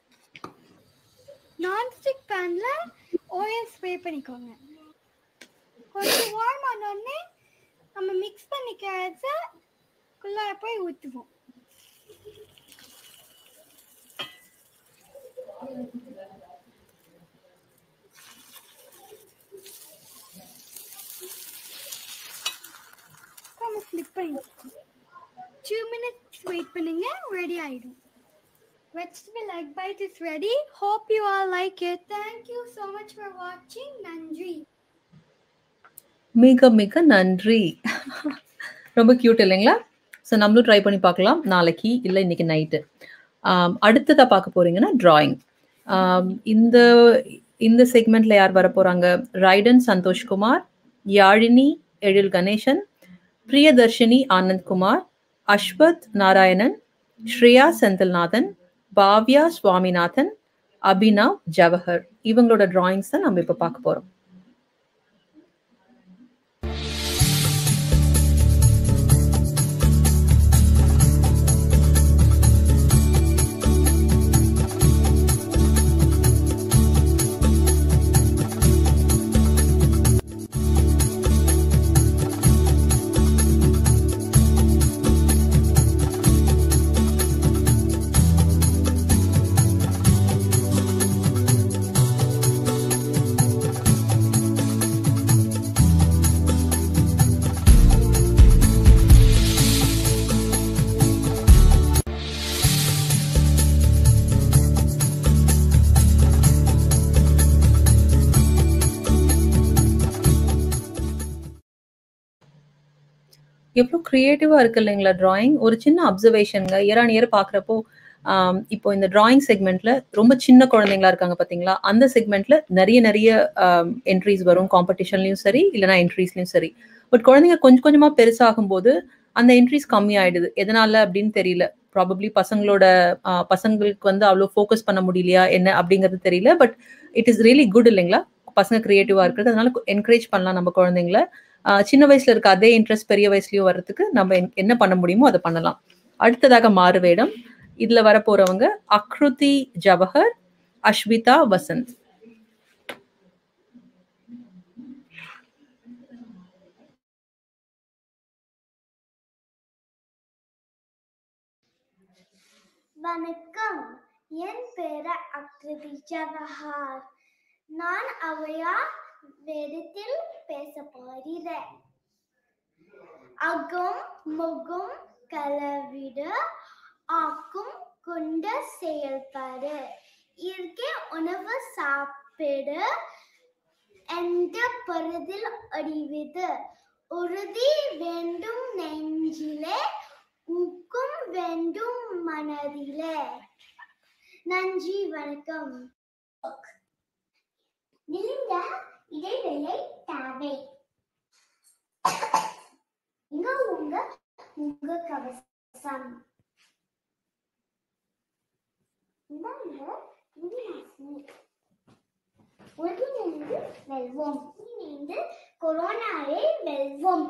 Speaker 10: நான்ஸ்டிக் பேன்ல ஆயில் ஸ்ப்ரே பண்ணிக்கோங்க கொஞ்சம் வார்ம் ஆனோடனே நம்ம மிக்ஸ் பண்ணிக்கிறத குள்ளார போய் ஊற்றுவோம் நம்ம ஃப்ளிப் பண்ணிக்கலாம் டூ மினிட்ஸ் வெயிட் பண்ணுங்க ரெடி ஆயிடும் vegetable egg bite is ready. Hope you all like it. Thank you so much for watching. Nandri.
Speaker 15: மிக மிக நன்றி ரொம்ப கியூட் இல்லைங்களா ஸோ நம்மளும் ட்ரை பண்ணி பார்க்கலாம் நாளைக்கு இல்லை இன்னைக்கு நைட்டு அடுத்ததாக பார்க்க போறீங்கன்னா டிராயிங் இந்த இந்த செக்மெண்ட்ல யார் வர போறாங்க ரைடன் சந்தோஷ்குமார் யாழினி எழில் கணேசன் பிரியதர்ஷினி ஆனந்த்குமார் அஸ்வத் நாராயணன் ஸ்ரேயா செந்தில்நாதன் பாவ்யா சுவாமிநாதன் அபினவ் ஜவஹர் இவங்களோட டிராயிங்ஸ் தான் நம்ம இப்போ பார்க்க போறோம் எவ்வளோ க்ரியேட்டிவா இருக்கு இல்லைங்களா டிராயிங் ஒரு சின்ன அப்சர்வேஷனுங்க இயர் ஆன் இயர் பார்க்குறப்போ இப்போ இந்த டிராயிங் செக்மெண்ட்ல ரொம்ப சின்ன குழந்தைங்களா இருக்காங்க பாத்தீங்களா அந்த செக்மெண்ட்ல நிறைய நிறைய என்ட்ரிஸ் வரும் காம்படிஷன்லயும் சரி இல்லைனா என்ட்ரிஸ்லயும் சரி பட் குழந்தைங்க கொஞ்சம் கொஞ்சமா பெருசாகும் போது அந்த என்ட்ரிஸ் கம்மி ஆயிடுது எதனால அப்படின்னு தெரியல ப்ராபப்ளி பசங்களோட ஆஹ், பசங்களுக்கு வந்து அவ்வளோ ஃபோக்கஸ் பண்ண முடியலையா என்ன அப்படிங்கிறது தெரியல but it is really good இல்லைங்களா பசங்க கிரியேட்டிவா இருக்கிறது அதனால என்கரேஜ் பண்ணலாம் நம்ம குழந்தைங்கள ஆஹ், சின்ன வயசுல இருக்க அதே இன்ட்ரெஸ்ட் பெரிய வயசுலயும் வர்றதுக்கு நம்ம என்- என்ன பண்ண முடியுமோ அதை பண்ணலாம் அடுத்ததாக மாறுவேடம் இதுல வர போறவங்க அக்ருதி ஜவஹர் அஸ்விதா வசந்த்
Speaker 19: வணக்கம் என் பேரு அக்ருதி ஜவஹர் நான் அவையா வேதத்தில் பேச போகிறேன் அகம் முகம் கலவிட ஆக்கும் கொண்ட செயல்பாடு இயற்கை உணவு சாப்பிடு எந்த பொருதில் அறிவது உறுதி வேண்டும் நெஞ்சிலே ஊக்கம் வேண்டும் மனதிலே நன்றி வணக்கம் நீண்ட இடைவேளை தேவை இங்க உங்க உங்க கவசம் இந்தாங்க கிருமிநாசினி ஒருங்கிணைந்து வெல்வோம் இணைந்து கொரோனாவை வெல்வோம்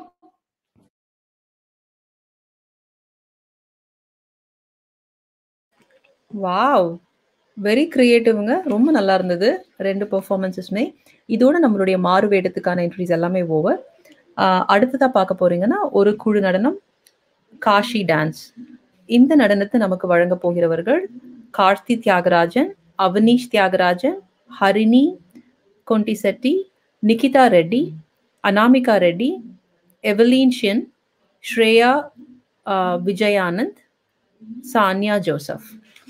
Speaker 15: வாவ் வெரி கிரியேட்டிவ்ங்க ரொம்ப நல்லா இருந்தது ரெண்டு பெர்ஃபார்மன்ஸஸுமே இதோட நம்மளுடைய மாறு வேடத்துக்கான என்ட்ரிஸ் எல்லாமே ஓவர் அடுத்ததா பார்க்க போறீங்கன்னா ஒரு குழு நடனம் காஷி டான்ஸ் இந்த நடனத்தை நமக்கு வழங்க போகிறவர்கள் கார்த்தி தியாகராஜன் அவனீஷ் தியாகராஜன் ஹரிணி கொண்டிசெட்டி நிகிதா ரெட்டி அனாமிகா ரெட்டி எவலீன் ஷின் ஸ்ரேயா ஆஹ், Vijayanand Sania Joseph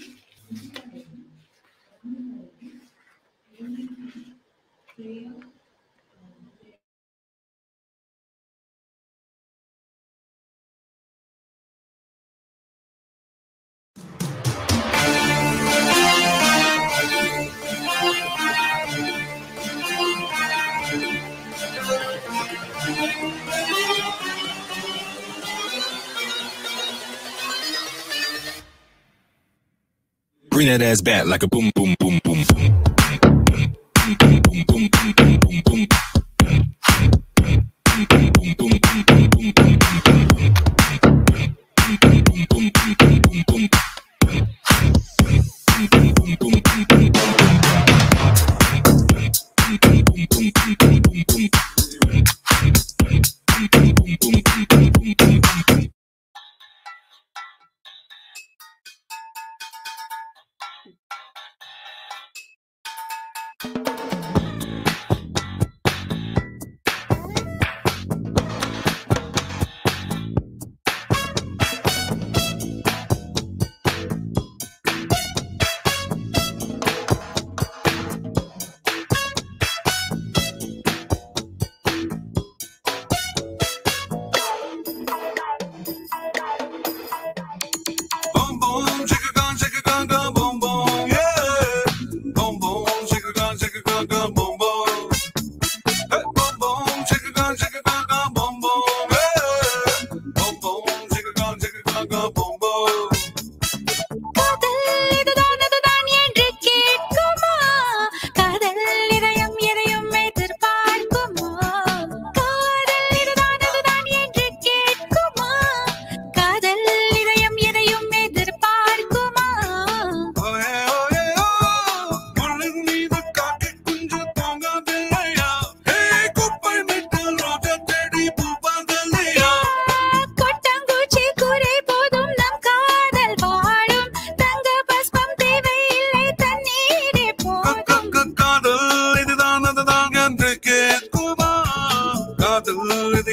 Speaker 16: Bring that ass back like a boom, boom, boom, boom, boom.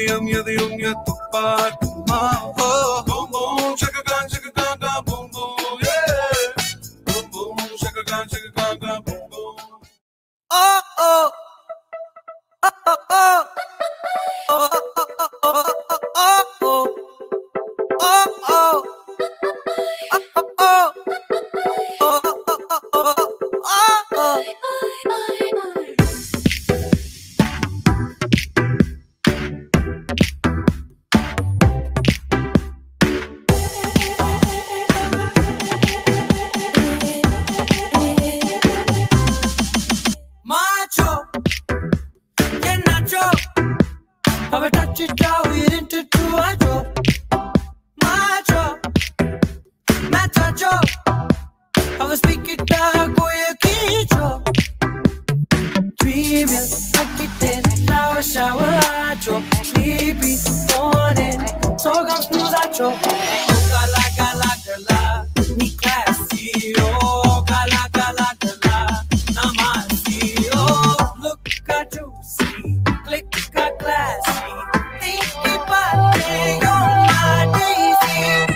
Speaker 4: இதயம் எதையும் எத்துப்பாட்டுமா ஓ boom boom shakagan shakagan ga boom boom yeah boom boom shakagan shakagan ga boom boom oh oh oh oh oh oh oh oh oh oh Macho, que nacho, a ver, touch it down, we into two, macho, macho, macho, I was speaking down, go your kicho, dreaming, like it in, shower, shower, macho, sleepy, morning, so come snooze, macho, gala, gala, gala, ni classy, oh, gala, gala, gala, namasi, oh, look at you, see, click, got classy, think about it, you're my daisy.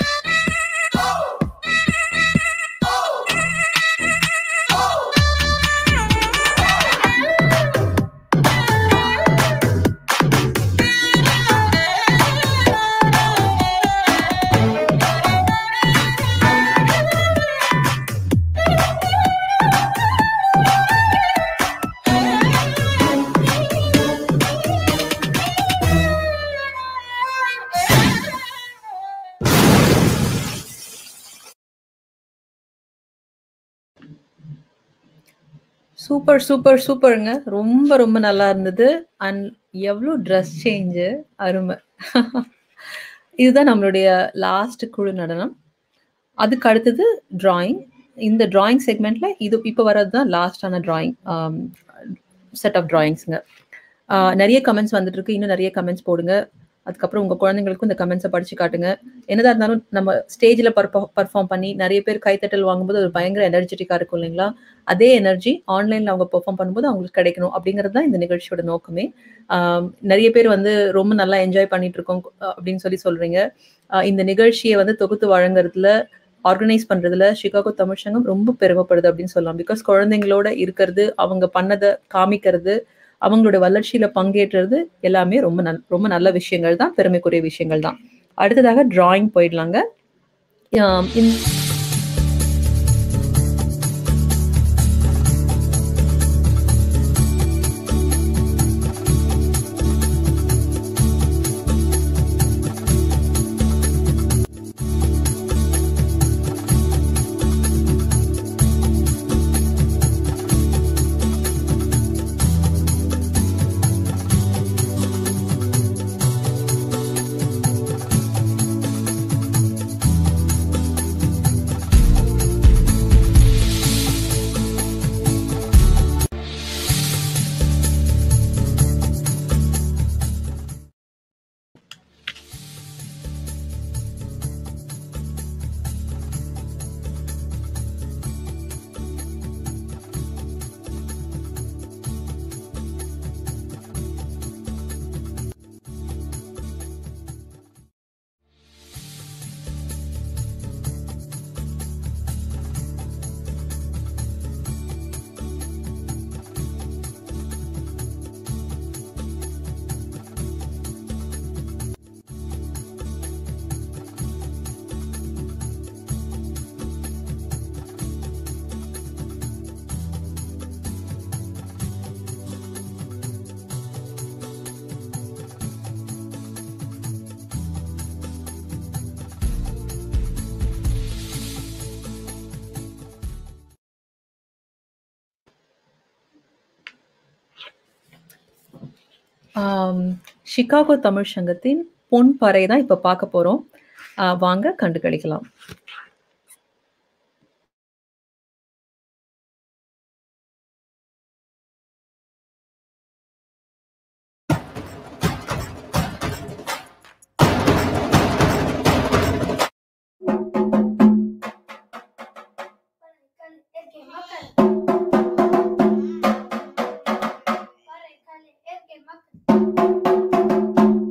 Speaker 15: Super super சூப்பருங்க ரொம்ப ரொம்ப நல்லா இருந்தது and எவ்வளோ dress change அருமை இதுதான் நம்மளுடைய last குழு நடனம் அதுக்கு அடுத்தது டிராயிங் இந்த டிராயிங் செக்மெண்ட்ல இது இப்போ வர்றது தான் லாஸ்டான டிராயிங் செட் ஆஃப் டிராயிங்ஸுங்க நிறைய கமெண்ட்ஸ் வந்துட்டு இருக்கு இன்னும் நிறைய கமெண்ட்ஸ் போடுங்க அதுக்கப்புறம் உங்க குழந்தைங்களுக்கும் இந்த கமெண்ட்ஸை படிச்சு காட்டுங்க என்னதான் இருந்தாலும் நம்ம ஸ்டேஜில் பர்ஃபார்ம் பண்ணி நிறைய பேர் கைத்தட்டல் வாங்கும்போது ஒரு பயங்கர எனர்ஜெட்டிக்காக இருக்கும் இல்லைங்களா அதே எனர்ஜி ஆன்லைனில் அவங்க பெர்ஃபார்ம் பண்ணும்போது அவங்களுக்கு கிடைக்கணும் அப்படிங்கிறது தான் இந்த நிகழ்ச்சியோட நோக்கமே ஆம், நிறைய பேர் வந்து ரொம்ப நல்லா என்ஜாய் பண்ணிட்டு இருக்கோம் அஹ், அப்படின்னு சொல்லி சொல்றீங்க அஹ், இந்த நிகழ்ச்சியை வந்து தொகுத்து வழங்குறதுல ஆர்கனைஸ் பண்றதுல சிகாகோ தமிழ் சங்கம் ரொம்ப பெருமைப்படுது அப்படின்னு சொல்லலாம் பிகாஸ் குழந்தைங்களோட இருக்கிறது அவங்க பண்ணதை காமிக்கிறது அவங்களோட வளர்ச்சியில பங்கேற்றது எல்லாமே ரொம்ப நல் ரொம்ப நல்ல விஷயங்கள் தான் பெருமைக்குரிய விஷயங்கள் தான் அடுத்ததாக டிராயிங் போயிடலாங்க ஆம், இந்த ஆம், சிகாகோ தமிழ் சங்கத்தின் பொன் பறை தான் இப்ப பார்க்க போறோம் ஆஹ் வாங்க கண்டு கழிக்கலாம்
Speaker 19: மக்கள்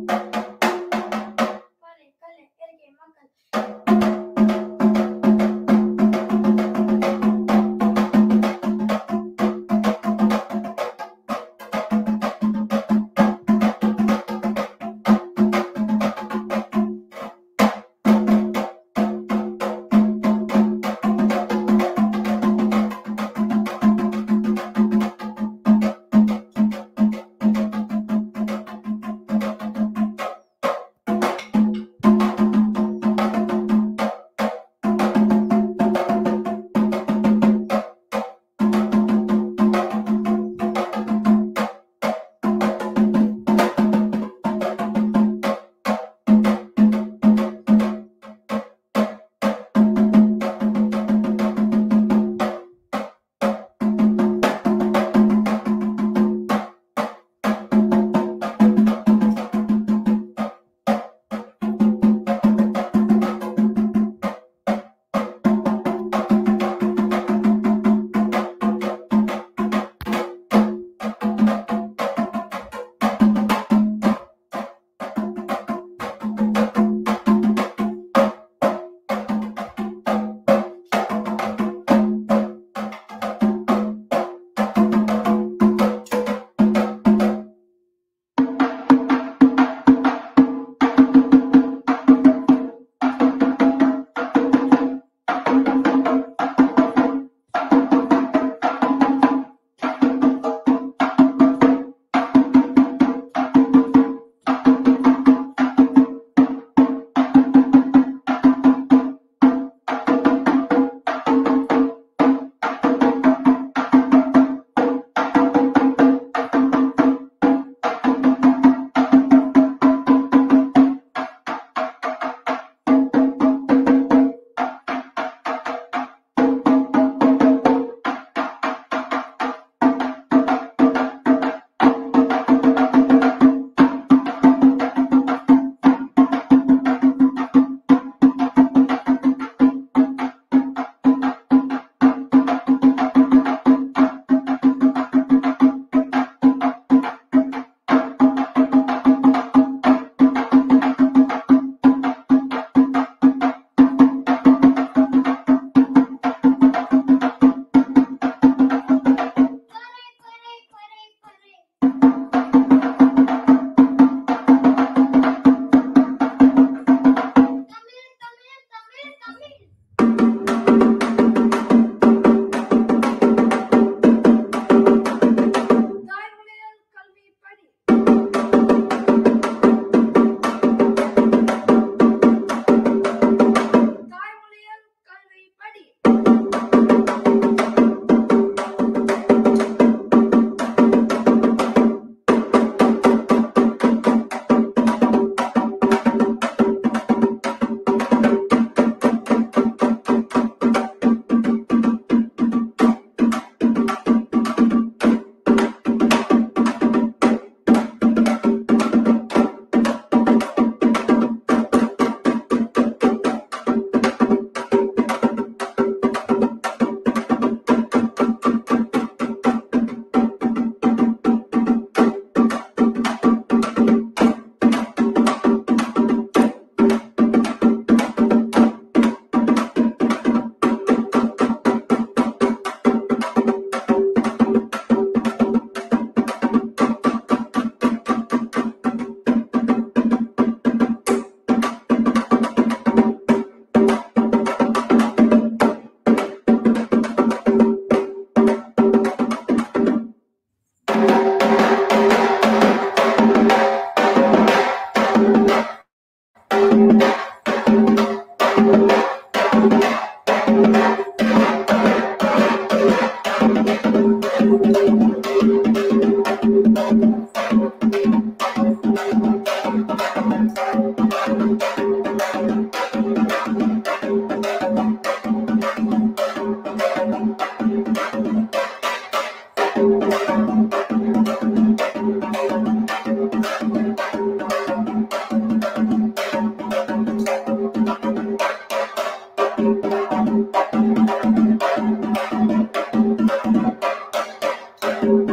Speaker 19: Thank you.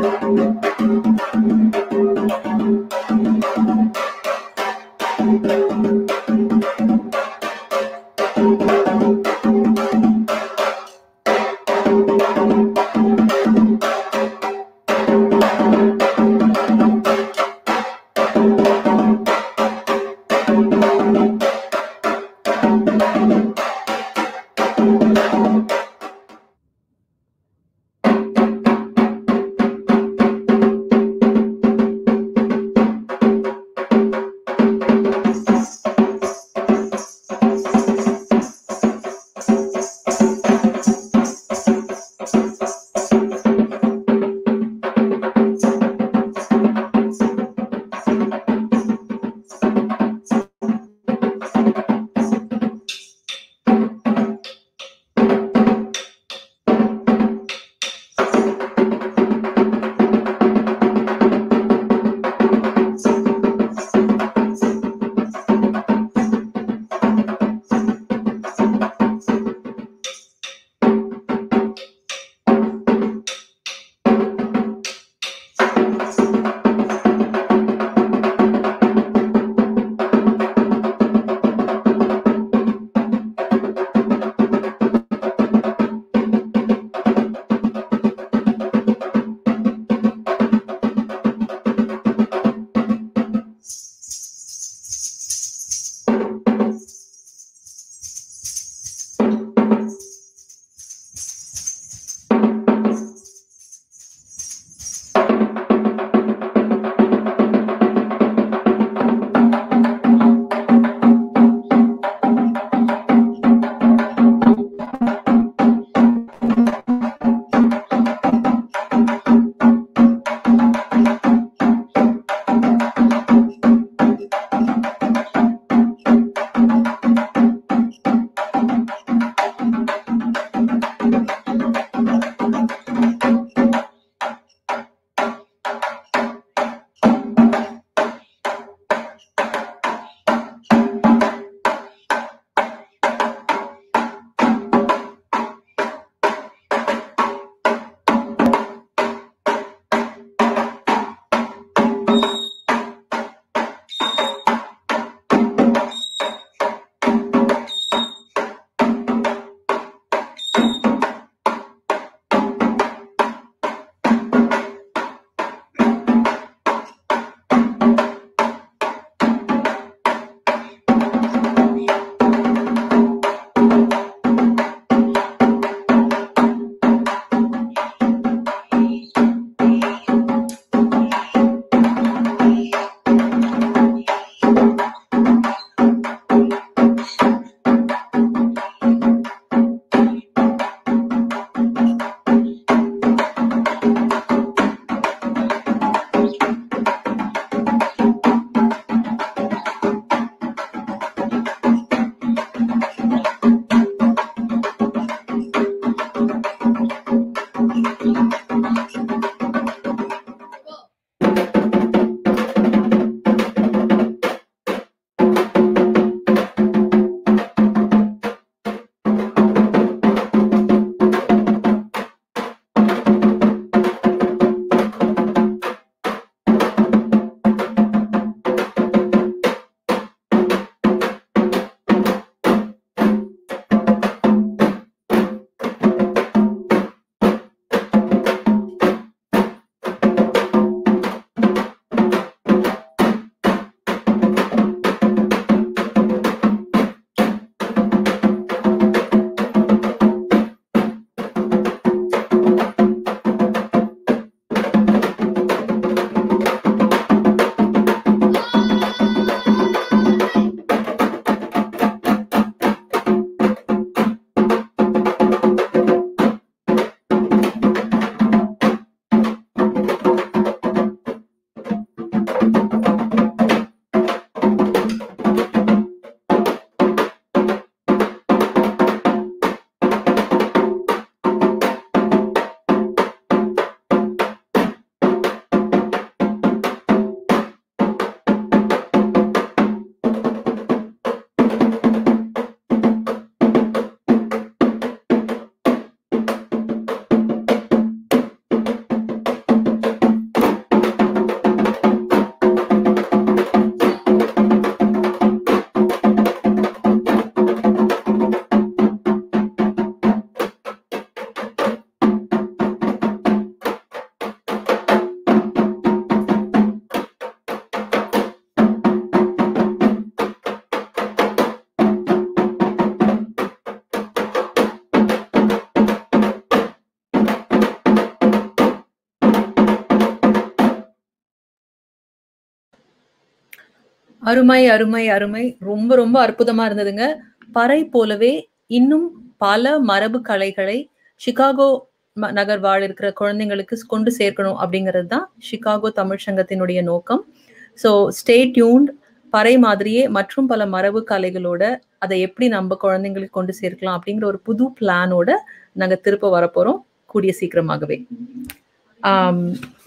Speaker 15: அருமை அருமை அருமை ரொம்ப ரொம்ப அற்புதமா இருந்ததுங்க பறை போலவே இன்னும் பல மரபு கலைகளை சிகாகோ ம- நகர் வாழ் இருக்கிற குழந்தைங்களுக்கு கொண்டு சேர்க்கணும் அப்படிங்கிறது தான் சிகாகோ தமிழ் சங்கத்தினுடைய நோக்கம் ஸோ ஸ்டே டியூன்ட் பறை மாதிரியே மற்றும் பல மரபு கலைகளோட அதை எப்படி நம்ம குழந்தைங்களுக்கு கொண்டு சேர்க்கலாம் அப்படிங்கிற ஒரு புது பிளானோட நாங்க திருப்ப வரப்போறோம் கூடிய சீக்கிரமாகவே ஆம்,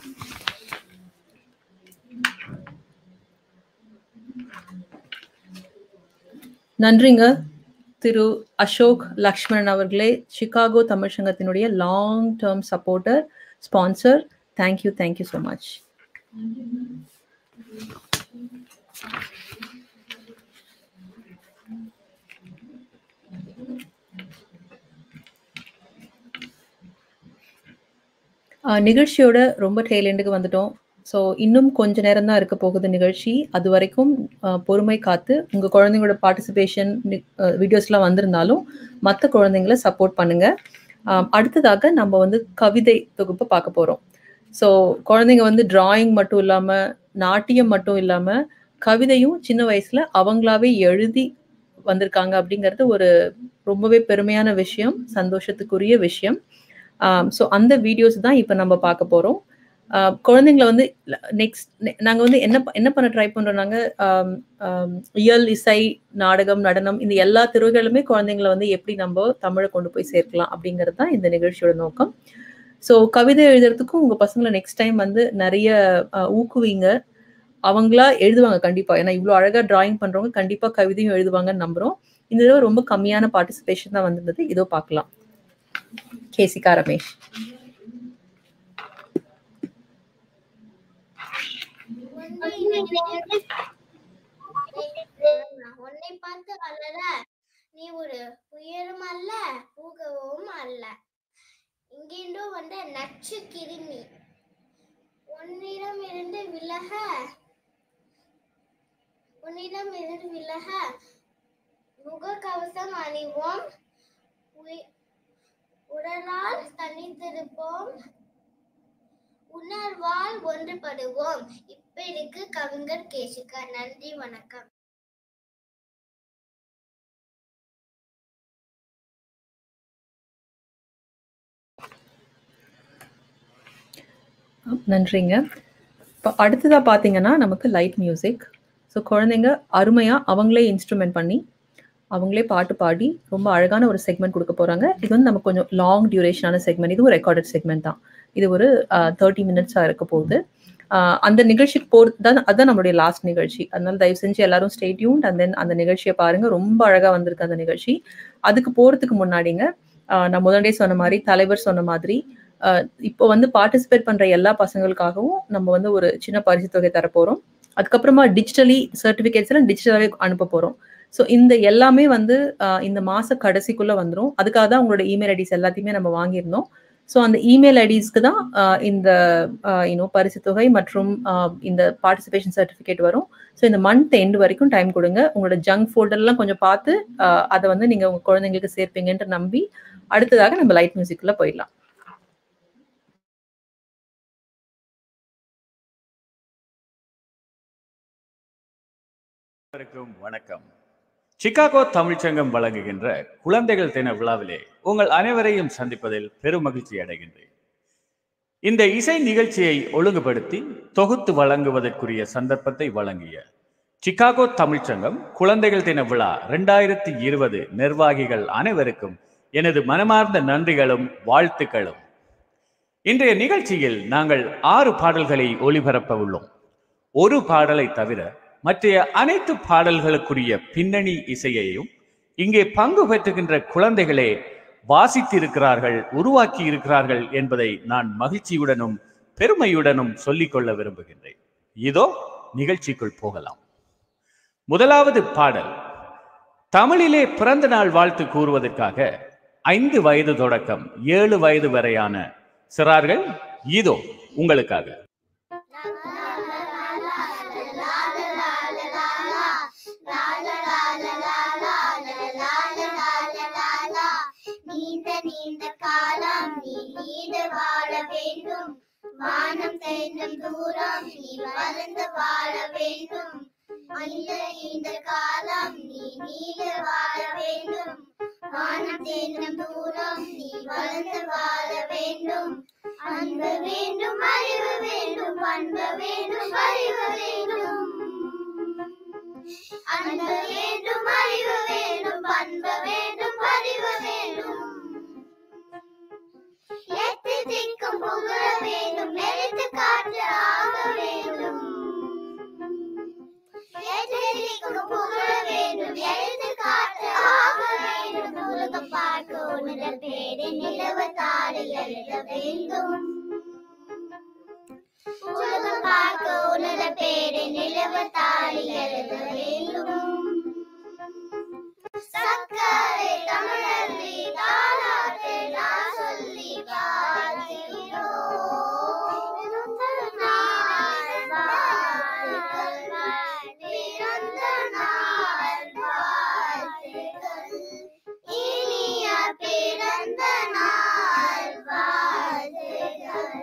Speaker 15: நன்றிங்க திரு அசோக் லக்ஷ்மணன் அவர்களே சிகாகோ தமிழ் சங்கத்தினுடைய long term supporter sponsor thank you thank you so much நிகழ்ச்சியோட ரொம்ப டெய்ல் எண்டுக்கு வந்துட்டோம் ஸோ இன்னும் கொஞ்ச நேரம் தான் இருக்க போகுது நிகழ்ச்சி அது வரைக்கும் அஹ், பொறுமை காத்து உங்கள் குழந்தைங்களோட பார்ட்டிசிபேஷன் வீடியோஸ்லாம் வந்திருந்தாலும் மற்ற குழந்தைங்களை சப்போர்ட் பண்ணுங்க ஆம், அடுத்ததாக நம்ம வந்து கவிதை தொகுப்பு பார்க்க போகிறோம் ஸோ குழந்தைங்க வந்து டிராயிங் மட்டும் இல்லாமல் நாட்டியம் மட்டும் இல்லாமல் கவிதையும் சின்ன வயசில் அவங்களாவே எழுதி வந்திருக்காங்க அப்படிங்கிறது ஒரு ரொம்பவே பெருமையான விஷயம் சந்தோஷத்துக்குரிய விஷயம் ஸோ அந்த வீடியோஸ் தான் இப்போ நம்ம பார்க்க போகிறோம் குழந்தைங்களை வந்து நெக்ஸ்ட் நாங்கள் வந்து என்ன ப- என்ன பண்ண ட்ரை பண்ணுறோம் நாங்கள் இயல் இசை நாடகம் நடனம் இந்த எல்லா துறைகளுமே குழந்தைங்களை வந்து எப்படி நம்ம தமிழை கொண்டு போய் சேர்க்கலாம் அப்படிங்கிறது தான் இந்த நிகழ்ச்சியோட நோக்கம் ஸோ கவிதை எழுதுறதுக்கும் உங்கள் பசங்களை நெக்ஸ்ட் டைம் வந்து நிறைய அஹ், ஊக்குவிங்க அவங்களா எழுதுவாங்க கண்டிப்பாக ஏன்னா இவ்வளோ அழகாக டிராயிங் பண்ணுறவங்க கண்டிப்பாக கவிதையும் எழுதுவாங்கன்னு நம்புகிறோம் இந்த தடவை ரொம்ப கம்மியான பார்ட்டிசிபேஷன் தான் வந்திருந்தது இதோ பார்க்கலாம் கேசிகா ரமேஷ்
Speaker 19: உன்னை பார்த்து அல்லல நீ ஒரு புயலும் அல்ல பூகவும் அல்ல இங்கிருந்தோ வந்த நச்சு கிருமி உன்னிடம் இருந்து விலக உன்னிடம் இருந்து விலக முகக்கவசம் அணிவோம் உய்- உடலால் தனித்திருப்போம் உணர்வால் ஒன்றுபடுவோம் இப்படிக்கு கவிஞர் கேசிகா நன்றி வணக்கம்
Speaker 15: நன்றிங்க இப்போ அடுத்ததாக பார்த்தீங்கன்னா நமக்கு லைட் மியூசிக் ஸோ குழந்தைங்க அருமையாக அவங்களே இன்ஸ்ட்ருமெண்ட் பண்ணி அவங்களே பாட்டு பாடி ரொம்ப அழகான ஒரு செக்மெண்ட் கொடுக்க போகிறாங்க இது வந்து நமக்கு கொஞ்சம் லாங் டியூரேஷனான செக்மெண்ட் இது ஒரு ரெக்கார்டட் செக்மெண்ட் தான் இது ஒரு தேர்ட்டி மினிட்ஸாக இருக்க போகுது ஆஹ் அந்த நிகழ்ச்சிக்கு போகிறது தான் அதுதான் நம்மளுடைய லாஸ்ட் நிகழ்ச்சி அதனால தயவு செஞ்சு எல்லாரும் ஸ்டேட்யூன் அண்ட் தென் அந்த நிகழ்ச்சியை பாருங்க ரொம்ப அழகாக வந்திருக்கு அந்த நிகழ்ச்சி அதுக்கு போகிறதுக்கு முன்னாடிங்க ஆஹ் நான் முதலே சொன்ன மாதிரி தலைவர் சொன்ன மாதிரி ஆஹ் இப்போ வந்து பார்ட்டிசிபேட் பண்ற எல்லா பசங்களுக்காகவும் நம்ம வந்து ஒரு சின்ன பரிசு தொகை தர போறோம் அதுக்கப்புறமா டிஜிட்டலி சர்டிபிகேட்ஸ் எல்லாம் டிஜிட்டலாவே அனுப்ப போறோம் ஸோ இந்த எல்லாமே வந்து ஆஹ் இந்த மாச கடைசிக்குள்ள வந்துடும் அதுக்காக தான் உங்களோட இமெயில் ஐடிஸ் எல்லாத்தையுமே நம்ம வாங்கியிருந்தோம் ஸோ அந்த இமெயில் ஐடிஸ்க்கு தான் ஆஹ் இந்த யூனோ பரிசு தொகை மற்றும் ஆஹ் இந்த பார்ட்டிசிபேஷன் சர்டிஃபிகேட் வரும் ஸோ இந்த மந்த் எண்ட் வரைக்கும் டைம் கொடுங்க உங்களோட ஜங்க் ஃபோல்டர்லாம் கொஞ்சம் பார்த்து ஆஹ் அதை வந்து நீங்க உங்க குழந்தைங்களுக்கு சேர்ப்பீங்கன்ற நம்பி அடுத்ததாக நம்ம லைட் மியூசிக்ல போயிடலாம்
Speaker 9: அனைவருக்கும் வணக்கம் சிகாகோ தமிழ்ச்சங்கம் வழங்குகின்ற குழந்தைகள் தின விழாவிலே உங்கள் அனைவரையும் சந்திப்பதில் பெரும் மகிழ்ச்சி அடைகின்றேன் இந்த இசை நிகழ்ச்சியை ஒழுங்குபடுத்தி தொகுத்து வழங்குவதற்குரிய சந்தர்ப்பத்தை வழங்கிய சிகாகோ தமிழ்ச்சங்கம் குழந்தைகள் தின விழா ரெண்டாயிரத்தி இருபது நிர்வாகிகள் அனைவருக்கும் எனது மனமார்ந்த நன்றிகளும் வாழ்த்துக்களும் இன்றைய நிகழ்ச்சியில் நாங்கள் ஆறு பாடல்களை ஒளிபரப்ப உள்ளோம் ஒரு பாடலை தவிர மற்ற அனைத்து பாடல்களுக்குரிய பின்னணி இசையையும் இங்கே பங்கு பெற்றுகின்ற குழந்தைகளே வாசித்திருக்கிறார்கள் உருவாக்கி இருக்கிறார்கள் என்பதை நான் மகிழ்ச்சியுடனும் பெருமையுடனும் சொல்லிக்கொள்ள விரும்புகின்றேன் இதோ நிகழ்ச்சிக்குள் போகலாம் முதலாவது பாடல் தமிழிலே பிறந்த நாள் வாழ்த்து கூறுவதற்காக ஐந்து வயது தொடக்கம் ஏழு வயது வரையான சிறார்கள் இதோ உங்களுக்காக
Speaker 19: நீண்ட நீண்ட காலம் நீ நீடு வாழ வேண்டும் வானம் தேடும் தூரம் நீ வளர்ந்து வாழ வேண்டும் அந்த இந்த காலம் நீ நீல வாழ வேண்டும் வானம் தேர்ந்தும் தூரம் நீ வளர்ந்து வாழ வேண்டும் அன்பு வேண்டும் அறிவு வேண்டும் பண்பு வேண்டும் அறிவு வேண்டும் அன்பு வேண்டும் அறிவு வேண்டும் பண்பு வேண்டும் அறிவு வேண்டும் எட்டு திக்கும் புகழ வேண்டும் எழுத்து காற்று ஆக வேண்டும் எட்டு திக்கும் புகழ வேண்டும் எழுத்து காற்று ஆக வேண்டும் உலகம் பார்க்க உணர பேரு நிலவு தாடு எழுத வேண்டும் உலகம் பார்க்க உணர பேரு நிலவு தாடு எழுத வேண்டும் சக்கரை தமிழல்லி தாலாட்டு நான் சொல்லி வாழ்கிறோம் நாள் வாழ்த்துக்கள் பிறந்த நாள் வாழ்த்துக்கள் இனிய பிறந்த நாள் வாழ்த்துக்கள்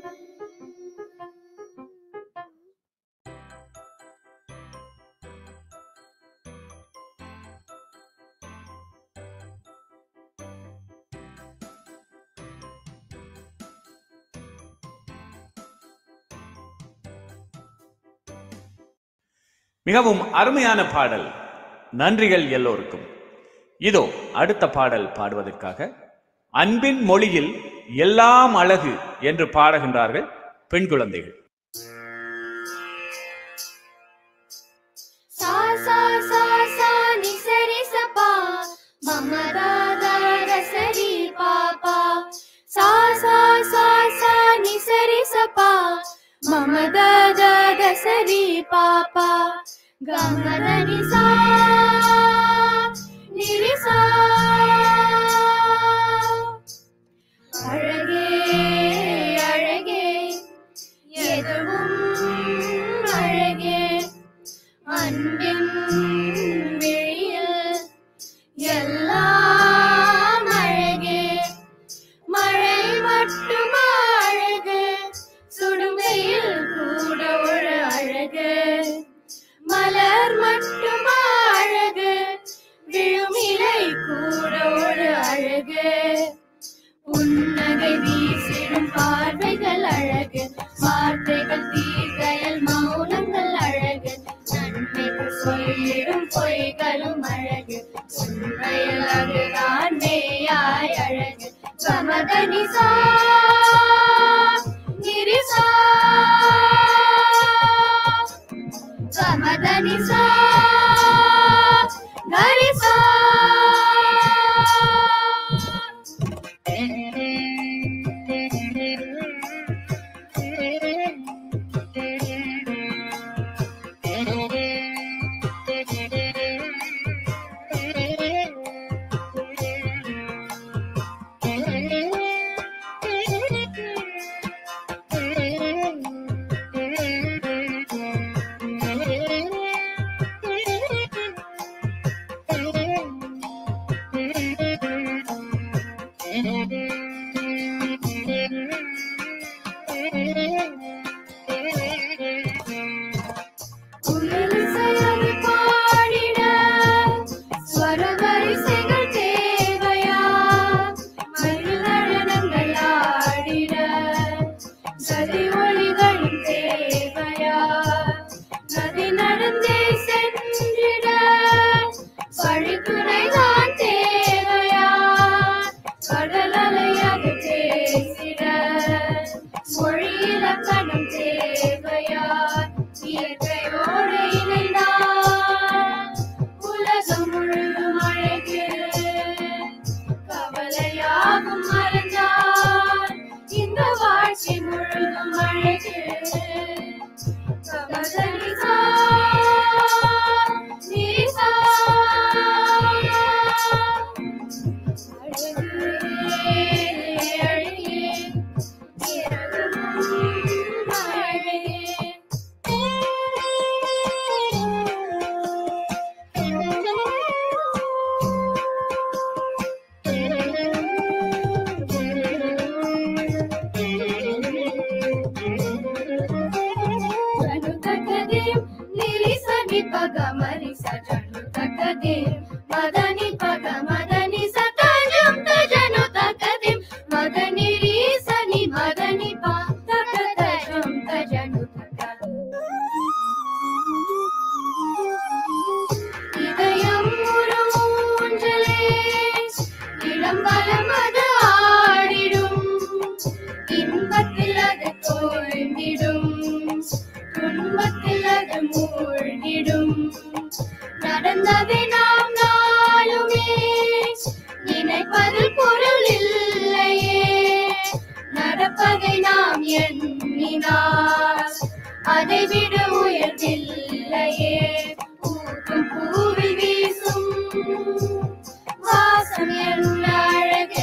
Speaker 9: மிகவும் அருமையான பாடல் நன்றிகள் எல்லோருக்கும் இதோ அடுத்த பாடல் பாடுவதற்காக அன்பின் மொழியில் எல்லாம் அழகு என்று பாடுகின்றார்கள் பெண் குழந்தைகள்
Speaker 17: சா சா சா சா நி சரி சபா மம த த ர சரி பாபா சா சா சா சா நி சரி சபா மம த த த சரி பாபா கம த நி சா நி ரி சா அழகே அழகே எதுவும் அழகே அன்பின் விழியில் எல்லாம் அழகே மழை மட்டுமா அழகு சுடுமையில் கூட ஒரு அழகு மலர் மட்டுமா அழகு விழுமிலை கூட ஒரு அழகு புன்னகை வீசிடும் பார்வைகள் அழகு வார்த்தைகள் தீர்கையில் மௌனங்கள் அழகு நன்மைகள் சொல்லிடும் பொய்களும் அழகு உண்மையில் அதுதான் மேயாய் அழகு சமதனிசா நிரிசா சமதனிசா கரிசா குழலிசையது பாடிட ஸ்வரவரிசைகள் தேவையா மயில் நடனங்கள் ஆடிட சதி ஒளிகளும் தேவையா நதி நடந்தே சென்றிட வழித்துணைதான் தேவையா கடல் அலையாது பேசிட மொழி இலக்கணம் தேவையா இயற்கையோடு இணைந்தால் உலகம் முழுதும் அழகு கவலையாகும் மறந்தால் இந்த வாழ்க்கை முழுதும் அழகு கவலைசா நீசா அழகு அழகே இரவும் அழகே ನುತಕದೆಯಂ ನಿರಿಸನಿಪ வாழ்வதே நாம் நாளுமே நினைப்பதில் பொருள் இல்லையே நடப்பதை நாம் எண்ணினால் அதை விட உயர்வில்லையே பூக்கும் பூவில் வீசும் வாசம் என்ன அழகு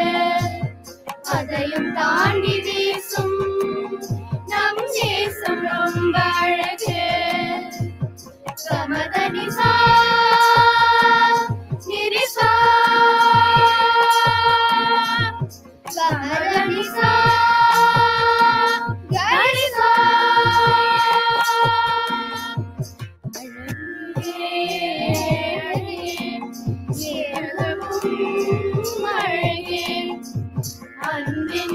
Speaker 17: அதையும் தாண்டி வீசும் நம் நேசம் ரொம்ப அழகு சமதனிசா நிரிசா சமதனிசா கரிசா அழகே அன்பின்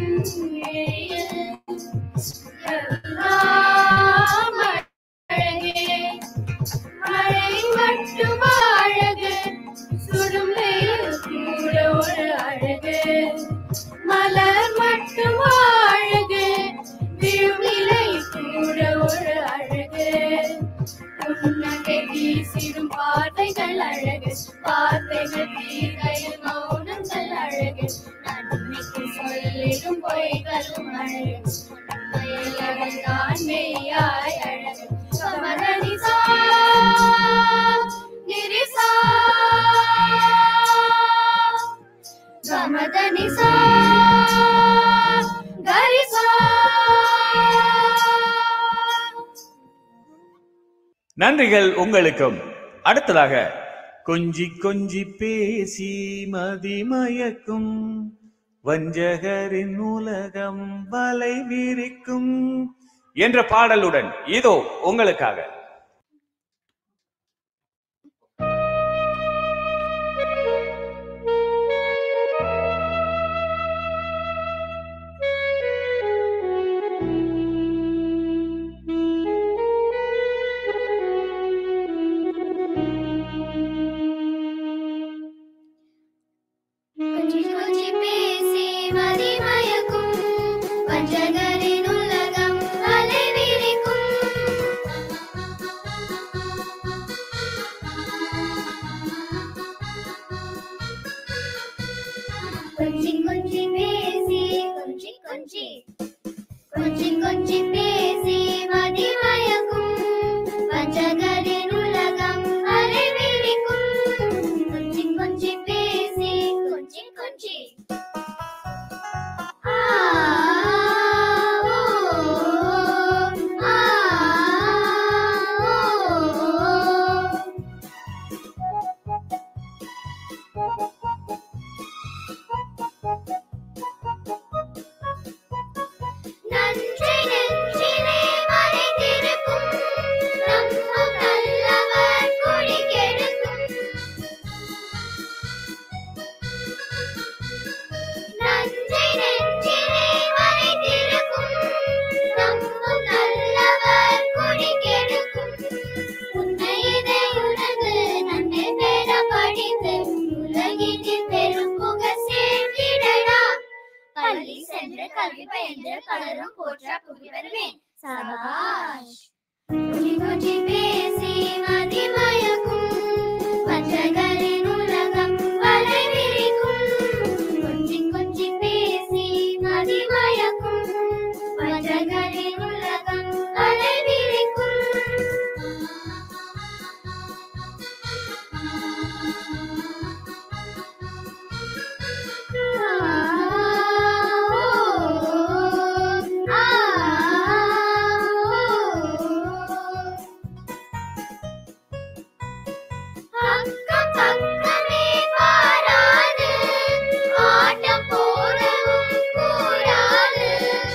Speaker 17: எல்லாம் அழகே மழை மட்டும் அழகு சுடும் வெயில் கூட ஒரு அழகு மலர் மட்டும் அழகு விழும் இலை கூட ஒரு அழகு புன்னகை வீசிடும் வார்த்தைகள் அழகு வார்த்தைகள் தீரையில் மௌனங்கள் அழகு நன்மைக்கு சொல்லிடும் பொய்களும் அழகு உண்மையில் தான் மெய்யாய் அழகு சமதனிசா நிரிசா சமதனிசா கரிசா
Speaker 9: நன்றிகள் உங்களுக்கும் அடுத்ததாக கொஞ்சி கொஞ்சி பேசி மதிமயக்கும் வஞ்சகரின் உலகம் வலை விரிக்கும் என்ற பாடலுடன் இதோ உங்களுக்காக
Speaker 17: கொஞ்சி கொஞ்சி பேசி மதிமயக்கும் வஞ்சகரின் உலகம் அலை விரிக்கும் கொஞ்சி கொஞ்சி பேசி கொஞ்சி கொஞ்சி கொஞ்சி கொஞ்சி பேசி மதிமயக்கும் வஞ்சகரின் உலகம் அலை விரிக்கும் கொஞ்சி கொஞ்சி பேசி கொஞ்சி கொஞ்சி ஆ ஓ ஆ ஓ நன்றி நெஞ்சிலே மறைந்திருக்கும் நம்ம நல்லவர் குடி கெடுக்கும் நன்றி நெஞ்சிலே மறைந்திருக்கும் நம்ம நல்லவர் குடி கெடுக்கும் உன்னை இதை உனது நன்மை பெற படித்து உலகினில் பெரும் புகழ் சேர்த்திடடா பள்ளி சென்று கல்வி பயின்று பலரும் போற்ற புகழ் பெறுவேன் சபாஷ் கொஞ்சி கொஞ்சி பேசி மதிமயக்கும் வஞ்சகரின் உலகம் வலை விரிக்கும் கொஞ்சி கொஞ்சி பேசி மதிமயக்கும் வஞ்சகரின் உலகம் வலை விரிக்கும் அக்கம் பக்கமே பாராது ஆட்டம் போடவும் கூடாது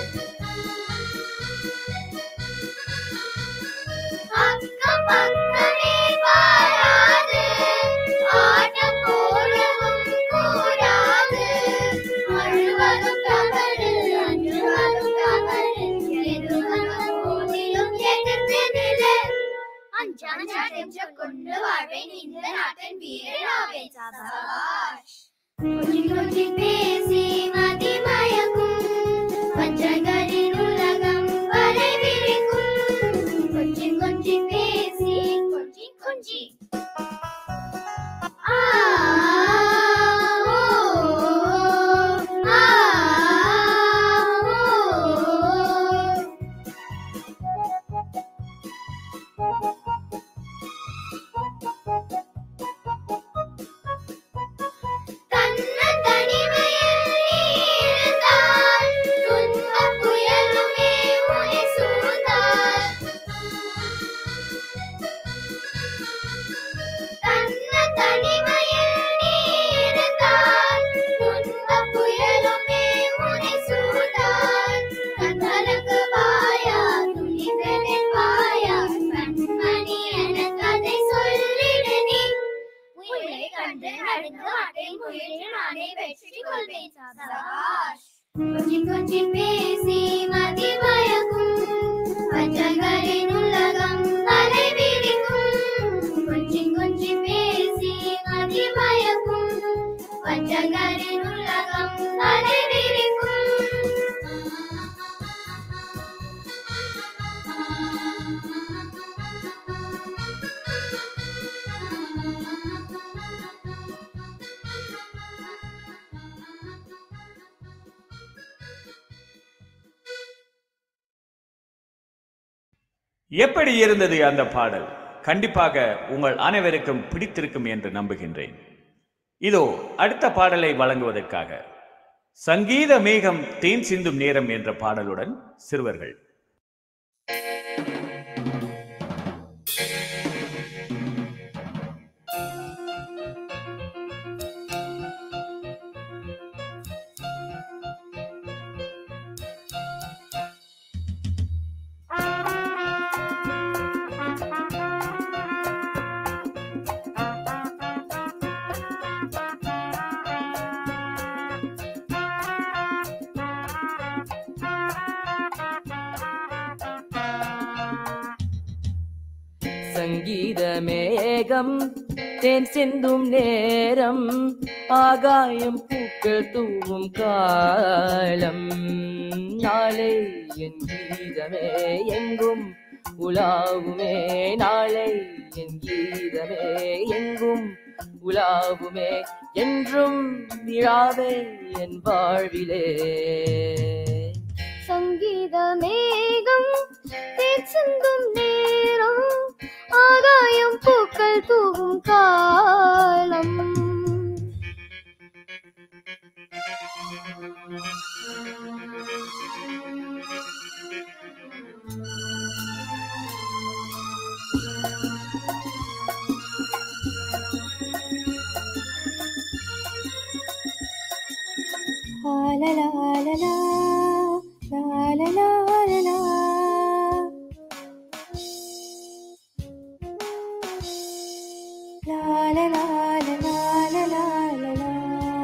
Speaker 17: அக்கம் பக்கமே பாராது ஆட்டம் போடவும் கூடாது அழுவதும் தவறு அஞ்சுவதும் தவறு எதுவதும் போதிலும் எதிர்த்து நிலை அஞ்சாஞ்ச கொண்டு வாழ்வேன் இந்த நாட்டின் வீரனாவேன் சபாஷ் கொஞ்சி கொஞ்சி பேசி மதிமயக்கும் வஞ்சகரின் உலகம் வரை விரிக்கும் கொஞ்சி கொஞ்சி பேசி கொஞ்சி கொஞ்சி
Speaker 19: கொஞ்சி பேசி மதிமயக்கும் வஞ்சகரின் உலகம் தலை விரிக்கும் கொஞ்சி கொஞ்சி பேசி மதிமயக்கும் வஞ்சகரின் உலகம் தலை விரிக்கும்
Speaker 9: எப்படி இருந்தது அந்த பாடல் கண்டிப்பாக உங்கள் அனைவருக்கும் பிடித்திருக்கும் என்று நம்புகின்றேன் இதோ அடுத்த பாடலை வழங்குவதற்காக சங்கீத மேகம் தேன் சிந்தும் நேரம் என்ற பாடலுடன் சிறுவர்கள்
Speaker 1: சங்கீத மேகம் தேன் சிந்தும் நேரம் ஆகாயம் பூக்கள் தூவும் காலம் நாளை என் கீதமே எங்கும் உலாவுமே நாளை என் கீதமே எங்கும் உலாவுமே என்றும் விழாவே என் வாழ்விலே
Speaker 17: சங்கீத மேகம் தேன் சிந்தும் நேரம் ஆகாயம் பூக்கள் தூவும் காலம் La la la la la la la la la la La la la la la la la la la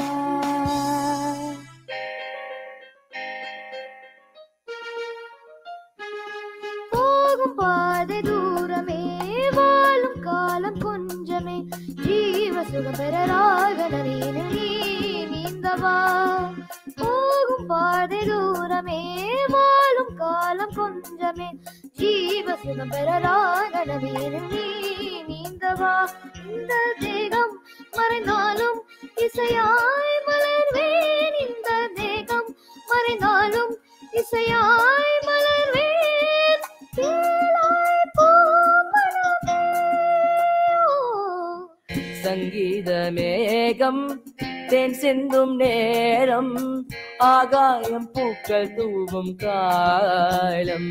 Speaker 17: போகும் பாதை தூரமே வாழும் காலம் கொஞ்சமே ஜீவ சுகம் பெற ராகனவீன நீ நீந்தவா போகும் பாதை தூரமே வாழும் காலம் கொஞ்சமே ஜீவ சுகம் பெற ராகனவீன நீ நீந்தவா இந்த தேகம் மறைந்தாலும் இசையாய் மலர்வேன் இந்த தேகம் மறைந்தாலும் இசையாய் மலர்வேன் கேளாய் பூமணமே
Speaker 1: சங்கீத மேகம் தேன் சிந்தும் நேரம் ஆகாயம் பூக்கள் தூவும் காலம்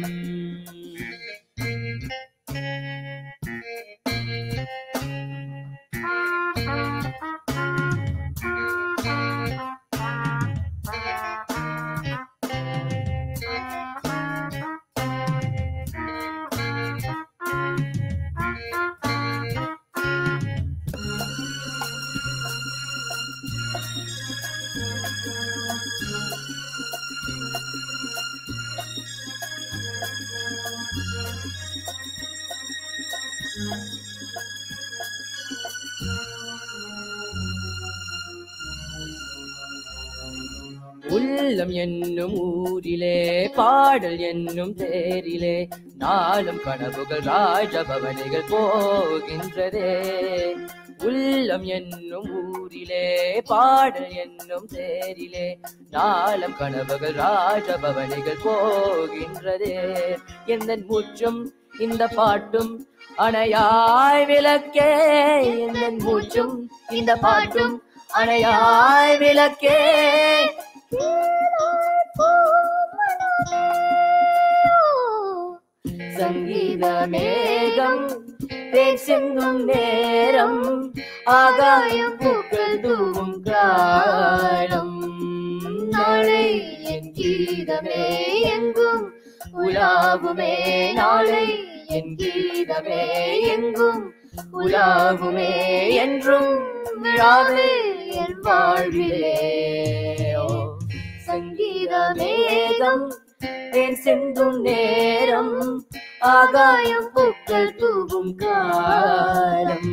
Speaker 1: உள்ளம் என்னும் ஊரிலே பாடல் என்னும் தேரிலே நாளும் கனவுகள் ராஜபவனிகள் போகின்றதே உள்ளம் என்னும் ஊரிலே பாடல் என்னும் தேரிலே நாளும் கனவுகள் ராஜபவனிகள் போகின்றதே எந்த மூச்சும் இந்த பாட்டும் அணையாய் விளக்கே எந்த மூச்சும் இந்த பாட்டும் அணையாய் விளக்கே சங்கீத மேகம் தேன் சிந்தும் நேரம் ஆகாயம் பூக்கள் தூவும் காலம் நாளை என் கீதமே எங்கும் உலாவுமே நாளை என் கீதமே எங்கும் உலாவுமே என்றும் விழாவே என் வாழ்விலே ஓ, சங்கீத சங்கீத மேகம் தேன் சிந்தும் நேரம் ஆகாயம் பூக்கள் தூவும் காலம்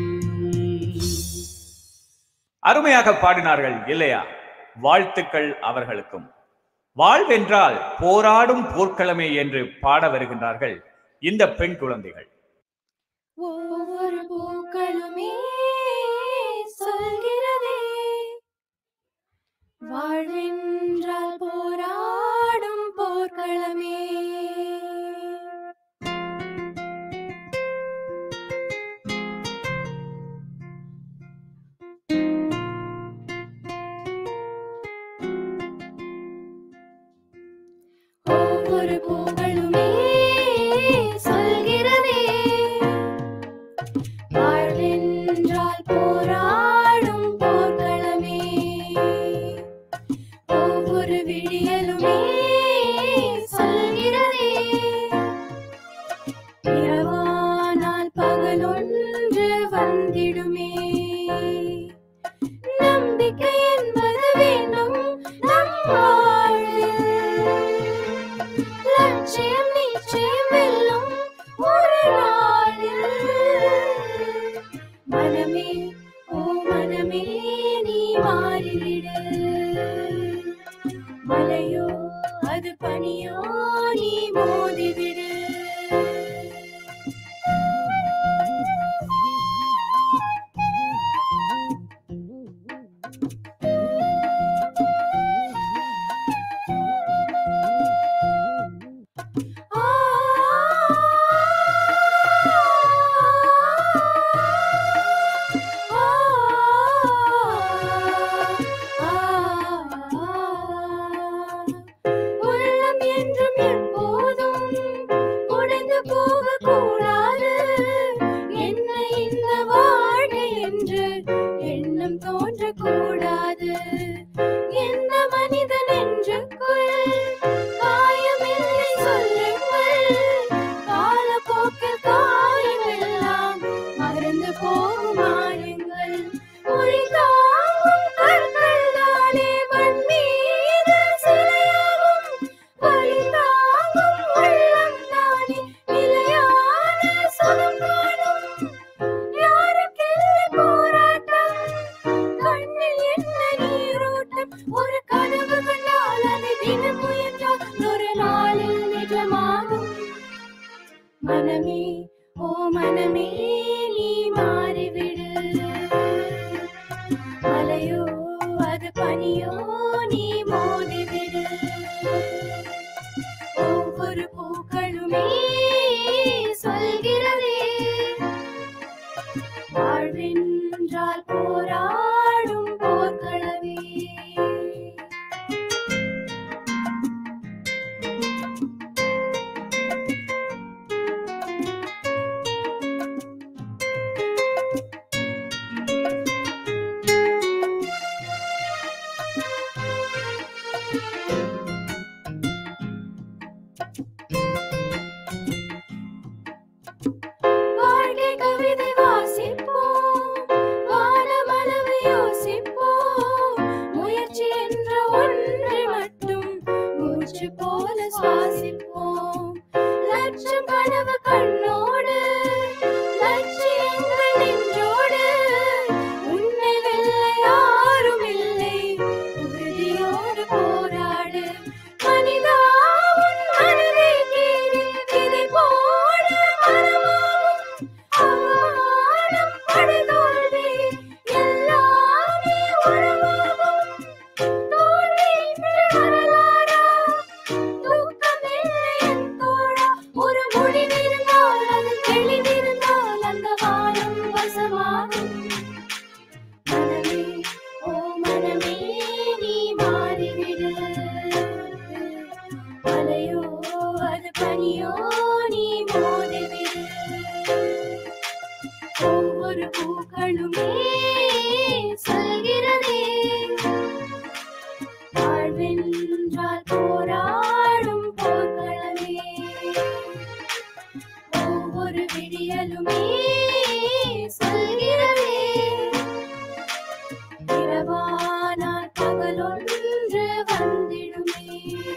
Speaker 9: அருமையாக பாடினார்கள் இல்லையா வாழ்த்துக்கள் அவர்களுக்கும் வாழ்வென்றால் போராடும் போர்க்களமே என்று பாட வருகின்றார்கள் இந்த பெண் குழந்தைகள்
Speaker 17: ஒவ்வொரு பூக்களுமே சொல்கிறதே வாழ்வென்றால் போராடும் போர்க்களமே ஒவ்வொரு பூக்களுமே சொல்கிறதே வாழ்வென்றால் போராடும் போர்க்களமே ஒவ்வொரு விடியலுமே சொல்கிறதே இரவானால் பகலொன்று வந்திடுமே நம்பிக்கை என்பது வேண்டும் நம் வாழ்வில் லட்சியம் நிச்சயம் வெல்லும் ஒரு நாளில் மனமே ஓ மனமே நீ மாறிவிடு மலையோ அது பனியோ நீ மோதிவிடு உள்ளம் என்றும் எப்போதும் உடைந்து போகக்கூடாது என்ன இந்த வாழ்க்கை என்று எண்ணம் தோன்றக்கூடாது எந்த மனிதன் என்றுக்குள் காயமில்லை சொல்லுங்கள் காலப்போக்கில் காயமெல்லாம் மறந்து போகும் மாறுங்கள் மொழி தாங்கும் கற்கள் தானே மண் மீது சிலையாகும் வழி தாங்கும் உள்ளம் தானே நிலையான சுகம் காணும் யாருக்கில்லை போராட்டம் கண்ணில் என்ன நீரோட்டம் ஒரு கனவு கண்டால் அதை தினம் முயன்றால் ஒரு நாளில் நிஜமாகும் மனமே ஓ மனமே நீ மாறிவிடு மலையோ அது பனியோ நீ மோதிவிடு ஒவ்வொரு பூக்களுமே சொல்கிறதே வாழ்வென்றால் போராடும் போர்க்களமே வாழ்க்கை கவிதை வாசிப்போம் வானமளவு யோசிப்போம் முயற்சி என்ற ஒன்றை மட்டும் மூச்சு போல சுவாசிப்போம் லட்சம் கனவு கண்ணோடு லட்சியங்கள் நெஞ்சோடு உன்னை வெல்ல யாரும் இல்லை உறுதியோடு போராடு மனிதா உன் மனதை கேடு விதை போட மரமாகும் அவமானம் படுதோல்வி எல்லாமே உறவாகும் தோல்வி என்று வரலாறா தூக்கம் இல்லை என் தோழா ஒரு முடிவிருந்தால் அது தெளிவிருந்தால் அந்த வானம் வசமாகும் மனமே ஓ மனமே நீ மாறிவிடு மலையோ அது பனியோ நீ மோதிவிடு ஒவ்வொரு பூக்களுமே சொல்கிறதே வாழ்வென்றால் போராடும் போர்க்களமே ஒவ்வொரு விடியலுமே சொல்கிறதே இரவானால் பகலொன்று வந்திடுமே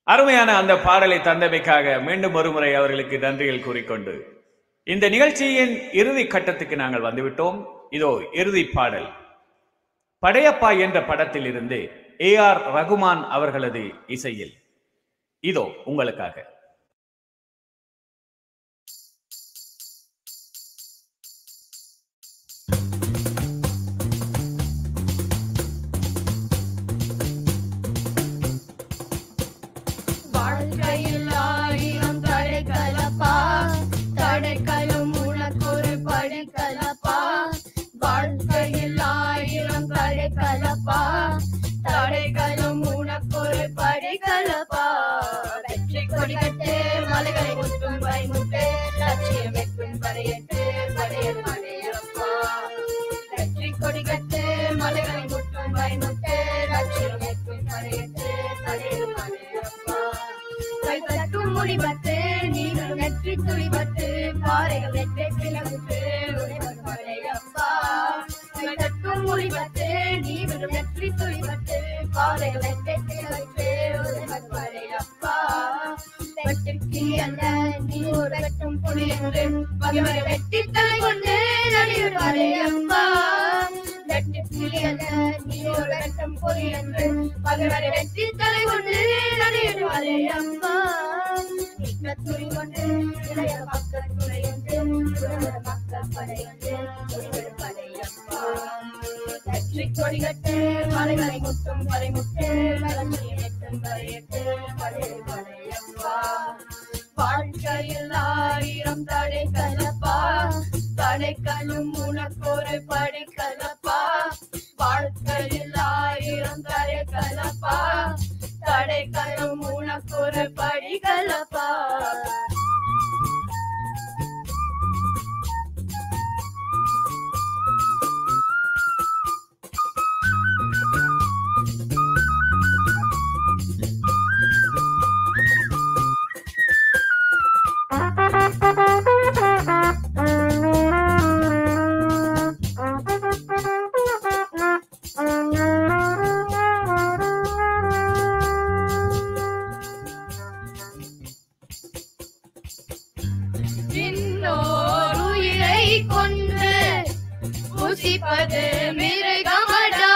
Speaker 9: அருமையான அந்த பாடலை தந்தமைக்காக மீண்டும் ஒருமுறை அவர்களுக்கு நன்றிகள் கூறிக்கொண்டு இந்த நிகழ்ச்சியின் இறுதி கட்டத்துக்கு நாங்கள் வந்துவிட்டோம் இதோ இறுதி பாடல் படையப்பா என்ற படத்தில் இருந்து ஏ ஆர் ரகுமான் அவர்களது இசையில் இதோ உங்களுக்காக
Speaker 17: வாழ்க்கையில் ஆயிரம் தடைகளப்பா தடைகளும் உனக்கொரு படிக்கலப்பா வாழ்க்கையில் ஆயிரம் தடைகளப்பா தடைகளும் உனக்கொரு படிக்கலப்பா வெற்றி கொடிகட்டு மலைகளை முட்டும் பயமுட்டு லட்சியம் வெட்டும் படையட்டு படையல் படையப்பா வெற்றி கொடிகட்டு மலைகளை முட்டும் பயமுட்டு லட்சியம் வெட்டும் படையட்டு படையல் படையப்பா கைதட்டும் முடிபட்டு நீங்கள் நெற்றி துளிபட்டு பாறைகள் நெற்றி கிளம்புட்டு உடைவது படையப்பா கைதட்டும் முடிபட்டு நீங்கள் நெற்றி துளிபட்டு பாறைகள் நெற்றி கிளம்புட்டு உடைவது படையப்பா வெட்டுக்கு அல்ல நீ ஒரு வெட்டும் புலி என்று பகைவரை வெட்டி தலை கொண்டு நடிகர் படையப்பா வெட்டு புலி அல்ல நீ ஒரு வெட்டும் புலி என்று பகைவரை வெட்டி தலை கொண்டு நடிகர் படையப்பா மிக்க துணி கொண்டு இளைய மக்கள் துணையுண்டு உறவுற மக்கள் படையுண்டு துணிகள் படையப்பா வெற்றி கொடிகட்டு மலைகளை முட்டும் வரை முட்டு வளர்ச்சியை எட்டும் வரையட்டு படை படையப்பா வாழ்க்கையில் ஆயிரம் தடை கலப்பா தடைகளும் உனக்கொரு படை கலப்பா வாழ்க்கையில் ஆயிரம் தடை கலப்பா தடைகளும் உனக்கொரு படி கலப்பா இன்னோர் உயிரை கொன்று புசிப்பது மிருகமடா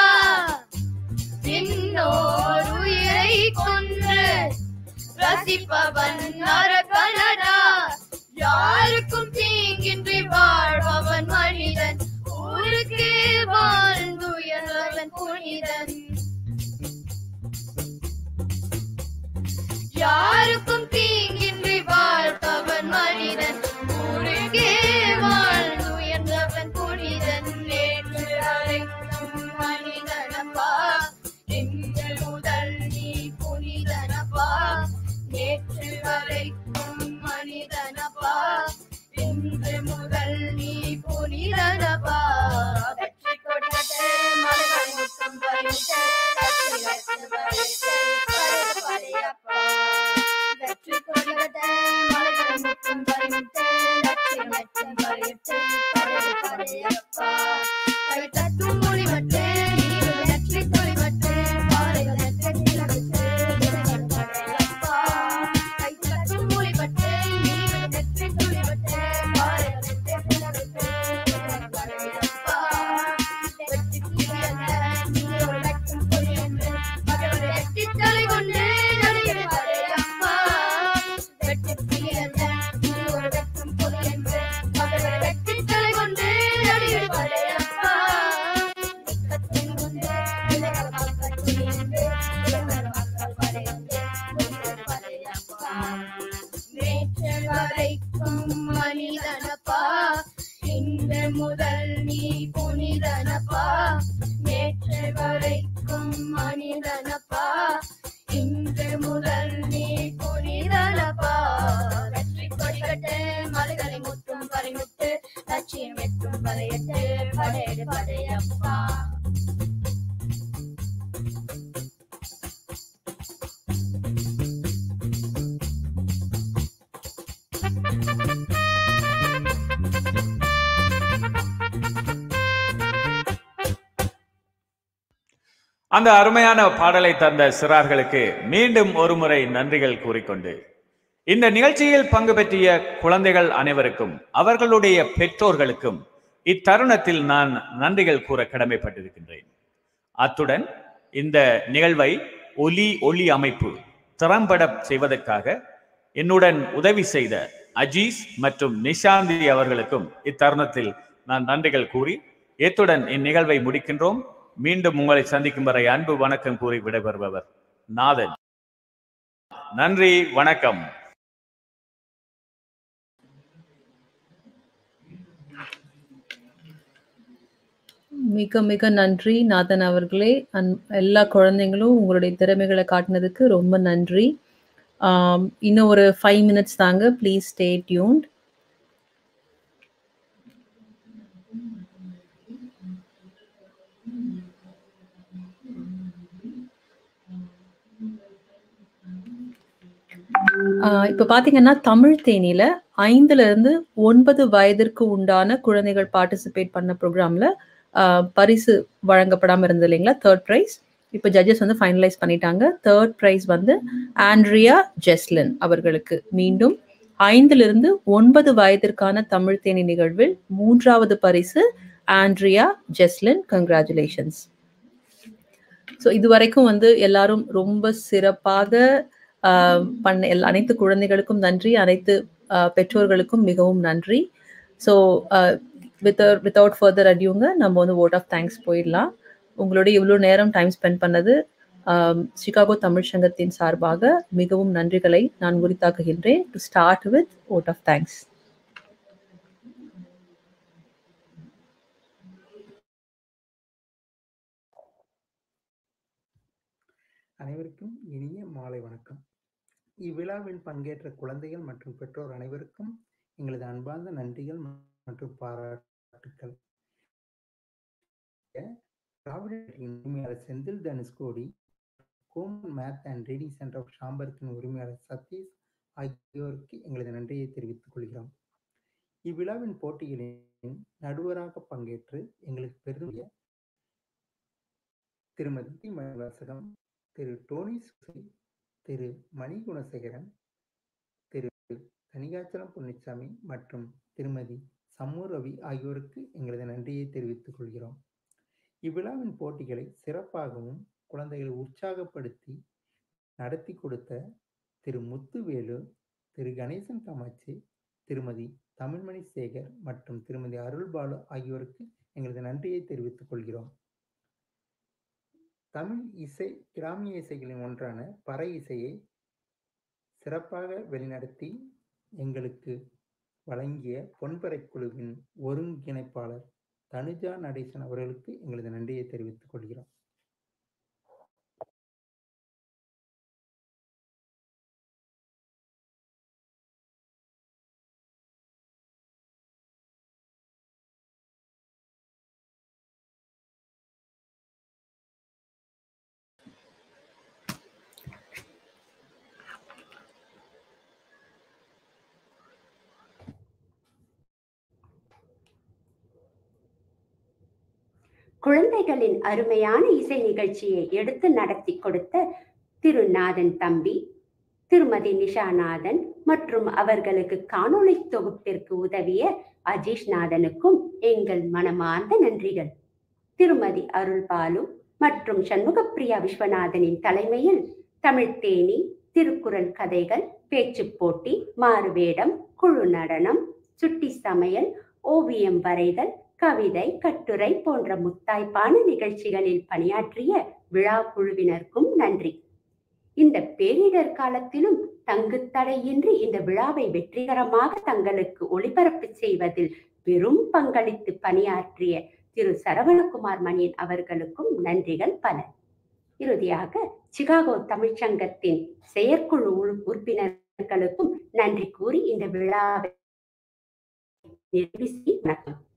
Speaker 17: இன்னோர் உயிரை கொன்று ரசிப்பவன் நரகனடா யாருக்கும் தீங்கின்றி வாழ்பவன் மனிதன் ஊருக்கு வாழ்ந்துயர்வன் புனிதன் யாருக்கும் தீங்கின்றி வாழ்பவன் மனிதன் ஊருக்கே வாழ்ந்துயர்ந்தவன் புனிதன் நேற்று வரைக்கும் மனிதனப்பா இன்று முதல் நீ புனிதனப்பா நேற்று வரைக்கும் மனிதனப்பா இன்று முதல் நீ புனிதனப்பா வெற்றி கொடிகட்டு மலைகள் முத்தம் பறித்து லட்சியத்து பறித்து பரடு படையப்பா வெற்றி கொடிகட்டு மலைகள் முத்தம் பறித்து லட்சியத்து பறித்து பரடு படையப்பா கை தட்டும் மொழிபட்டு நீரு வெற்றி கொடிபட்டு பாறைகள் நெற்றி கிளம்பிட்டு விரைகள் படையப்பா கை தட்டும் மொழிபட்டு நீரு வெற்றி கொடிபட்டு பாறைகள் நெற்றி கிளம்பிட்டு விரைகள் படையப்பா வெற்றி கிளியல்ல நீ ஒரு வெட்டும் புலி என்று மகளை வெட்டி தலை கொண்டு நடிகர் படையப்பா வெற்றி கிளியல்ல நீ ஒரு வெட்டும் புலி என்று மகளை வெட்டி தலை கொண்டு நடிகர் படையப்பா மிக்கத்தின் கொண்டு இளைஞர் மக்கள் துணிந்து இளைஞர் மக்கள் படையுண்டு இளைஞர் படையப்பா நேற்று வரைக்கும் மனிதனப்பா இன்று முதல் நீ புனிதனப்பா நேற்று வரைக்கும் மனிதனப்பா இன்று முதல் நீ புனிதனப்பா வெற்றி கொடிகட்டு மலைகளை முட்டும் பறிமுட்டு லட்சியம் எட்டும் வரையட்டு படையடு படையப்பா
Speaker 9: அந்த அருமையான பாடலை தந்த சிறார்களுக்கு மீண்டும் ஒருமுறை நன்றிகள் கூறிக்கொண்டு இந்த நிகழ்ச்சியில் பங்கு பெற்றிய குழந்தைகள் அனைவருக்கும் அவர்களுடைய பெற்றோர்களுக்கும் இத்தருணத்தில் நான் நன்றிகள் கூற கடமைப்பட்டிருக்கின்றேன் அத்துடன் இந்த நிகழ்வை ஒலி ஒளி அமைப்பு திறம்பட செய்வதற்காக என்னுடன் உதவி செய்த அஜீஸ் மற்றும் நிஷாந்தி அவர்களுக்கும் இத்தருணத்தில் நான் நன்றிகள் கூறி இத்துடன் இந்நிகழ்வை முடிக்கின்றோம் மீண்டும் உங்களை சந்திக்கும் வரை அன்பு வணக்கம் கூறி விடைபெறுபவர் நாதன் நன்றி வணக்கம்
Speaker 15: மிக மிக நன்றி நாதன் அவர்களே அன் எல்லா குழந்தைங்களும் உங்களுடைய திறமைகளை காட்டினதுக்கு ரொம்ப நன்றி ஆம், இன்னும் ஒரு ஃபைவ் மினிட்ஸ் தாங்க ப்ளீஸ் ஸ்டே டியூன்ட் ஆஹ் இப்ப பாத்தீங்கன்னா தமிழ் தேனியில ஐந்துல இருந்து ஒன்பது வயதிற்கு உண்டான குழந்தைகள் பார்ட்டிசிபேட் பண்ண ப்ரோக்ராம்ல பரிசு வழங்கப்படாம இருந்தது இல்லைங்களா தேர்ட் ப்ரைஸ் இப்ப ஜட்ஜஸ் வந்து ஃபைனலைஸ் பண்ணிட்டாங்க தேர்ட் ப்ரைஸ் வந்து ஆண்ட்ரியா ஜெஸ்லின் அவர்களுக்கு மீண்டும் ஐந்திலிருந்து ஒன்பது வயதிற்கான தமிழ் தேனி நிகழ்வில் மூன்றாவது பரிசு ஆண்ட்ரியா ஜெஸ்லின் கங்க்ராச்சுலேஷன்ஸ் ஸோ இது வரைக்கும் வந்து எல்லாரும் ரொம்ப சிறப்பாக ஆஹ், பண்ண எல்லா அனைத்து குழந்தைகளுக்கும் நன்றி அனைத்து ஆஹ், பெற்றோர்களுக்கும் மிகவும் நன்றி ஸோ வித் வித்தவுட் ஃபர்தர் அடியுங்க நம்ம வந்து ஓட் ஆஃப் தேங்க்ஸ் போயிடலாம் உங்களோட இவ்வளோ நேரம் டைம் ஸ்பெண்ட் பண்ணது ஆம், சிகாகோ தமிழ் சங்கத்தின் சார்பாக மிகவும் நன்றிகளை நான் உரித்தாக்குகின்றேன் to start with vote of thanks
Speaker 18: அனைவருக்கும் இனிய மாலை வணக்கம் இவ்விழாவில் பங்கேற்ற குழந்தைகள் மற்றும் பெற்றோர் அனைவருக்கும் எங்களது அன்பார்ந்த நன்றிகள் மற்றும் பாராட்டுக்கள் திராவிடத்தின் உரிமையாளர் Senthil Dhanushkodi Kumon math and reading centre of ஷாம்பர்க்கின் உரிமையாளர் சதீஷ் ஆகியோருக்கு எங்களது நன்றியை தெரிவித்துக் கொள்கிறோம் இவ்விழாவின் போட்டிகளின் நடுவராக பங்கேற்று எங்களுக்கு பெரும் திருமதி மணிவாசகம் திரு டோனி சுசி திரு மணி குணசேகரன் திரு தனிகாச்சலம் பொன்னிச்சாமி மற்றும் திருமதி சம்மு ரவி ஆகியோருக்கு எங்களது நன்றியை தெரிவித்துக் கொள்கிறோம் இவ்விழாவின் போட்டிகளை சிறப்பாகவும் குழந்தைகளை உற்சாகப்படுத்தி நடத்தி கொடுத்த திரு முத்துவேலு திரு கணேசன் காமாட்சி திருமதி தமிழ்மணி சேகர் மற்றும் திருமதி அருள்பாலு ஆகியோருக்கு எங்களது நன்றியை தெரிவித்துக் கொள்கிறோம் தமிழ் இசை கிராமிய இசைகளின் ஒன்றான பறை இசையை சிறப்பாக வழிநடத்தி எங்களுக்கு வழங்கிய பொன்பறை குழுவின் ஒருங்கிணைப்பாளர் தனுஜா நடேசன் அவர்களுக்கு எங்களது நன்றியை தெரிவித்துக் கொள்கிறோம்
Speaker 20: குழந்தைகளின் அருமையான இசை நிகழ்ச்சியை எடுத்து நடத்தி கொடுத்த திரு நாதன் தம்பி திருமதி நிஷாநாதன் மற்றும் அவர்களுக்கு காணொளி தொகுப்பிற்கு உதவிய அஜீஷ் நாதனுக்கும் எங்கள் மனமார்ந்த நன்றிகள் திருமதி அருள் பாலு மற்றும் சண்முகப்பிரியா விஸ்வநாதனின் தலைமையில் தமிழ் தேனி திருக்குறள் கதைகள் பேச்சுப் போட்டி மாறுவேடம் குழு நடனம் சுட்டி சமையல் ஓவியம் வரைதல் கவிதை கட்டுரை போன்ற முத்தாய்ப்பான நிகழ்ச்சிகளில் பணியாற்றிய விழா குழுவினருக்கும் நன்றி இந்த பேரிடர் காலத்திலும் தங்குத்தடையின்றி இந்த விழாவை வெற்றிகரமாக தங்களுக்கு ஒளிபரப்பு செய்வதில் பெரும் பங்களித்து பணியாற்றிய திரு சரவணகுமார் மணியன் அவர்களுக்கும் நன்றிகள் பல இறுதியாக சிகாகோ தமிழ்ச்சங்கத்தின் செயற்குழு உறு- உறுப்பினர்களுக்கும் நன்றி கூறி இந்த விழாவை நிறைவு செய்ய வணக்கம்